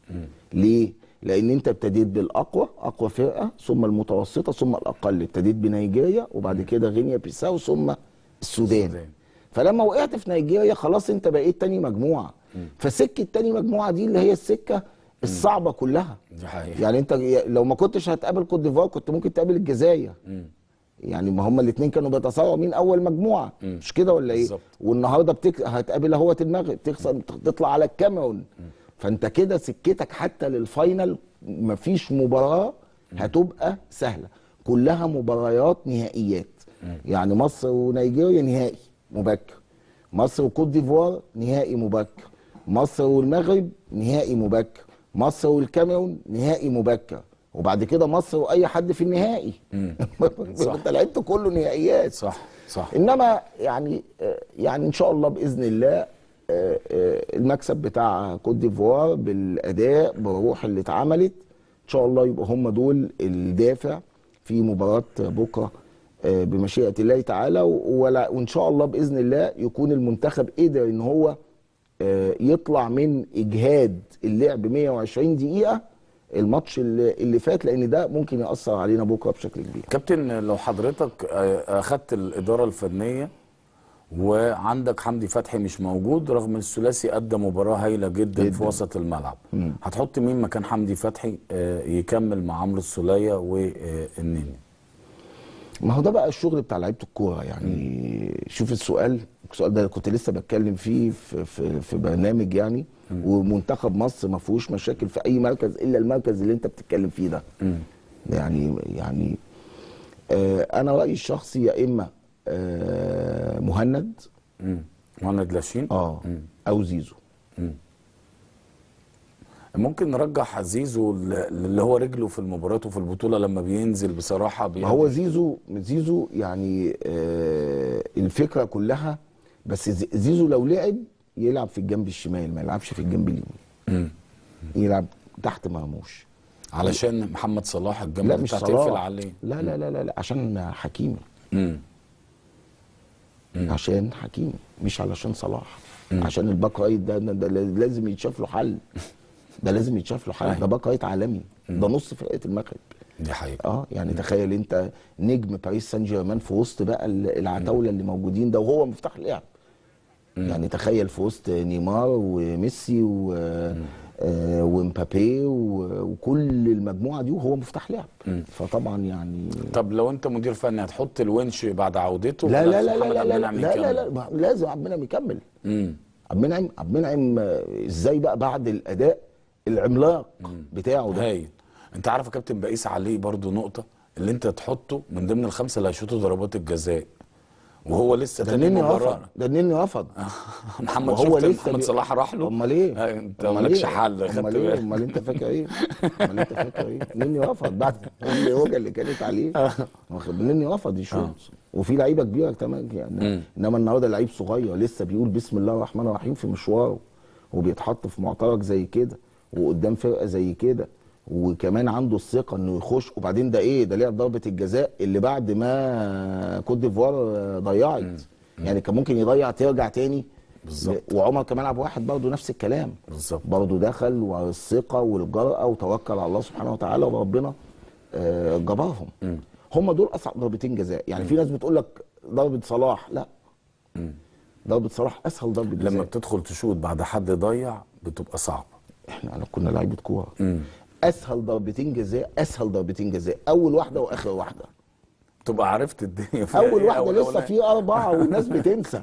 E: ليه لان انت ابتديت بالاقوى اقوى فرقه ثم المتوسطه ثم الاقل ابتديت بنيجيريا وبعد كده غينيا بيساو ثم السودان
A: السودان.
E: فلما وقعت في نيجيريا خلاص انت بقيت تاني مجموعه فسكه تاني مجموعه دي اللي هي السكه الصعبه كلها
A: دي حقيقة.
E: يعني انت لو ما كنتش هتقابل كوت ديفوار كنت ممكن تقابل الجزائر يعني ما هما الاثنين كانوا بيتصارعوا مين اول مجموعه مش كده ولا ايه
A: بالظبط.
E: والنهارده بتك... هتقابل اهوت المغرب تخسر تطلع على الكاميرون فانت كده سكتك حتى للفاينل مفيش مباراه هتبقى سهله كلها مباريات نهائيات يعني مصر ونيجيريا نهائي مبكر مصر وكوت ديفوار نهائي مبكر مصر والمغرب نهائي مبكر مصر والكاميرون نهائي مبكر وبعد كده مصر واي حد في النهائي
A: صح.
E: انت لعبت كله نهائيات
A: صح صح
E: انما يعني آه، يعني ان شاء الله باذن الله آه، آه، المكسب بتاع كوت ديفوار بالاداء بالروح اللي اتعملت ان شاء الله يبقى هم دول الدافع في مباراه بكره آه، بمشيئه الله تعالى ولا وان شاء الله باذن الله يكون المنتخب قدر ان هو آه، يطلع من اجهاد اللعب 120 دقيقه الماتش اللي اللي فات لان ده ممكن ياثر علينا بكره بشكل كبير
A: كابتن لو حضرتك آه، اخدت الاداره الفنيه وعندك حمدي فتحي مش موجود رغم الثلاثي ادى مباراه هايله جدا,
E: جداً.
A: في وسط الملعب هتحط مين مكان حمدي فتحي آه، يكمل مع عمرو السوليه والنني
E: ما هو ده بقى الشغل بتاع لعيبه الكوره يعني شوف السؤال السؤال ده كنت لسه بتكلم فيه في في, في برنامج يعني ومنتخب مصر ما فيهوش مشاكل في اي مركز الا المركز اللي انت بتتكلم فيه ده يعني يعني آه انا رايي الشخصي يا اما آه مهند
A: مهند لاشين
E: اه او زيزو
A: ممكن نرجح زيزو ل- اللي هو رجله في المباريات وفي البطوله لما بينزل بصراحه
E: ما
A: بيعمل
E: هو زيزو زيزو يعني آه الفكره كلها بس زي- زيزو لو لعب يلعب في الجنب الشمال ما يلعبش في الجنب اليمين يلعب تحت مرموش
A: علشان محمد صلاح الجنب
E: لا
A: اللي
E: مش
A: انت هتقفل
E: صلاح
A: عليه
E: لا لا لا لا, لا عشان حكيمي
A: مم.
E: عشان حكيمي مش علشان صلاح عشان الباك رايت ده, ده, ده لازم يتشاف له حل ده لازم يتشاف له حل
A: أيوة.
E: ده باك رايت عالمي ده نص فرقه المغرب
A: دي حقيقه
E: اه يعني تخيل انت نجم باريس سان جيرمان في وسط بقى ال- العتاوله اللي موجودين ده وهو مفتاح لعب يعني تخيل في وسط نيمار وميسي و آه، ومبابي و- وكل المجموعه دي وهو مفتاح لعب فطبعا يعني
A: طب لو انت مدير فني هتحط الونش بعد عودته
E: لا
A: ولا
E: لا لا
A: محمد
E: لا
A: عبد
E: لا لا
A: المنعم
E: لا لا,
A: يكمل؟
E: لا ما- لازم عبد المنعم يكمل
A: مم.
E: عبد المنعم عبد المنعم آه، ازاي بقى بعد الاداء العملاق بتاعه ده
A: هايل انت عارف يا كابتن بقيس عليه برضو نقطه اللي انت تحطه من ضمن الخمسه اللي هيشوطوا ضربات الجزاء وهو لسه
E: ده
A: تاني
E: النني
A: مباراه
E: رفض ده النني رفض
A: محمد
E: وهو
A: شفت
E: لسه
A: محمد
E: بي-
A: صلاح راح له
E: امال ايه؟
A: آه، انت
E: أمال
A: مالكش
E: إيه؟
A: حل خدت
E: امال ايه؟
A: بالك
E: امال انت فاكر ايه؟ امال انت فاكر ايه؟ نني رفض بعد الهوجه اللي كانت عليه واخد نني رفض يشوط وفي لعيبه كبيره كمان يعني انما النهارده لعيب صغير لسه بيقول بسم الله الرحمن الرحيم في مشواره وبيتحط في معترك زي كده وقدام فرقه زي كده وكمان عنده الثقه انه يخش وبعدين ده ايه ده لعب ضربه الجزاء اللي بعد ما كوت ديفوار ضيعت يعني كان ممكن يضيع ترجع تاني
A: بالظبط.
E: وعمر كمال عبد الواحد برضه نفس الكلام
A: بالظبط.
E: برضه دخل والثقه والجرأه وتوكل على الله سبحانه وتعالى وربنا آه، جبرهم هم دول اصعب ضربتين جزاء يعني في ناس بتقول لك ضربه صلاح لا ضربه صلاح اسهل ضربه جزاء
A: لما بتدخل تشوط بعد حد ضيع بتبقى صعبه
E: احنا أنا كنا لعيبه كوره اسهل ضربتين جزاء اسهل ضربتين جزاء اول واحده واخر واحده
A: تبقى عرفت الدنيا فيها
E: اول
A: إيه
E: واحده
A: أول
E: لسه
A: أولاني.
E: في اربعه والناس بتنسى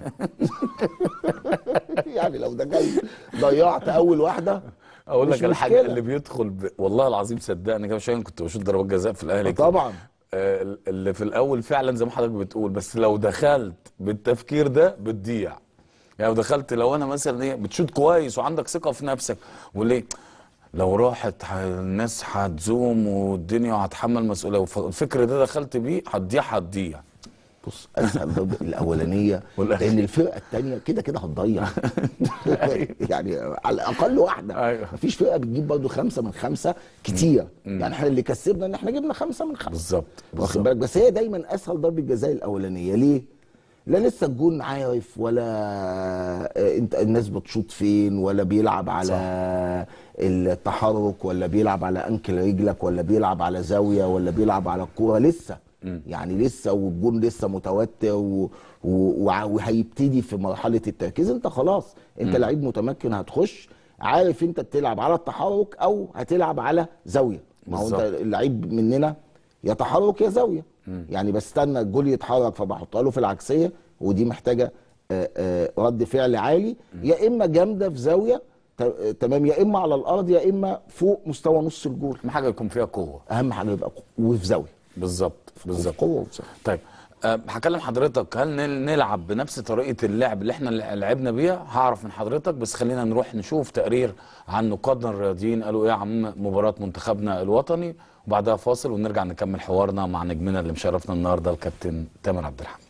E: يعني لو دخلت ضيعت اول واحده
A: اقول
E: مش
A: لك الحاجه
E: مشكلة.
A: اللي بيدخل ب... والله العظيم صدقني كده شويه كنت بشوط ضربات جزاء في الاهلي كده.
E: طبعا
A: آه، اللي في الاول فعلا زي ما حضرتك بتقول بس لو دخلت بالتفكير ده بتضيع يعني لو دخلت لو انا مثلا ايه بتشوط كويس وعندك ثقه في نفسك وليه لو راحت ح- الناس هتزوم والدنيا وهتحمل مسؤوليه والفكر ده دخلت بيه هتضيع هتضيع
E: بص اسهل ضربه الاولانيه
A: والأخير.
E: لان الفرقه الثانيه كده كده هتضيع يعني على الاقل واحده
A: أيوة.
E: مفيش فرقه بتجيب برضه خمسه من خمسه كتير يعني احنا اللي كسبنا ان احنا جبنا خمسه من خمسه
A: بالظبط
E: واخد
A: بالظبط
E: بالك بس هي دايما اسهل ضربه جزاء الاولانيه ليه؟ لا لسه الجون عارف ولا آه، انت الناس بتشوط فين ولا بيلعب على التحرك ولا بيلعب على انكل رجلك ولا بيلعب على زاويه ولا بيلعب على الكوره لسه يعني لسه والجون لسه متوتر و- و- وع- وهيبتدي في مرحله التركيز انت خلاص انت لعيب متمكن هتخش عارف انت بتلعب على التحرك او هتلعب على زاويه ما هو انت
A: بالظبط.
E: اللعيب مننا يا تحرك يا زاويه يعني بستنى الجول يتحرك فبحطها له في العكسيه ودي محتاجه آه، آه، رد فعل عالي يا اما جامده في زاويه ت- آه، تمام يا اما على الارض يا اما فوق مستوى نص الجول
A: اهم حاجه يكون فيها قوه
E: اهم حاجه يبقى قوة. وفي زاويه
A: بالظبط بالظبط
E: قوه وفي زاويه
A: طيب أه هكلم حضرتك هل نل- نلعب بنفس طريقه اللعب اللي احنا لعبنا بيها هعرف من حضرتك بس خلينا نروح نشوف تقرير عن نقادنا الرياضيين قالوا ايه عن مباراه منتخبنا الوطني وبعدها فاصل ونرجع نكمل حوارنا مع نجمنا اللي مشرفنا النهارده الكابتن تامر عبد الحميد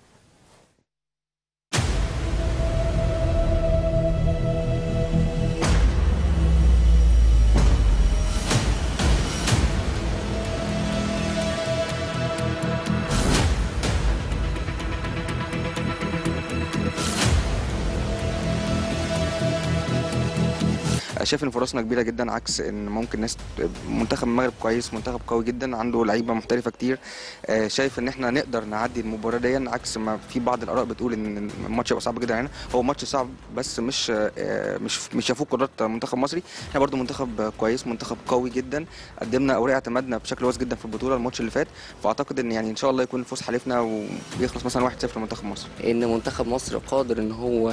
F: شايف ان فرصنا كبيره جدا عكس ان ممكن ناس منتخب المغرب كويس منتخب قوي جدا عنده لعيبه محترفه كتير آه، شايف ان احنا نقدر نعدي المباراه دي عكس ما في بعض الاراء بتقول ان الماتش هيبقى صعب جدا علينا هو ماتش صعب بس مش آه، مش مش يفوق قدرات منتخب مصري احنا برضو منتخب كويس منتخب قوي جدا قدمنا اوراق اعتمادنا بشكل كويس جدا في البطوله الماتش اللي فات فاعتقد ان يعني ان شاء الله يكون الفوز حليفنا وبيخلص مثلا 1-0 لمنتخب مصر
G: ان منتخب مصر قادر ان هو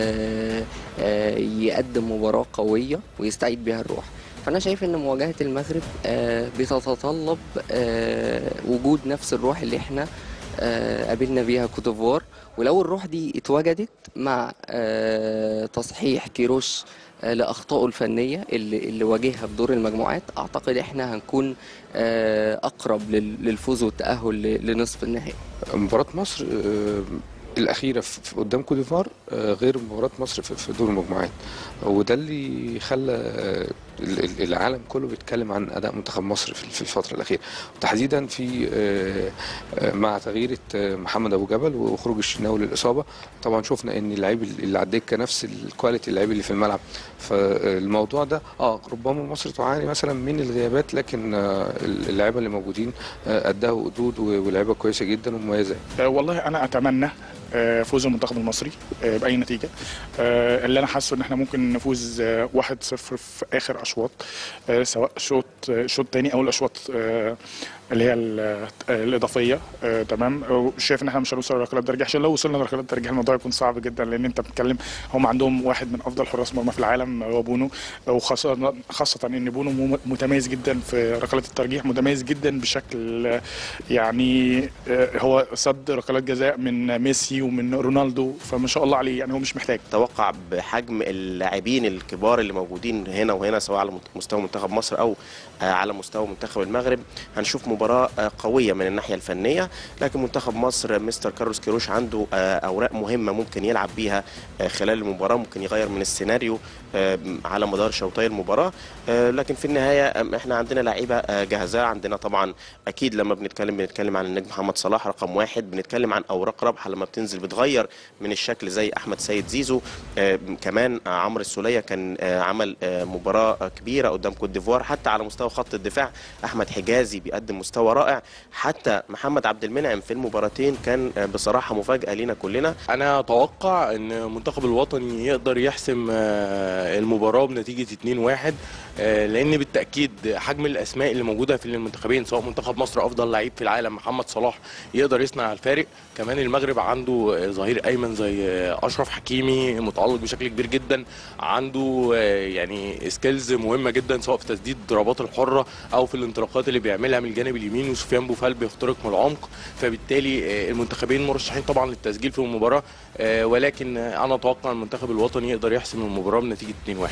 G: آه، آه، يقدم مباراه قويه ويستعيد بها الروح فانا شايف ان مواجهه المغرب آه، بتتطلب آه، وجود نفس الروح اللي احنا آه، قابلنا بيها كوتيفوار ولو الروح دي اتوجدت مع آه، تصحيح كيروش آه، لاخطائه الفنيه اللي اللي واجهها في دور المجموعات اعتقد احنا هنكون آه، اقرب لل- للفوز والتاهل ل- لنصف النهائي
H: مباراة مصر آه، الأخيرة في في- قدام كوت ديفوار آه، غير مباراة مصر في في دور المجموعات وده اللي خلى آه، ال- ال- العالم كله بيتكلم عن أداء منتخب مصر في في الفترة الأخيرة وتحديدا في آه، آه، مع تغيير آه، محمد أبو جبل وخروج الشناوي للإصابة طبعا شفنا إن اللعيب اللي على الدكة نفس الكواليتي اللعيب اللي في الملعب فالموضوع ده اه ربما مصر تعاني مثلا من الغيابات لكن آه، اللعيبه اللي موجودين آه، اداوا قدود ولاعيبه كويسه جدا ومميزه
I: آه، والله انا اتمنى آه، فوز المنتخب المصري آه، باي نتيجه آه، اللي انا حاسه ان احنا ممكن نفوز آه، 1-0 في اخر اشواط آه، سواء شوط آه، شوط تاني او الاشواط آه، اللي هي ال- آه، الاضافيه آه، تمام آه، شايف ان احنا مش هنوصل لركلات ترجيح عشان لو وصلنا لركلات ترجيح الموضوع يكون صعب جدا لان انت بتتكلم هم عندهم واحد من افضل حراس مرمى في العالم هو بونو وخاصه خاصه ان بونو مم- متميز جدا في ركلات الترجيح متميز جدا بشكل آه، يعني آه، هو صد ركلات جزاء من ميسي ومن رونالدو فما شاء الله عليه يعني هو مش محتاج
J: اتوقع بحجم اللاعبين الكبار اللي موجودين هنا وهنا سواء على مستوى منتخب مصر او آه، على مستوى منتخب المغرب هنشوف مباراه آه، قويه من الناحيه الفنيه لكن منتخب مصر مستر كارلوس كيروش عنده آه، اوراق مهمه ممكن يلعب بيها آه، خلال المباراه ممكن يغير من السيناريو آه، على مدار شوطي المباراه آه، لكن في النهايه آه، احنا عندنا لعيبه آه، جاهزه عندنا طبعا اكيد لما بنتكلم بنتكلم عن النجم محمد صلاح رقم واحد بنتكلم عن اوراق رابحه لما بتنزل بتغير من الشكل زي احمد سيد زيزو آه، كمان آه، عمرو السوليه كان آه، عمل آه، مباراه آه، كبيره قدام كوت ديفوار حتى على مستوى خط الدفاع احمد حجازي بيقدم مستوى رائع حتى محمد عبد المنعم في المباراتين كان آه، بصراحه مفاجاه لينا كلنا
K: انا اتوقع ان المنتخب الوطني يقدر يحسم آه، المباراه بنتيجه 2-1 آه، لان بالتاكيد حجم الاسماء اللي موجوده في المنتخبين سواء منتخب مصر افضل لعيب في العالم محمد صلاح يقدر يصنع الفارق كمان المغرب عنده آه، ظهير ايمن زي آه، اشرف حكيمي متالق بشكل كبير جدا عنده آه، يعني سكيلز مهمه جدا سواء في تسديد الضربات الحره او في الانطلاقات اللي بيعملها من الجانب اليمين وسفيان بوفال بيخترق من العمق فبالتالي آه، المنتخبين مرشحين طبعا للتسجيل في المباراه آه، ولكن آه، انا اتوقع المنتخب الوطني يقدر يحسم المباراه بنتيجه 2-1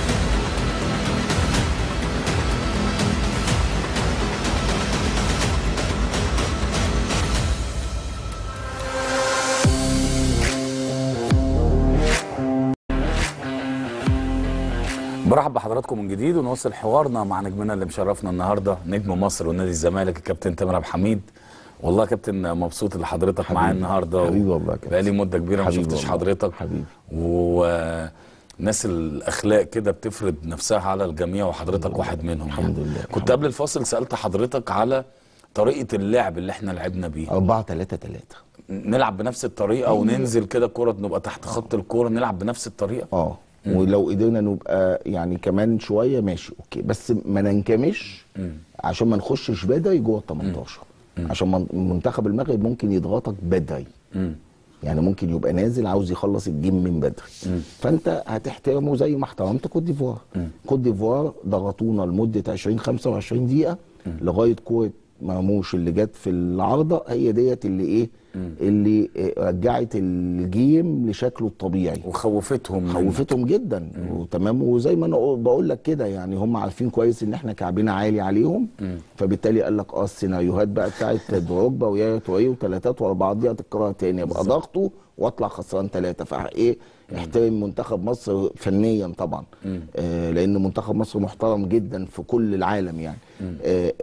A: برحب بحضراتكم من جديد ونواصل حوارنا مع نجمنا اللي مشرفنا النهارده نجم مصر ونادي الزمالك الكابتن تامر عبد الحميد والله يا كابتن مبسوط ان حضرتك معايا النهارده
E: حبيبي والله يا كابتن.
A: بقالي مده كبيره ما
E: حبيبي
A: شفتش
E: والله.
A: حضرتك
E: حبيبي
A: و ناس الاخلاق كده بتفرض نفسها على الجميع وحضرتك واحد منهم
E: الحمد
A: يعني.
E: لله
A: كنت قبل الفاصل سالت حضرتك على طريقه اللعب اللي احنا لعبنا بيها
E: 4 3 3
A: نلعب بنفس الطريقه وننزل كده كره نبقى تحت خط الكوره نلعب بنفس الطريقه
E: اه ولو قدرنا نبقى يعني كمان شويه ماشي اوكي بس ما ننكمش عشان ما نخشش بدري جوه ال 18 عشان من- منتخب المغرب ممكن يضغطك بدري
A: مم.
E: يعني ممكن يبقى نازل عاوز يخلص الجيم من بدري فانت هتحترمه زي ما احترمت كوت ديفوار كوت ديفوار ضغطونا لمده 20 25 دقيقه لغايه كوره مرموش اللي جت في العارضه هي ديت اللي ايه اللي آه، رجعت الجيم لشكله الطبيعي
A: وخوفتهم منك.
E: خوفتهم جدا وتمام وزي ما انا بقول لك كده يعني هم عارفين كويس ان احنا كعبنا عالي عليهم فبالتالي قال لك اه السيناريوهات بقى بتاعت دروجبا ويا توريه وثلاثات ورا بعض دي هتتكرر تاني يبقى ضغطه واطلع خسران ثلاثه فايه احترم منتخب مصر فنيا طبعا آه لان منتخب مصر محترم جدا في كل العالم يعني آه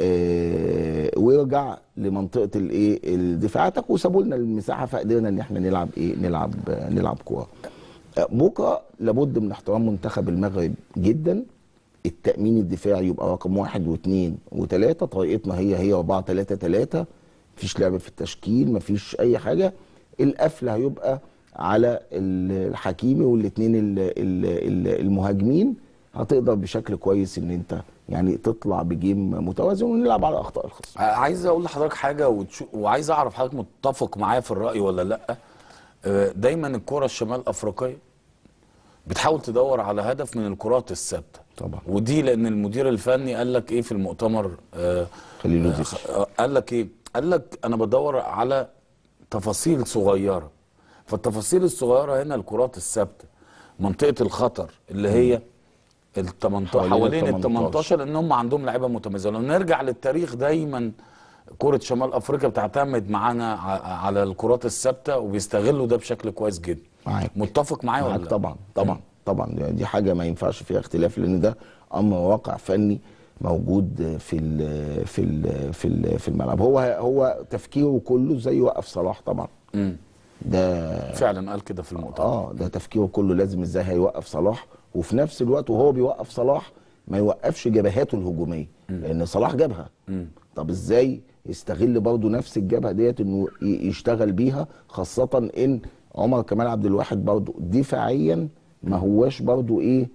E: آه ويرجع لمنطقه الايه دفاعاتك وسابوا لنا المساحه فقدرنا ان احنا نلعب ايه نلعب آه نلعب كوره بكره لابد من احترام منتخب المغرب جدا التأمين الدفاعي يبقى رقم واحد واثنين وثلاثة طريقتنا هي هي 4 3 3 مفيش لعب في التشكيل مفيش أي حاجة القفل هيبقى على ال- الحكيمي والاثنين المهاجمين هتقدر بشكل كويس ان انت يعني تطلع بجيم متوازن ونلعب على اخطاء الخصم
A: عايز اقول لحضرتك حاجه وتشو... وعايز اعرف حضرتك متفق معايا في الراي ولا لا آه، دايما الكره الشمال افريقيه بتحاول تدور على هدف من الكرات الثابته
E: طبعا
A: ودي لان المدير الفني قال لك ايه في المؤتمر آه
E: خليل
A: آه،
E: لطيف.
A: خ- آه، قال لك ايه قال لك انا بدور على تفاصيل صغيره فالتفاصيل الصغيره هنا الكرات الثابته منطقه الخطر اللي هي ال 18
E: حوالين
A: حوالين ال
E: ال
A: 18 لان هم عندهم لعيبه متميزه لو نرجع للتاريخ دايما كرة شمال افريقيا بتعتمد معانا ع- على الكرات الثابته وبيستغلوا ده بشكل كويس جدا
E: معاك
A: متفق معايا ولا
E: معاك
A: لا؟
E: طبعا طبعا طبعا دي- دي حاجه ما ينفعش فيها اختلاف لان ده امر واقع فني موجود في ال في ال في ال في الملعب هو هو تفكيره كله ازاي يوقف صلاح طبعا
A: مم.
E: ده
A: فعلا قال كده في المؤتمر
E: اه ده تفكيره كله لازم ازاي هيوقف صلاح وفي نفس الوقت وهو بيوقف صلاح ما يوقفش جبهاته الهجوميه لان صلاح جبهه طب ازاي يستغل برضه نفس الجبهه ديت انه ي- يشتغل بيها خاصه ان عمر كمال عبد الواحد برضه دفاعيا ما هواش برضه ايه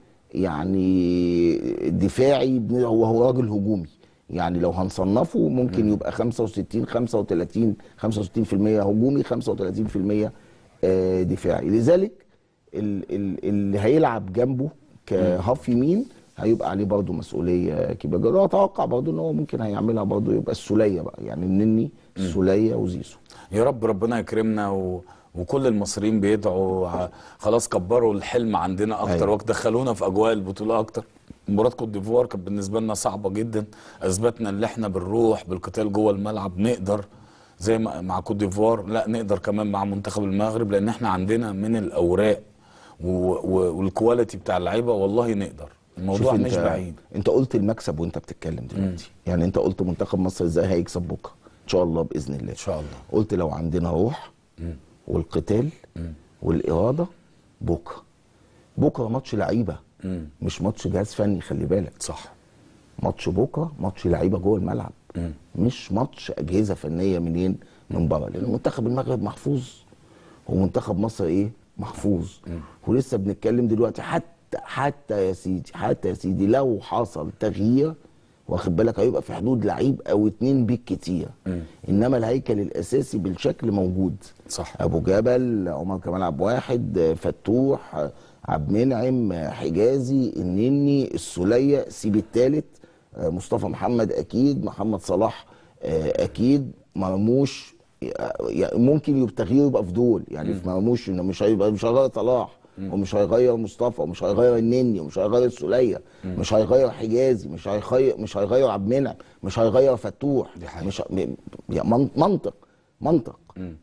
E: يعني دفاعي بن- هو هو راجل هجومي يعني لو هنصنفه ممكن يبقى 65 35 65% هجومي 35% آه، دفاعي لذلك ال- ال- اللي هيلعب جنبه كهاف يمين هيبقى عليه برضه مسؤوليه كبيره جدا واتوقع برضه ان هو ممكن هيعملها برضه يبقى السوليه بقى يعني النني السوليه وزيزو
A: يا رب ربنا يكرمنا و... وكل المصريين بيدعوا ع- خلاص كبروا الحلم عندنا اكتر
E: أيوة.
A: ودخلونا في اجواء البطوله اكتر مباراه كوت ديفوار كانت بالنسبه لنا صعبه جدا اثبتنا ان احنا بالروح بالقتال جوه الملعب نقدر زي ما مع كوت ديفوار لا نقدر كمان مع منتخب المغرب لان احنا عندنا من الاوراق و... و... والكواليتي بتاع اللعيبه والله نقدر الموضوع
E: شوف
A: مش
E: انت
A: بعيد
E: انت قلت المكسب وانت بتتكلم دلوقتي يعني انت قلت منتخب مصر ازاي هيكسب بكره ان شاء الله باذن الله
A: ان شاء الله
E: قلت لو عندنا روح والقتال والاراده بكره بكره ماتش لعيبه
A: مم.
E: مش ماتش جهاز فني خلي بالك
A: صح
E: ماتش بكره ماتش لعيبه جوه الملعب مش ماتش اجهزه فنيه منين من بره لان منتخب المغرب محفوظ ومنتخب مصر ايه محفوظ ولسه بنتكلم دلوقتي حتى حتى يا سيدي حتى يا سيدي لو حصل تغيير واخد بالك هيبقى في حدود لعيب او اتنين بالكتير انما الهيكل الاساسي بالشكل موجود
A: صح
E: ابو جبل عمر كمال عبد واحد فتوح عبد المنعم حجازي النني السوليه سيب الثالث مصطفى محمد اكيد محمد صلاح آه، اكيد مرموش آه، ممكن يبقى تغيير يبقى في دول يعني في مرموش انه مش هيبقى مش هيغير صلاح ومش هيغير مصطفى ومش هيغير النني ومش هيغير السوليه مش هيغير حجازي مش هيغير مش هيغير عبد المنعم مش هيغير فتوح
A: دي حقيقة.
E: مش ه- م- يعني من- منطق منطق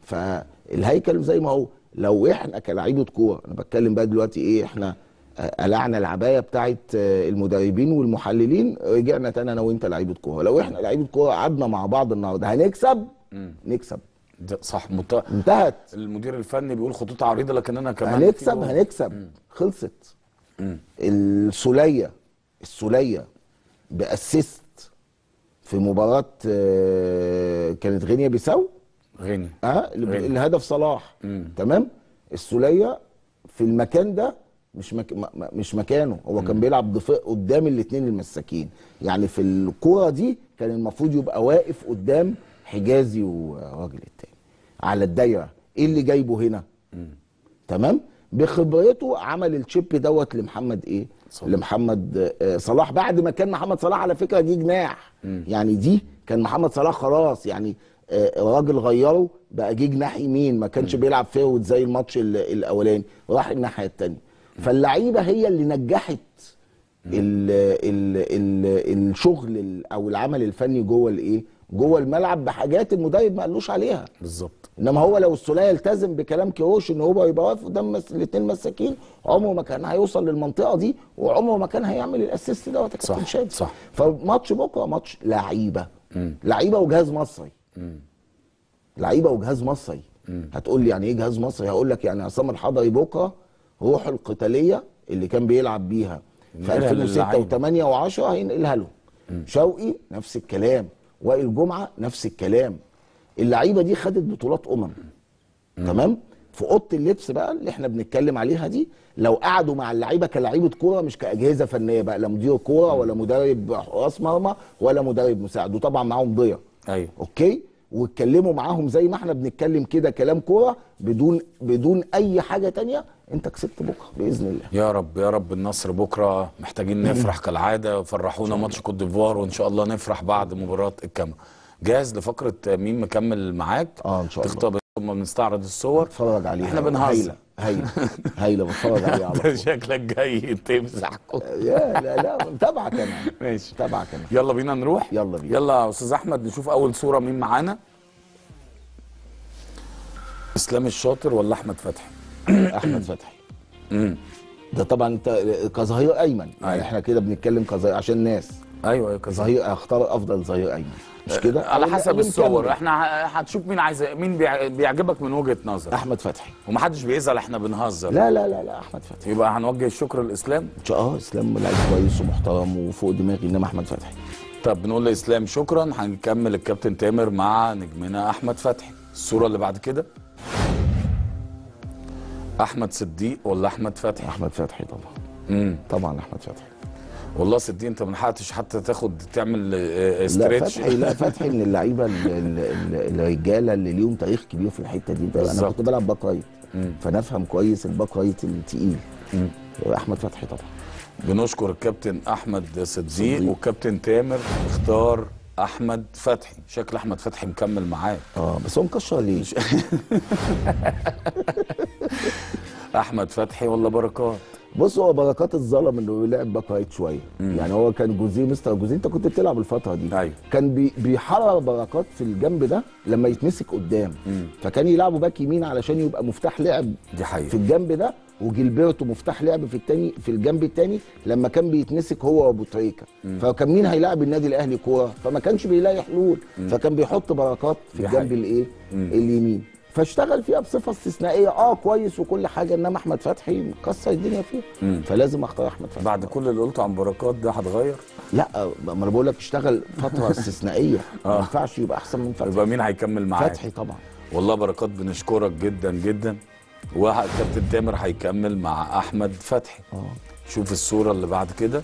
E: فالهيكل زي ما هو لو احنا كلاعيبه كوره انا بتكلم بقى دلوقتي ايه احنا آه، قلعنا العبايه بتاعت آه، المدربين والمحللين رجعنا تاني انا وانت لعيبه كوره لو احنا لعيبه كوره قعدنا مع بعض النهارده هنكسب نكسب
A: ده صح مت...
E: انتهت
A: المدير الفني بيقول خطوط عريضه لكن انا كمان في
E: هنكسب
A: جول.
E: هنكسب خلصت السوليه السوليه باسيست في مباراه آه، كانت غينيا بيساو
A: غني
E: اه
A: غني.
E: الهدف صلاح تمام السوليه في المكان ده مش مك... م- م- مش مكانه هو كان بيلعب ضفاء قدام الاثنين المساكين يعني في الكوره دي كان المفروض يبقى واقف قدام حجازي والراجل التاني على الدايره ايه اللي جايبه هنا تمام بخبرته عمل الشيب دوت لمحمد ايه
A: صلاح.
E: لمحمد آه، صلاح بعد ما كان محمد صلاح على فكره جه جناح يعني دي كان محمد صلاح خلاص يعني آه، الراجل غيره بقى جه جناح يمين ما كانش بيلعب فيرود زي الماتش ال- الاولاني راح الناحيه الثانيه فاللعيبه هي اللي نجحت ال ال ال الشغل ال- او العمل الفني جوه الايه جوه الملعب بحاجات المدرب ما قالوش عليها
A: بالظبط
E: انما هو لو السوليه يلتزم بكلام كيروش ان هو يبقى واقف قدام مس... الاثنين مساكين عمره ما كان هيوصل للمنطقه دي وعمره ما كان هيعمل الاسيست دوت يا
A: صح،
E: كابتن شادي
A: صح.
E: فماتش بكره ماتش لعيبه لعيبه وجهاز مصري لعيبه وجهاز مصري هتقول لي يعني ايه جهاز مصري هقول لك يعني عصام الحضري بكره روحه القتاليه اللي كان بيلعب بيها في
A: ينقلها
E: 2006
A: للعيبة.
E: و8 و10 هينقلها له شوقي نفس الكلام وائل جمعه نفس الكلام اللعيبه دي خدت بطولات امم تمام في اوضه اللبس بقى اللي احنا بنتكلم عليها دي لو قعدوا مع اللعيبه كلعيبه كوره مش كاجهزه فنيه بقى لا مدير كوره ولا مدرب حراس مرمى ولا مدرب مساعد وطبعا معاهم ضياء
A: ايوه
E: اوكي واتكلموا معاهم زي ما احنا بنتكلم كده كلام كوره بدون بدون اي حاجه تانية انت كسبت بكره باذن الله
A: يا رب يا رب النصر بكره محتاجين نفرح كالعاده فرحونا ماتش كوت ديفوار وان شاء الله نفرح بعد مباراه الكاميرون جاهز لفقره مين مكمل معاك
E: اه ان شاء الله
A: تختار ثم بنستعرض الصور
E: اتفرج عليها
A: احنا بنهزر
E: هايله هايله هايله بتفرج عليها على
A: ده
E: طول
A: شكلك جاي تمسح كل-
E: يا لا لا متابعه كمان
A: ماشي
E: متابعه كمان
A: يلا بينا نروح
E: يلا بينا.
A: يلا يا استاذ احمد نشوف اول صوره مين معانا اسلام الشاطر ولا احمد فتحي
E: احمد فتحي
A: امم
E: ده طبعا انت كظهير ايمن يعني
A: أيوة.
E: احنا كده بنتكلم كظهير عشان الناس
A: ايوه ايوه كذا
E: ظهير اختار افضل ظهير ايمن مش كده
A: على
E: اللي-
A: حسب
E: اللي
A: الصور
E: مكمل.
A: احنا ه- هتشوف مين عايز مين بيع- بيعجبك من وجهه نظر
E: احمد فتحي
A: ومحدش بيزعل احنا بنهزر
E: لا لا لا لا احمد فتحي
A: يبقى هنوجه الشكر لاسلام
E: ان شاء الله اسلام لعيب كويس ومحترم وفوق دماغي انما احمد فتحي
A: طب بنقول لاسلام شكرا هنكمل الكابتن تامر مع نجمنا احمد فتحي الصوره اللي بعد كده احمد صديق ولا احمد فتحي
E: احمد فتحي طبعا
A: امم
E: طبعا احمد فتحي
A: والله صديق انت ما لحقتش حتى تاخد تعمل آه،
E: لا
A: ستريتش
E: فتحي لا فتحي من اللعيبه ال- ال- ال- الرجاله اللي ليهم تاريخ كبير في الحته دي ده انا
A: بالظبط.
E: كنت بلعب باك رايت
A: مم.
E: فانا افهم كويس الباك رايت التقيل
A: مم.
E: احمد فتحي طبعا
A: بنشكر الكابتن احمد صديق
E: صديق.
A: والكابتن تامر اختار احمد فتحي شكل احمد فتحي مكمل معاه
E: اه بس هو مكشر ليه؟
A: احمد فتحي ولا بركات
E: بص هو بركات الظلم انه لعب باك رايت شويه يعني هو كان جوزيه مستر جوزيه انت كنت بتلعب الفتره دي
A: أيوة.
E: كان بي بيحرر بركات في الجنب ده لما يتمسك قدام فكان يلعبوا باك يمين علشان يبقى مفتاح لعب
A: دي
E: في
A: حقيقه
E: الجنب ده وجilberto مفتاح لعب في التاني في الجنب التاني لما كان بيتمسك هو وابو تريكه فكان مين هيلاعب النادي الاهلي كوره فما كانش بيلاقي حلول فكان بيحط بركات في
A: دي
E: الجنب
A: حقيقة.
E: الايه اليمين فاشتغل فيها بصفه استثنائيه اه كويس وكل حاجه انما احمد فتحي مكسر الدنيا فيها فلازم اختار احمد فتحي
A: بعد كل اللي قلته عن بركات ده هتغير
E: لا ما انا بقول لك اشتغل فتره استثنائيه ما
A: آه.
E: ينفعش يبقى احسن من فتحي
A: يبقى مين هيكمل معاك
E: فتحي طبعا
A: والله بركات بنشكرك جدا جدا وكابتن تامر هيكمل مع احمد فتحي
E: اه
A: شوف الصوره اللي بعد كده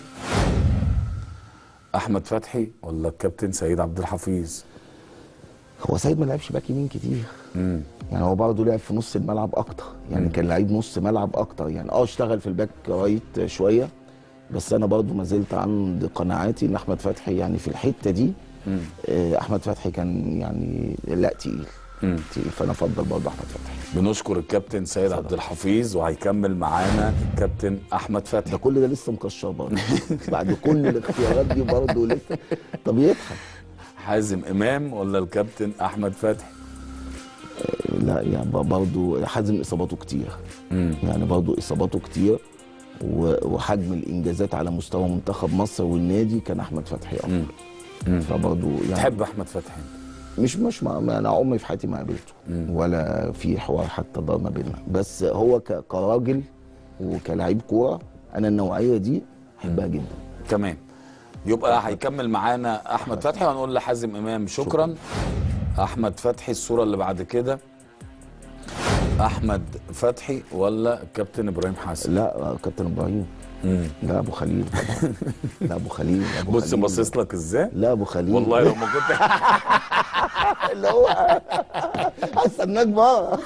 A: احمد فتحي ولا الكابتن سيد عبد الحفيظ
E: هو سيد ما لعبش باك يمين كتير
A: امم
E: يعني هو برضه لعب في نص الملعب اكتر يعني كان لعيب نص ملعب اكتر يعني اه اشتغل في الباك رايت شويه بس انا برضه ما زلت عند قناعاتي ان احمد فتحي يعني في الحته دي آه، احمد فتحي كان يعني لا تقيل
A: مم.
E: تقيل فانا افضل برضه احمد فتحي
A: بنشكر الكابتن سيد عبد الحفيظ وهيكمل معانا الكابتن احمد
E: ده
A: فتحي
E: كل ده لسه مكشر برضه بعد كل الاختيارات دي برضه لسه طب يضحك
A: حازم امام ولا الكابتن احمد فتحي
E: لا يعني برضه حازم اصاباته كتير
A: امم
E: يعني برضه اصاباته كتير و- وحجم الانجازات على مستوى منتخب مصر والنادي كان احمد فتحي افضل
A: مم.
E: فبرضه يعني
A: تحب احمد فتحي
E: مش مش ما ما انا عمري في حياتي ما قابلته ولا في حوار حتى دار ما بيننا بس هو ك- كراجل وكلاعب كوره انا النوعيه دي احبها جدا
A: تمام يبقى هيكمل معانا احمد فتحي وهنقول لحازم امام شكرا احمد فتحي الصوره اللي بعد كده احمد فتحي ولا الكابتن ابراهيم حسن
E: لا كابتن ابراهيم
A: مم.
E: لا ابو خليل طبعا لا ابو خليل أبو
A: بص
E: خليل.
A: باصص لك ازاي
E: لا ابو خليل
A: والله لو ما كنت
E: اللي هو هستناك بقى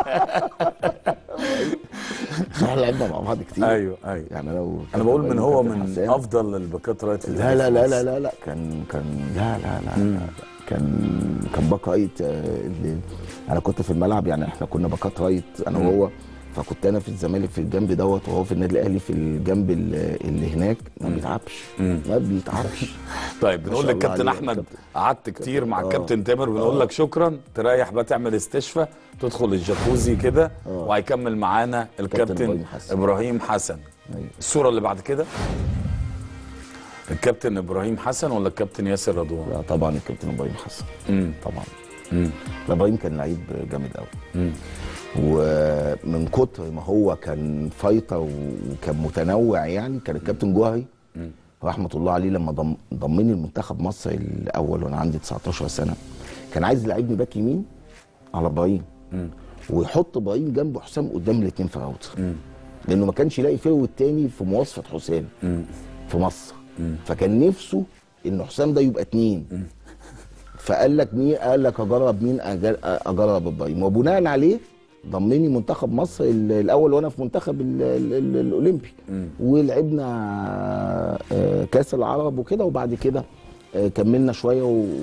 E: احنا لعبنا مع بعض كتير
A: ايوه ايوه
E: يعني لو
A: انا بقول من هو
E: كابتن
A: من
E: حسام.
A: افضل الباكات رايت في
E: لا لا
A: التاريخ
E: لا
A: في
E: لا
A: مصر.
E: لا لا كان كان لا لا لا, لا. كان كان باك رايت آه، اللي انا كنت في الملعب يعني احنا كنا باكات رايت انا
A: مم.
E: وهو فكنت انا في الزمالك في الجنب دوت وهو في النادي الاهلي في الجنب اللي اللي هناك ما بيتعبش
A: مم.
E: ما بيتعبش
A: طيب
E: ما
A: بنقول
E: شاء الله
A: للكابتن
E: عليه
A: احمد
E: الكابتن.
A: قعدت كتير مع
E: آه.
A: الكابتن تامر بنقول لك شكرا تريح بقى تعمل استشفاء تدخل الجاكوزي كده
E: آه.
A: وهيكمل معانا الكابتن
E: إبراهيم حسن.
A: ابراهيم حسن
E: أيوة.
A: الصوره اللي بعد كده الكابتن ابراهيم حسن ولا الكابتن ياسر رضوان
E: لا طبعا الكابتن ابراهيم حسن
A: امم
E: طبعا
A: امم
E: لا، ابراهيم كان لعيب جامد قوي
A: امم
E: ومن كتر ما هو كان فايتر وكان متنوع يعني كان الكابتن جوهري
A: مم.
E: رحمه الله عليه لما ضم ضمني المنتخب مصر الاول وانا عندي 19 سنه كان عايز يلعبني باك يمين على ابراهيم
A: مم.
E: ويحط ابراهيم جنب حسام قدام الاثنين في اوت
A: مم.
E: لانه ما كانش يلاقي فيه التاني في مواصفه حسام
A: مم.
E: في مصر
A: مم.
E: فكان نفسه ان حسام ده يبقى اتنين فقال لك مين قال لك اجرب مين أجر- اجرب ابراهيم وبناء عليه ضمني منتخب مصر ال- الاول وانا في منتخب ال- ال- ال- الاولمبي
A: مم.
E: ولعبنا آه، كاس العرب وكده وبعد كده آه، كملنا شويه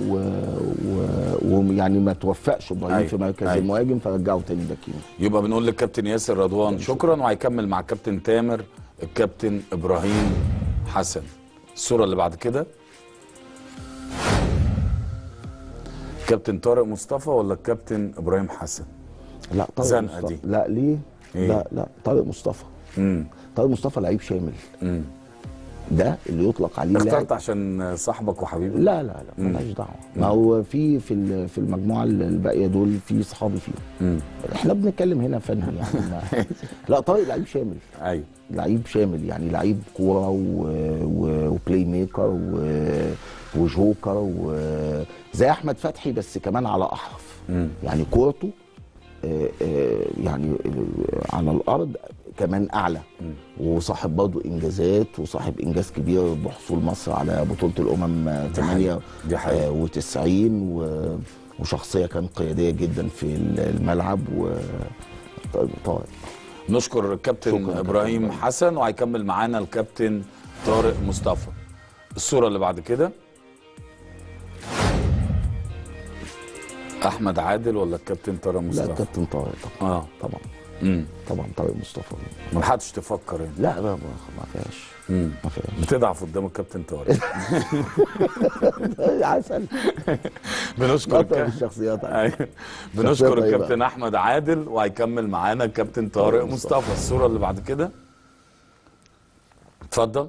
E: ويعني ما توفقش ابراهيم
A: أيوة،
E: في مركز
A: أيوة.
E: المهاجم فرجعه تاني باك يمين
A: يبقى بنقول للكابتن ياسر رضوان شكرا وهيكمل مع الكابتن تامر الكابتن ابراهيم حسن الصوره اللي بعد كده كابتن طارق مصطفى ولا الكابتن ابراهيم حسن
E: لا طارق
A: زنقة
E: مصطفى
A: دي.
E: لا ليه؟
A: إيه؟
E: لا لا طارق مصطفى
A: امم
E: طارق مصطفى لعيب شامل
A: امم
E: ده اللي يطلق عليه لاعب
A: اخترت عشان صاحبك وحبيبك
E: لا لا لا
A: مم.
E: مالهاش دعوه ما هو في في ال- في المجموعه الباقيه دول في صحابي فيهم
A: امم
E: احنا بنتكلم هنا فني يعني ما- لا طارق لعيب شامل
A: ايوه
E: لعيب شامل يعني لعيب كوره و... و... وبلاي ميكر و... وجوكر وزي احمد فتحي بس كمان على احرف
A: امم
E: يعني كورته آه، آه، يعني آه، على الارض كمان اعلى
A: مم.
E: وصاحب برضه انجازات وصاحب انجاز كبير بحصول مصر على بطوله الامم آه،
A: دي حقيقة. دي حقيقة.
E: 98 و... وشخصيه كانت قياديه جدا في الملعب و طارق
A: نشكر الكابتن
E: شكراً
A: ابراهيم
E: كابتن.
A: حسن وهيكمل معانا الكابتن طارق مصطفى الصوره اللي بعد كده احمد عادل ولا الكابتن طارق
E: لا
A: مصطفى
E: كابتن طارق طبعا
A: اه
E: طبعا
A: امم
E: طبعا طارق مصطفى
A: ما لحقتش تفكر يعني
E: لا ما ما ما فيهاش
A: امم
E: ما فيهاش
A: بتضعف قدام الكابتن طارق
E: عسل
A: بنشكر
E: أطيب
A: الك-
E: الشخصيات
A: أيوة.
E: شخصية
A: بنشكر
E: طيبة.
A: الكابتن احمد عادل وهيكمل معانا الكابتن طارق
E: طارق
A: مصطفى الصوره اللي بعد كده اتفضل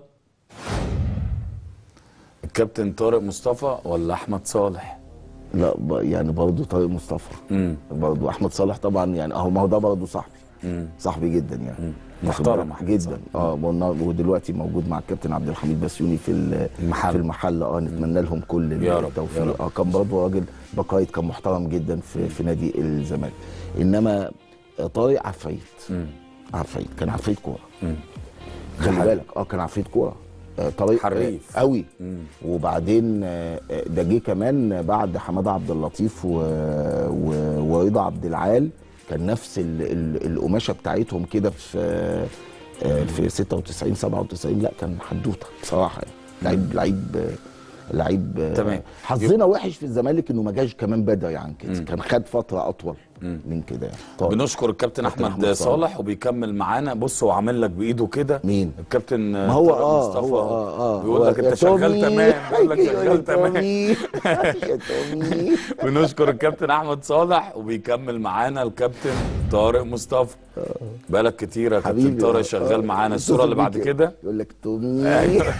A: الكابتن طارق مصطفى ولا احمد صالح
E: لا ب- يعني برضه طارق مصطفى
A: امم
E: برضه احمد صالح طبعا يعني اهو ما هو ده برضه صاحبي
A: امم
E: صاحبي جدا يعني
A: مم.
E: واخد
A: محترم
E: بالك؟
A: أحمد
E: جدا
A: صالح.
E: اه والنا- ودلوقتي موجود مع الكابتن عبد الحميد بسيوني في ال-
A: المحل.
E: في المحل اه نتمنى لهم كل
A: يا رب، يا
E: التوفيق
A: رب.
E: اه كان برضه راجل بقايد كان محترم جدا في في نادي الزمالك انما آه، طارق عفريت
A: امم
E: عفريت كان عفريت كوره
A: امم
E: خلي
A: حق.
E: بالك اه كان عفريت كوره آه، طارق
A: حريف.
E: آه، قوي
A: امم
E: وبعدين آه، آه، ده جه كمان بعد حماده عبد اللطيف و... و... ورضا عبد العال كان نفس ال... ال... القماشه بتاعتهم كده في آه، في 96 97 لا كان حدوته بصراحه يعني لعيب لعيب آه، لعيب آه،
A: تمام.
E: حظنا وحش في الزمالك انه ما جاش كمان بدري عن كده
A: مم.
E: كان خد فتره اطول
A: مم.
E: من كده يعني طارق.
A: بنشكر الكابتن
E: كابتن
A: احمد
E: أحمد
A: صالح
E: صالح.
A: وبيكمل معانا بص هو عامل لك بايده كده
E: مين
A: الكابتن
E: ما هو
A: طارق
E: اه
A: مصطفى
E: هو اه اه
A: بيقول
E: هو
A: لك
E: يا
A: انت شغال
E: تومي.
A: تمام بيقول لك
E: يا
A: شغال تمام
E: تومي. يا تومي
A: بنشكر الكابتن احمد صالح وبيكمل معانا الكابتن طارق مصطفى بقالك كتير يا كابتن
E: حبيبي
A: طارق
E: آه،
A: شغال
E: آه.
A: معانا الصوره اللي بعد
E: بيك
A: كده
E: يقول لك تومي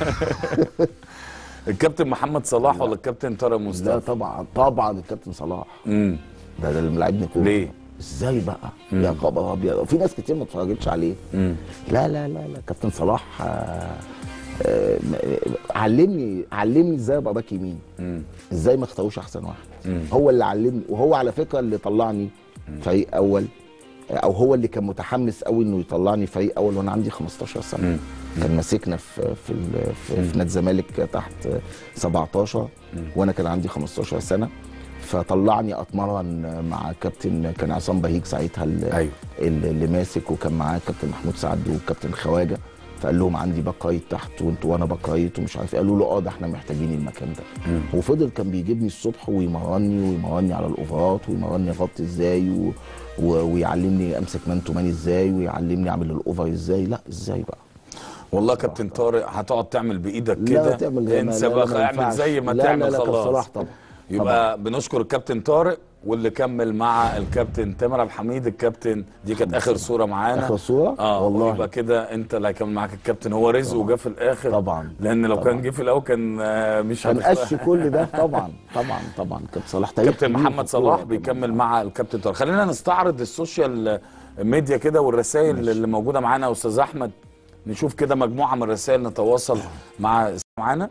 A: الكابتن محمد صلاح ولا الكابتن طارق
E: لا
A: مصطفى
E: طبعا طبعا الكابتن صلاح
A: امم
E: ده ده اللي ملاعبني كوره
A: ليه
E: ازاي بقى يا خبر ابيض في ناس كتير ما اتفرجتش عليه
A: مم.
E: لا لا لا لا كابتن صلاح آه، آه، علمني علمني ازاي ابقى باك يمين
A: مم.
E: ازاي ما اختاروش احسن واحد
A: مم.
E: هو اللي علمني وهو على فكره اللي طلعني فريق اول او هو اللي كان متحمس قوي انه يطلعني فريق اول وانا عندي 15 سنه
A: مم.
E: كان ماسكنا في في ال- في, في نادي الزمالك تحت 17 وانا كان عندي 15 سنه فطلعني اتمرن مع كابتن كان عصام بهيج ساعتها ال-
A: ايوه
E: اللي ماسك وكان معاه كابتن محمود سعد وكابتن خواجه فقال لهم عندي باك رايت تحت وانتوا وانا باك رايت ومش عارف إيه. قالوا له اه ده احنا محتاجين المكان ده
A: مم.
E: وفضل كان بيجيبني الصبح ويمرني ويمرني على الاوفرات ويمرني اغطي ازاي و... و... ويعلمني امسك مان تو مان ازاي ويعلمني اعمل الاوفر ازاي لا ازاي بقى
A: والله كابتن طارق هتقعد تعمل بايدك
E: لا
A: كده
E: تعمل زي ما-
A: انسى
E: لا، لا،
A: بقى
E: ما
A: اعمل
E: ينفعش.
A: زي ما
E: لا،
A: تعمل
E: لا، لا، كابتن
A: خلاص
E: صلاح طبعا.
A: يبقى بنشكر الكابتن طارق واللي كمل مع الكابتن تامر عبد الحميد الكابتن دي كانت اخر صوره معانا
E: اخر صوره
A: اه
E: والله
A: يبقى كده انت اللي هيكمل معاك الكابتن هو رزق وجا في الاخر
E: طبعا
A: لان لو
E: طبعا.
A: كان جه في الاول كان آه، مش
E: هنقش كل ده طبعا طبعا طبعا كابتن صلاح تاريخ
A: كابتن
E: كبير في
A: محمد صلاح
E: الكورة.
A: بيكمل مع الكابتن طارق خلينا نستعرض السوشيال ميديا كده والرسائل اللي موجوده معانا يا استاذ احمد نشوف كده مجموعه من الرسائل نتواصل مع معانا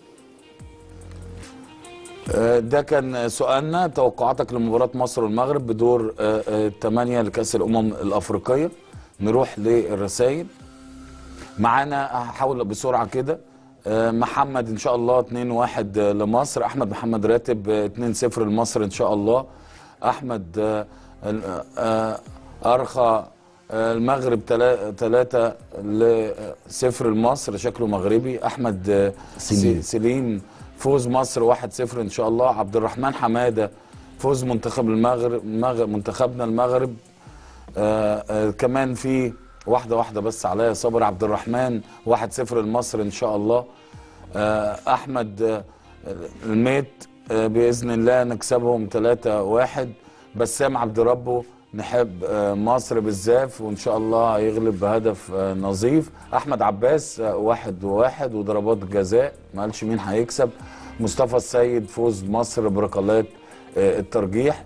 A: آه، ده كان سؤالنا توقعاتك لمباراة مصر والمغرب بدور آه، آه، الثمانية لكأس الأمم الأفريقية نروح للرسائل معانا هحاول بسرعة كده آه، محمد إن شاء الله 2-1 لمصر أحمد محمد راتب آه، 2-0 لمصر إن شاء الله أحمد آه، ال- آه، أرخى آه، المغرب 3 لصفر لمصر شكله مغربي أحمد آه،
E: سليم.
A: س- سليم فوز مصر 1-0 ان شاء الله عبد الرحمن حماده فوز منتخب المغرب مغ- منتخبنا المغرب آه آه كمان في واحده واحده بس عليا صابر عبد الرحمن 1-0 لمصر ان شاء الله آه احمد آه الميت آه باذن الله نكسبهم 3-1 بسام عبد ربه نحب آه، مصر بالزاف وان شاء الله هيغلب بهدف آه، نظيف احمد عباس آه، واحد وواحد وضربات جزاء ما قالش مين هيكسب مصطفى السيد فوز مصر بركلات آه، الترجيح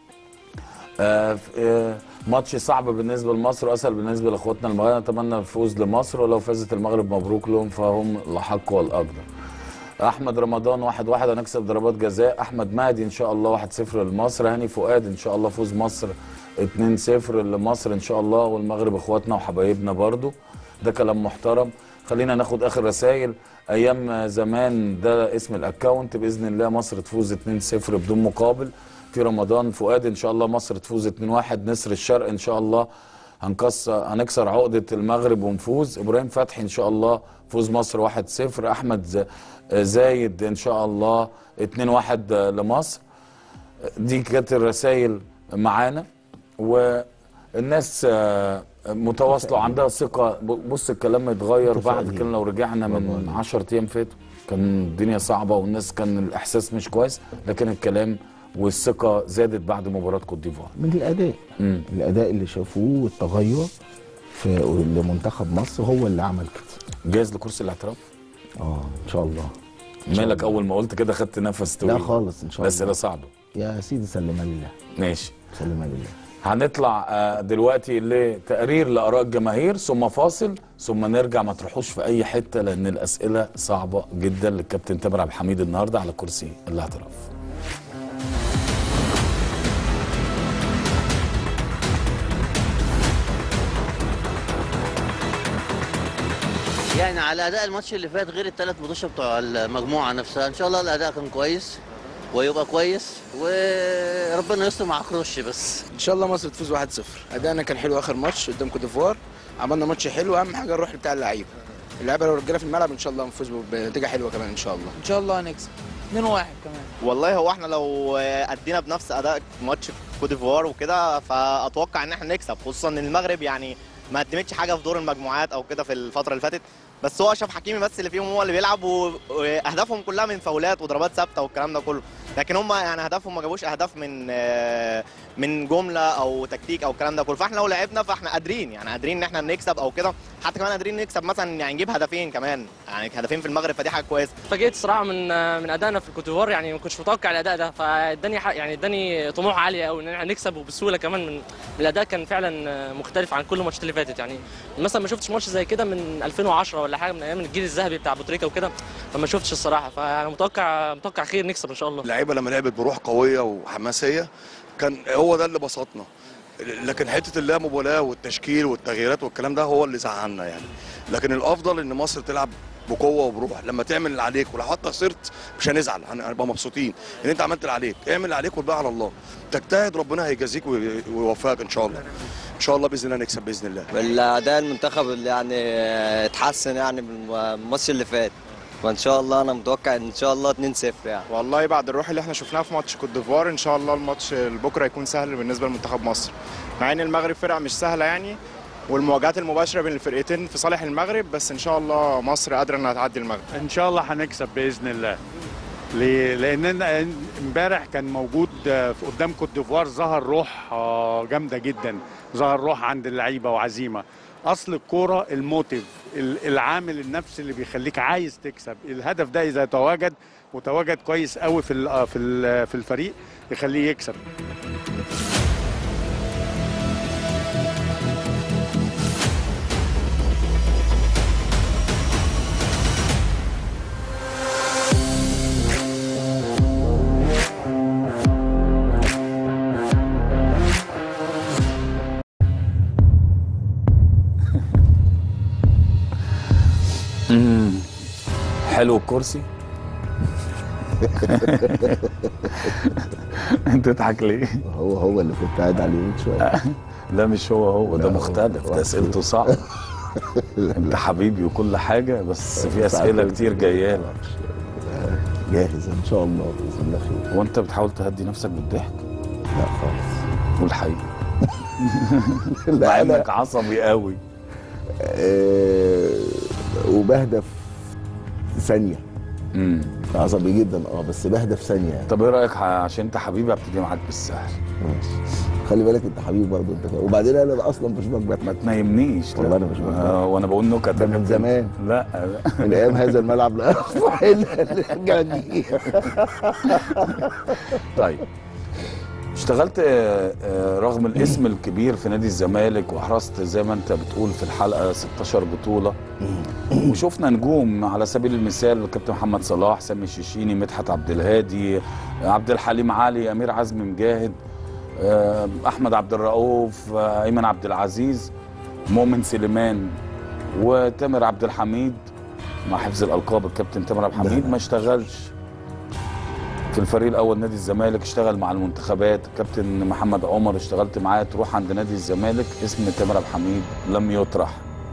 A: آه، ف- آه، ماتش صعب بالنسبه لمصر واسهل بالنسبه لاخواتنا المغرب نتمنى الفوز لمصر ولو فازت المغرب مبروك لهم فهم الاحق والاقدر احمد رمضان واحد واحد هنكسب ضربات جزاء احمد مهدي ان شاء الله واحد صفر لمصر هاني فؤاد ان شاء الله فوز مصر 2 0 لمصر ان شاء الله والمغرب اخواتنا وحبايبنا برضو ده كلام محترم خلينا ناخد اخر رسائل ايام زمان ده اسم الاكونت باذن الله مصر تفوز 2 0 بدون مقابل في رمضان فؤاد ان شاء الله مصر تفوز 2 1 نسر الشرق ان شاء الله هنكسر هنكسر عقده المغرب ونفوز ابراهيم فتحي ان شاء الله فوز مصر 1-0 احمد ز- زايد ان شاء الله 2-1 لمصر دي كانت الرسائل معانا والناس آه، متواصله وعندها ثقه ب- بص الكلام اتغير بعد
E: متفائلين.
A: كده لو رجعنا من 10 ايام فاتوا كان الدنيا صعبه والناس كان الاحساس مش كويس لكن الكلام والثقه زادت بعد مباراه كوت ديفوار
E: من الاداء
A: مم.
E: الاداء اللي شافوه والتغير في لمنتخب مصر هو اللي عمل كده
A: جاهز لكرسي الاعتراف
E: اه ان شاء الله
A: مالك اول ما قلت كده خدت نفس طويل
E: لا خالص ان شاء
A: بس
E: الله
A: ده صعبه
E: يا سيدي سلمها لله
A: ماشي
E: سلمها لله
A: هنطلع آه، دلوقتي لتقرير لاراء الجماهير ثم فاصل ثم نرجع ما تروحوش في اي حته لان الاسئله صعبه جدا للكابتن تامر عبد الحميد النهارده على كرسي الاعتراف
L: يعني على اداء الماتش اللي فات غير الثلاث ماتشات بتوع المجموعه نفسها ان شاء الله الاداء كان كويس ويبقى كويس وربنا يستر مع كروش بس
M: ان شاء الله مصر تفوز 1-0 ادائنا كان حلو اخر ماتش قدام كوت ديفوار عملنا ماتش حلو اهم حاجه الروح بتاع اللعيبه اللعيبه لو رجاله في الملعب ان شاء الله نفوز بنتيجه حلوه كمان ان شاء الله
N: ان شاء الله هنكسب 2-1 كمان
O: والله هو احنا لو ادينا بنفس اداء ماتش كوت ديفوار وكده فاتوقع ان احنا نكسب خصوصا ان المغرب يعني ما قدمتش حاجه في دور المجموعات او كده في الفتره اللي فاتت بس هو اشرف حكيمي بس اللي فيهم هو اللي بيلعب و- واهدافهم كلها من فاولات وضربات ثابته والكلام ده كله لكن هم يعني اهدافهم ما جابوش اهداف من آه، من جمله او تكتيك او الكلام ده كله فاحنا لو لعبنا فاحنا قادرين يعني قادرين ان احنا نكسب او كده حتى كمان قادرين نكسب مثلا يعني نجيب هدفين كمان يعني هدفين في المغرب فدي حاجه كويسه
P: اتفاجئت صراحه من من ادائنا في الكوتيفوار يعني ما كنتش متوقع الاداء ده فاداني حق- يعني اداني طموح عالي قوي ان احنا نكسب وبسهوله كمان من من الاداء كان فعلا مختلف عن كل الماتشات اللي فاتت يعني مثلا ما شفتش ماتش زي كده من 2010 ولا حاجه من ايام الجيل الذهبي بتاع ابو تريكه وكده فما شفتش الصراحه فانا متوقع متوقع خير نكسب ان شاء الله
Q: اللعيبه لما لعبت بروح قويه وحماسيه كان هو ده اللي بسطنا لكن حته اللامبالاه والتشكيل والتغييرات والكلام ده هو اللي زعلنا يعني لكن الافضل ان مصر تلعب بقوه وبروح لما تعمل اللي عليك ولو حتى خسرت مش هنزعل هن- هنبقى مبسوطين ان انت عملت اللي عليك اعمل اللي عليك والباقي على الله تجتهد ربنا هيجازيك وي- ويوفقك ان شاء الله ان شاء الله باذن الله نكسب باذن الله
R: الاداء المنتخب اللي يعني اتحسن يعني من الماتش اللي فات وان شاء الله انا متوقع ان شاء الله 2-0 يعني
S: والله بعد الروح اللي احنا شفناها في ماتش كوت ديفوار ان شاء الله الماتش بكره يكون سهل بالنسبه لمنتخب مصر مع ان المغرب فرقه مش سهله يعني والمواجهات المباشره بين الفرقتين في صالح المغرب بس ان شاء الله مصر قادره انها تعدي المغرب
T: ان شاء الله هنكسب باذن الله ليه؟ لان امبارح كان موجود آه، في قدام كوت ديفوار ظهر روح آه، جامده جدا ظهر روح عند اللعيبه وعزيمه اصل الكوره الموتيف ال- العامل النفسي اللي بيخليك عايز تكسب الهدف ده اذا تواجد وتواجد كويس قوي في ال- آه، في ال- في الفريق يخليه يكسب
A: مم. حلو الكرسي انت تضحك ليه؟
E: هو هو اللي كنت قاعد عليه من شويه
A: لا مش هو هو ده
E: لا،
A: مختلف
E: هو-
A: ده اسئلته صعبه انت حبيبي وكل حاجه بس في اسئله كتير جايه لك
E: جاهز ان شاء الله باذن الله خير
A: هو انت بتحاول تهدي نفسك بالضحك؟
E: لا خالص
A: والحقيقه
E: لا،
A: مع
E: أنا-
A: انك عصبي قوي
E: آه، وبهدف ثانيه
A: امم
E: عصبي جدا اه بس بهدف ثانيه يعني
A: طب ايه رايك ح- عشان انت حبيبي ابتدي معاك بالسهل
E: ماشي خلي بالك انت حبيبي برضه انت كمان. وبعدين انا اصلا مش بكبر
A: ما تنيمنيش لا.
E: والله انا مش بكبر
A: آه وانا بقول نكت
E: ده من زمان
A: لا لا
E: من ايام هذا الملعب لا مستحيل نرجع نجيب
A: طيب اشتغلت آه، آه، رغم الاسم الكبير في نادي الزمالك وحرصت زي ما انت بتقول في الحلقه 16 بطوله وشفنا نجوم على سبيل المثال الكابتن محمد صلاح سامي الشيشيني مدحت عبد الهادي عبد الحليم علي امير عزمي مجاهد آه، احمد عبد الرؤوف آه، ايمن عبد العزيز مؤمن سليمان وتامر عبد الحميد مع حفظ الالقاب الكابتن تامر عبد الحميد ما اشتغلش في الفريق الاول نادي الزمالك اشتغل مع المنتخبات كابتن محمد عمر اشتغلت معاه تروح عند نادي الزمالك اسم تامر عبد الحميد لم يطرح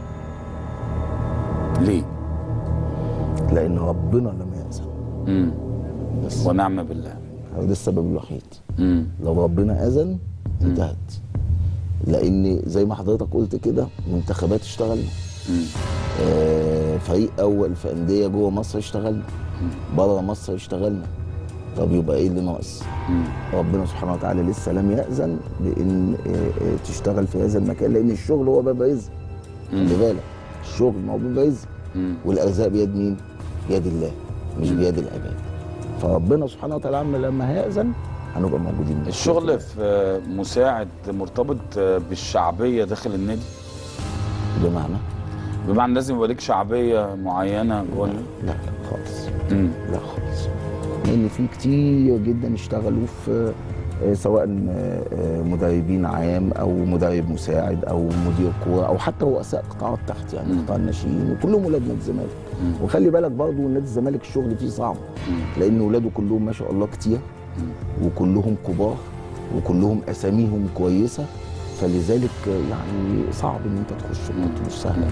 A: ليه؟
E: لان ربنا لم يأذن
A: امم
E: بس
A: ونعم بالله
E: هو ده السبب الوحيد
A: امم
E: لو ربنا اذن انتهت لان زي ما حضرتك قلت كده منتخبات اشتغلنا آه فريق اول في انديه جوه مصر اشتغلنا بره مصر اشتغلنا طب يبقى ايه اللي ناقص ربنا سبحانه وتعالى لسه لم يأذن بان آه، آه، تشتغل في هذا المكان لان الشغل هو باب رزق خلي بالك الشغل ما هو باب رزق والارزاق بيد مين؟ بيد الله مش بيد العباد فربنا سبحانه وتعالى عم لما هيأذن هنبقى موجودين
A: الشغل في مساعد مرتبط بالشعبيه داخل النادي
E: بمعنى
A: بمعنى لازم يبقى ليك شعبيه معينه جوه النادي؟
E: لا لا خالص
A: مم.
E: لا خالص لان في كتير جدا اشتغلوا في آه، سواء آه، آه، مدربين عام او مدرب مساعد او مدير كوره او حتى رؤساء قطاعات تحت يعني قطاع الناشئين وكلهم ولاد نادي الزمالك وخلي بالك برضه نادي الزمالك الشغل فيه صعب لان ولاده كلهم ما شاء الله كتير وكلهم كبار وكلهم اساميهم كويسه فلذلك آه، يعني صعب ان انت تخش خط مش سهله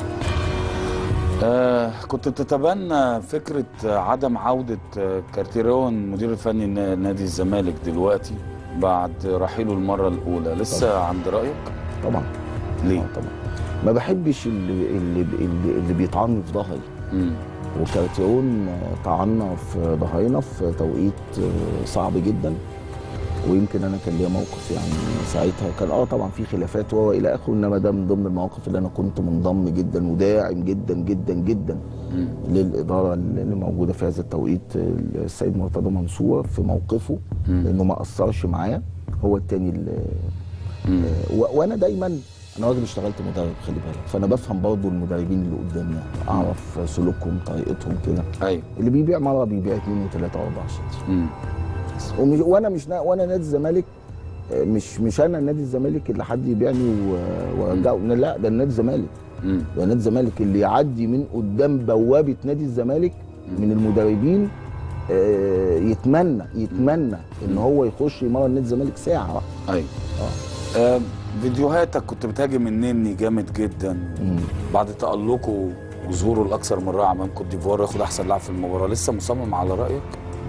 A: آه كنت تتبنى فكرة عدم عودة آه، كارتيرون مدير الفني نا- نادي الزمالك دلوقتي بعد رحيله المرة الأولى لسه
E: طبعا.
A: عند رأيك؟
E: طبعا
A: ليه؟
E: طبعا ما بحبش اللي اللي اللي, اللي بيطعني في ظهري وكارتيرون طعنا في ظهرنا في توقيت آه، صعب جدا ويمكن انا كان ليا موقف يعني ساعتها كان اه طبعا في خلافات والى اخره انما ده من ضمن المواقف اللي انا كنت منضم جدا وداعم جدا جدا جدا للاداره اللي موجوده في هذا التوقيت السيد مرتضى منصور في موقفه لانه ما اثرش معايا هو التاني اللي آه، و- وانا دايما انا راجل اشتغلت مدرب خلي بالك فانا بفهم برضه المدربين اللي قدامي يعني اعرف سلوكهم طريقتهم كده
A: ايوه
E: اللي بيبيع مره بيبيع اثنين وثلاثه واربعه شهور ومش وانا مش نا- وانا نادي الزمالك آه، مش مش انا نادي الزمالك اللي حد يبيعني و- وارجعه لا ده نادي الزمالك ده نادي الزمالك اللي يعدي من قدام بوابه نادي الزمالك من المدربين آه، يتمنى يتمنى ان هو يخش يمرن نادي الزمالك ساعه واحده
A: ايوه آه فيديوهاتك كنت بتهاجم النني جامد جدا بعد تألقه وظهوره الاكثر من رائع امام كوت ديفوار ياخد احسن لاعب في المباراه لسه مصمم على رايك؟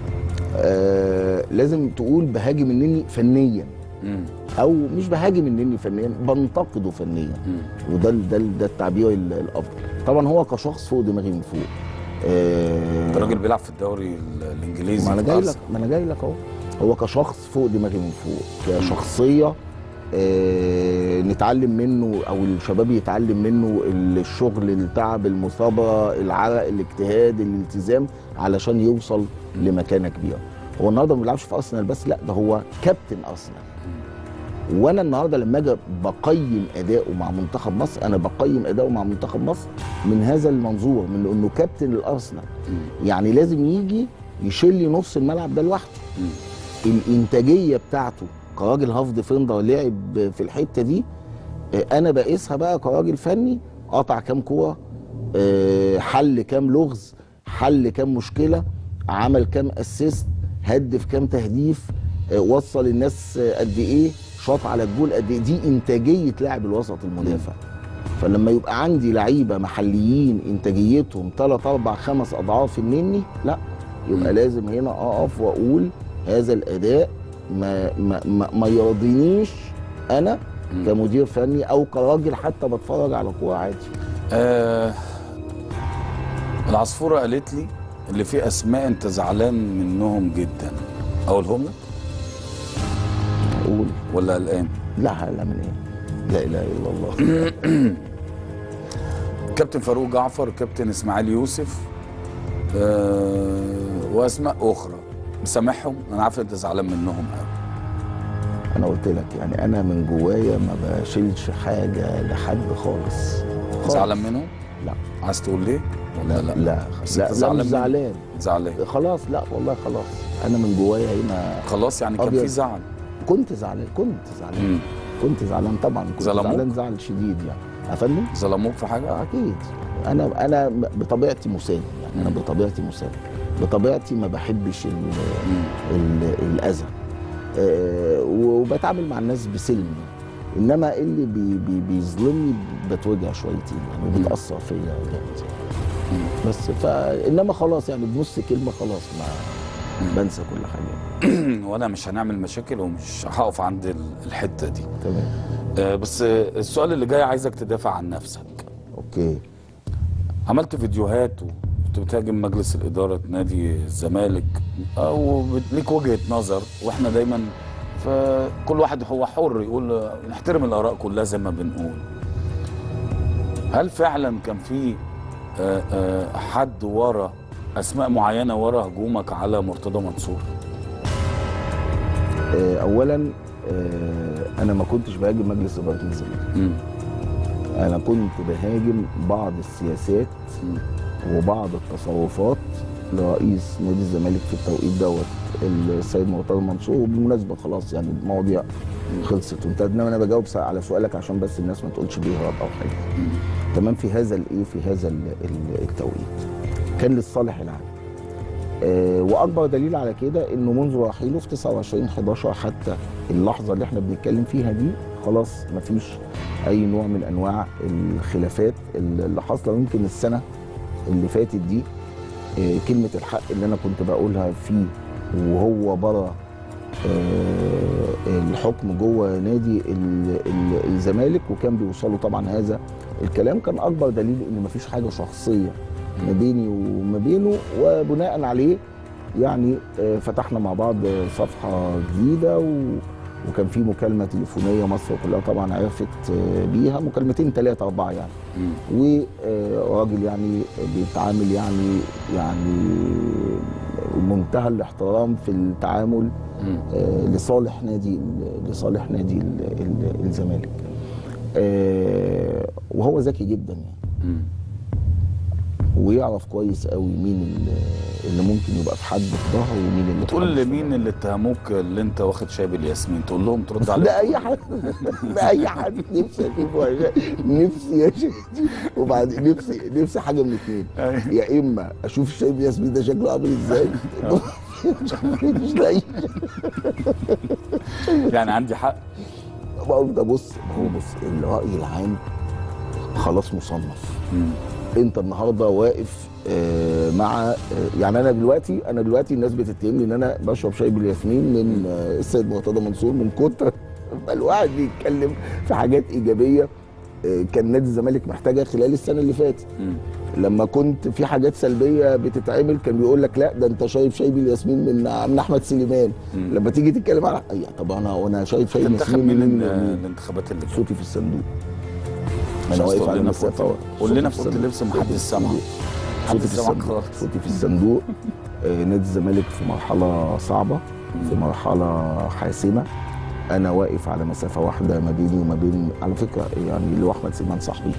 E: آه لازم تقول بهاجم النني فنيا او مش بهاجم النني فنيا بنتقده فنيا وده ال- ده ال- ده التعبير ال- الافضل طبعا هو كشخص فوق دماغي من فوق آه
A: الراجل بيلعب في الدوري ال- الانجليزي
E: ما انا
A: في
E: جاي لك
A: أرسنال.
E: ما انا جاي لك اهو هو كشخص فوق دماغي من فوق كشخصيه آه نتعلم منه او الشباب يتعلم منه الشغل التعب المثابره العرق الاجتهاد الالتزام علشان يوصل لمكانه كبيره هو النهارده ما بيلعبش في ارسنال بس لا ده هو كابتن ارسنال وانا النهارده لما اجي بقيم اداؤه مع منتخب مصر انا بقيم اداؤه مع منتخب مصر من هذا المنظور من انه كابتن الارسنال يعني لازم يجي يشيل لي نص الملعب ده لوحده الانتاجيه بتاعته كراجل هاف ديفندر لعب في الحته دي آه، انا بقيسها بقى كراجل فني قطع كام كوره آه، حل كام لغز حل كام مشكله عمل كام اسيست هدف كام تهديف آه، وصل الناس آه، قد ايه شاط على الجول قد ايه دي انتاجيه لاعب الوسط المدافع فلما يبقى عندي لعيبه محليين انتاجيتهم 3 4 5 اضعاف النني لا يبقى لازم هنا اقف واقول هذا الاداء ما ما ما, ما يرضينيش انا كمدير فني او كراجل حتى بتفرج على كوره عادي
A: آه العصفوره قالت لي اللي فيه اسماء انت زعلان منهم جدا اقولهم لك
E: قول
A: ولا قلقان
E: لا لا من ايه لا اله الا الله
A: كابتن فاروق جعفر كابتن اسماعيل يوسف آه واسماء اخرى مسامحهم انا عارف انت زعلان منهم قوي
E: انا قلت لك يعني انا من جوايا ما بشيلش حاجه لحد خالص خالص.
A: زعلان منهم
E: لا
A: عايز تقول ليه ولا لا
E: لا
A: بس
E: لا,
A: أنت
E: لا مش
A: منهم؟
E: زعلان
A: زعلان
E: خلاص لا والله خلاص انا من جوايا هنا
A: خلاص يعني كان
E: أبيض.
A: في زعل
E: كنت زعلان كنت زعلان
A: مم.
E: كنت زعلان طبعا كنت
A: ظلموك؟
E: زعلان زعل شديد يعني يا فندم
A: ظلموك في حاجه
E: اكيد انا انا بطبيعتي مسالم يعني انا بطبيعتي مسالم بطبيعتي ما بحبش ال ال الاذى آه، وبتعامل مع الناس بسلم انما اللي بي بي بيظلمني بتوجع شويتين يعني وبتاثر فيا جامد بس فانما خلاص يعني بنص كلمه خلاص ما بنسى كل حاجه
A: وانا مش هنعمل مشاكل ومش هقف عند ال- الحته دي
E: تمام
A: آه بس آه، السؤال اللي جاي عايزك تدافع عن نفسك
E: اوكي
A: عملت فيديوهات وكنت بتهاجم مجلس الاداره نادي الزمالك او ليك وجهه نظر واحنا دايما فكل واحد هو حر يقول آه، نحترم الاراء كلها زي ما بنقول هل فعلا كان في آه، آه، حد ورا اسماء معينه ورا هجومك على مرتضى منصور
E: آه، اولا آه، انا ما كنتش بهاجم مجلس اداره الزمالك انا كنت بهاجم بعض السياسات وبعض التصرفات لرئيس نادي الزمالك في التوقيت دوت السيد مرتضى منصور وبالمناسبه خلاص يعني المواضيع خلصت وانتهت انما انا بجاوب على سؤالك عشان بس الناس ما تقولش بيهرب او حاجه تمام في هذا الايه في هذا ال- ال- التوقيت كان للصالح العام آه، واكبر دليل على كده انه منذ رحيله في 29 11 حتى اللحظه اللي احنا بنتكلم فيها دي خلاص مفيش اي نوع من انواع الخلافات اللي حاصله يمكن السنه اللي فاتت دي آه، كلمه الحق اللي انا كنت بقولها فيه وهو بره آه، الحكم جوه نادي ال- ال- الزمالك وكان بيوصلوا طبعا هذا الكلام كان اكبر دليل ان مفيش حاجه شخصيه ما بيني وما بينه وبناء عليه يعني آه، فتحنا مع بعض صفحه جديده و وكان في مكالمه تليفونيه مصر كلها طبعا عرفت آه، بيها مكالمتين ثلاثه اربعه يعني وراجل يعني بيتعامل يعني يعني منتهى الاحترام في التعامل آه، لصالح نادي لصالح نادي ال- ال- الزمالك آه، وهو ذكي جدا يعني ويعرف كويس قوي مين ال- اللي ممكن يبقى في حد في ظهره ومين اللي
A: تقول لمين اللي اتهموك اللي انت واخد شاي بالياسمين تقول لهم ترد عليهم
E: ده اي حد ده اي حد نفسي اشوفه يا شيخ. نفسي اشوف وبعد نفسي نفسي حاجه من اثنين يا اما اشوف الشايب ياسمين ده شكله عامل ازاي مش لاقي
A: يعني عندي حق
E: بقول ده بص هو بص الراي العام خلاص مصنف انت النهارده واقف آه، مع آه، يعني انا دلوقتي انا دلوقتي الناس بتتهمني ان انا بشرب شاي بالياسمين من آه، السيد مرتضى منصور من كتر ما الواحد بيتكلم في حاجات ايجابيه آه، كان نادي الزمالك محتاجها خلال السنه اللي فاتت لما كنت في حاجات سلبيه بتتعمل كان بيقول لك لا ده انت شايف شاي بالياسمين من من احمد سليمان لما تيجي تتكلم على أي طب انا وانا شايف شاي
A: تنتخب
E: بالياسمين
A: مين
E: من
A: ال- الانتخابات اللي جايه
E: صوتي في الصندوق
A: مش
E: انا
A: عايز
E: واقف
A: تقول
E: على
A: لنا في
E: مسافه
A: أوضة- قول
E: صوتي
A: لنا
E: في
A: في أوضة
E: الصندوق.
A: اللبس محدش
E: صوتي في
A: سمع.
E: الصندوق.
A: محدش
E: صوتي في
A: سمعك
E: الصندوق
A: خالص.
E: صوتي في الصندوق آه، نادي الزمالك في مرحله صعبه في مرحله حاسمه انا واقف على مسافه واحده ما بيني وما بين على فكره يعني اللي هو احمد سليمان صاحبي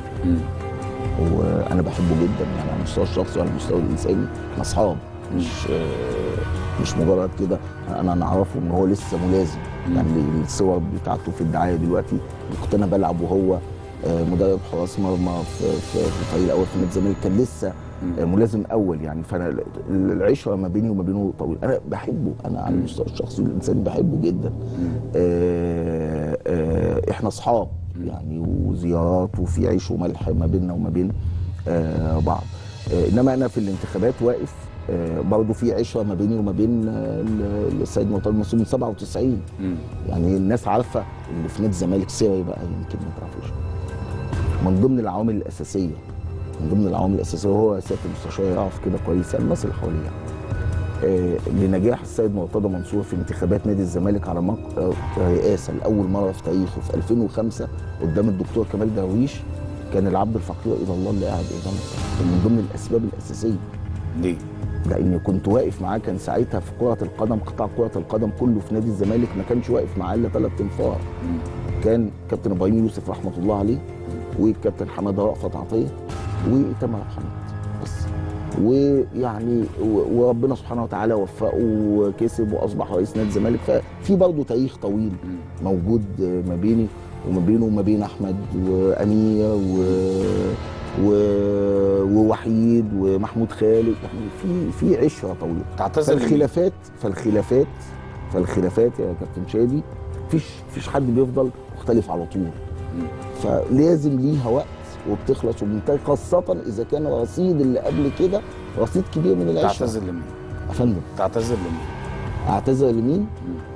E: وانا بحبه جدا يعني على المستوى الشخصي وعلى المستوى الانساني احنا اصحاب مش آه، مش مجرد كده انا نعرفه ان هو لسه ملازم يعني الصور بتاعته في الدعايه دلوقتي كنت انا بلعب وهو آه، مدرب حراس مرمى في في في الفريق الاول في نادي الزمالك كان لسه آه، ملازم اول يعني فانا ال- العشره ما بيني وما بينه طويل انا بحبه انا على المستوى الشخصي والانساني بحبه جدا آه، آه، احنا اصحاب يعني وزيارات وفي عيش وملح ما بيننا وما بين آه، بعض آه، انما انا في الانتخابات واقف آه، برضه في عشره ما بيني وما بين آه، ال- السيد مرتضى منصور من 97 يعني الناس عارفه اللي في نادي الزمالك سيري بقى يمكن ما تعرفوش من ضمن العوامل الاساسيه من ضمن العوامل الاساسيه وهو سياده المستشار يعرف كده كويس يعني الناس اللي حواليه آه، لنجاح السيد مرتضى منصور في انتخابات نادي الزمالك على مق... آه، رئاسه لاول مره في تاريخه في 2005 قدام الدكتور كمال درويش كان العبد الفقير الى الله اللي قاعد قدامه كان من ضمن الاسباب الاساسيه
A: ليه؟
E: لاني كنت واقف معاه كان ساعتها في كره القدم قطاع كره القدم كله في نادي الزمالك ما كانش واقف معاه الا ثلاث انفار كان كابتن ابراهيم يوسف رحمه الله عليه والكابتن حماده رأفت عطيه وتامر عبد الحميد بس ويعني و- وربنا سبحانه وتعالى وفقه وكسب واصبح رئيس نادي الزمالك ففي برضه تاريخ طويل موجود ما بيني وما بينه وما بين احمد وامير و و... ووحيد ومحمود خالد يعني في في عشره طويله
A: تعتذر لمين؟
E: فالخلافات فالخلافات فالخلافات يا كابتن شادي مفيش مفيش حد بيفضل مختلف على طول فلازم ليها وقت وبتخلص وبتنتهي خاصة إذا كان الرصيد اللي قبل كده رصيد كبير من العشرة
A: تعتذر لمين؟
E: يا فندم
A: تعتذر لمين؟
E: أعتذر لمين؟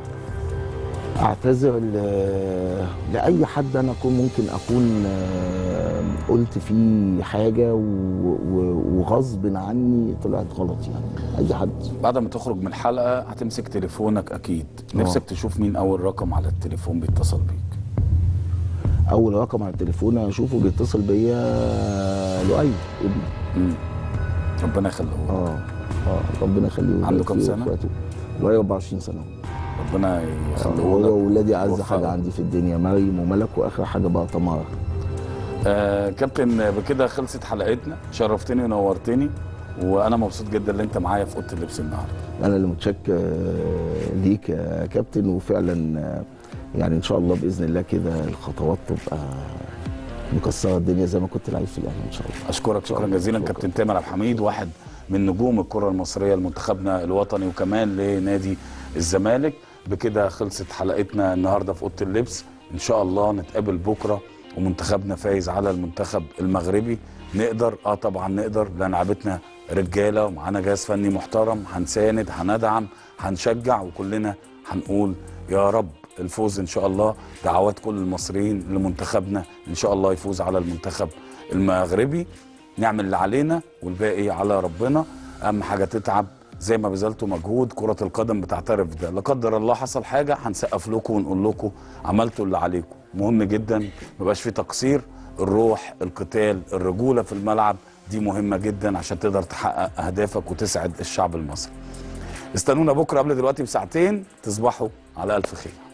E: أعتذر ل... لأي حد أنا أكون ممكن أكون آه، قلت فيه حاجة و... و... وغصب عني طلعت غلط يعني أي حد
A: بعد ما تخرج من الحلقه هتمسك تليفونك اكيد
E: آه.
A: نفسك تشوف مين اول رقم على التليفون بيتصل بيك
E: أول رقم على التليفون أشوفه بيتصل بيا لؤي ابني
A: ربنا يخليه
E: اه اه ربنا يخليه
A: عنده كام
E: ويوفقه
A: سنة؟
E: ويخواته. لؤي 24 سنة
A: ربنا يخليه
E: هو
A: لك
E: واولادي اعز
A: ويوفقه.
E: حاجه عندي في الدنيا مريم وملك واخر حاجه بقى تمارا
A: آه كابتن بكده خلصت حلقتنا شرفتني ونورتني وانا مبسوط جدا ان انت معايا في اوضه اللبس النهارده
E: انا اللي متشكر آه، ليك يا كابتن وفعلا آه، يعني ان شاء الله باذن الله كده الخطوات تبقى مكسره الدنيا زي ما كنت لعيب في الاهلي ان شاء الله
A: اشكرك شكرا جزيلا كابتن تامر عبد الحميد واحد من نجوم الكره المصريه لمنتخبنا الوطني وكمان لنادي الزمالك بكده خلصت حلقتنا النهارده في اوضه اللبس ان شاء الله نتقابل بكره ومنتخبنا فايز على المنتخب المغربي نقدر اه طبعا نقدر لان لعبتنا رجاله ومعانا جهاز فني محترم هنساند هندعم هنشجع وكلنا هنقول يا رب الفوز ان شاء الله دعوات كل المصريين لمنتخبنا ان شاء الله يفوز على المنتخب المغربي نعمل اللي علينا والباقي على ربنا اهم حاجه تتعب زي ما بذلتوا مجهود كرة القدم بتعترف ده لا قدر الله حصل حاجة هنسقف لكم ونقول لكم عملتوا اللي عليكم مهم جدا ما يبقاش في تقصير الروح القتال الرجولة في الملعب دي مهمة جدا عشان تقدر تحقق أهدافك وتسعد الشعب المصري استنونا بكرة قبل دلوقتي بساعتين تصبحوا على ألف خير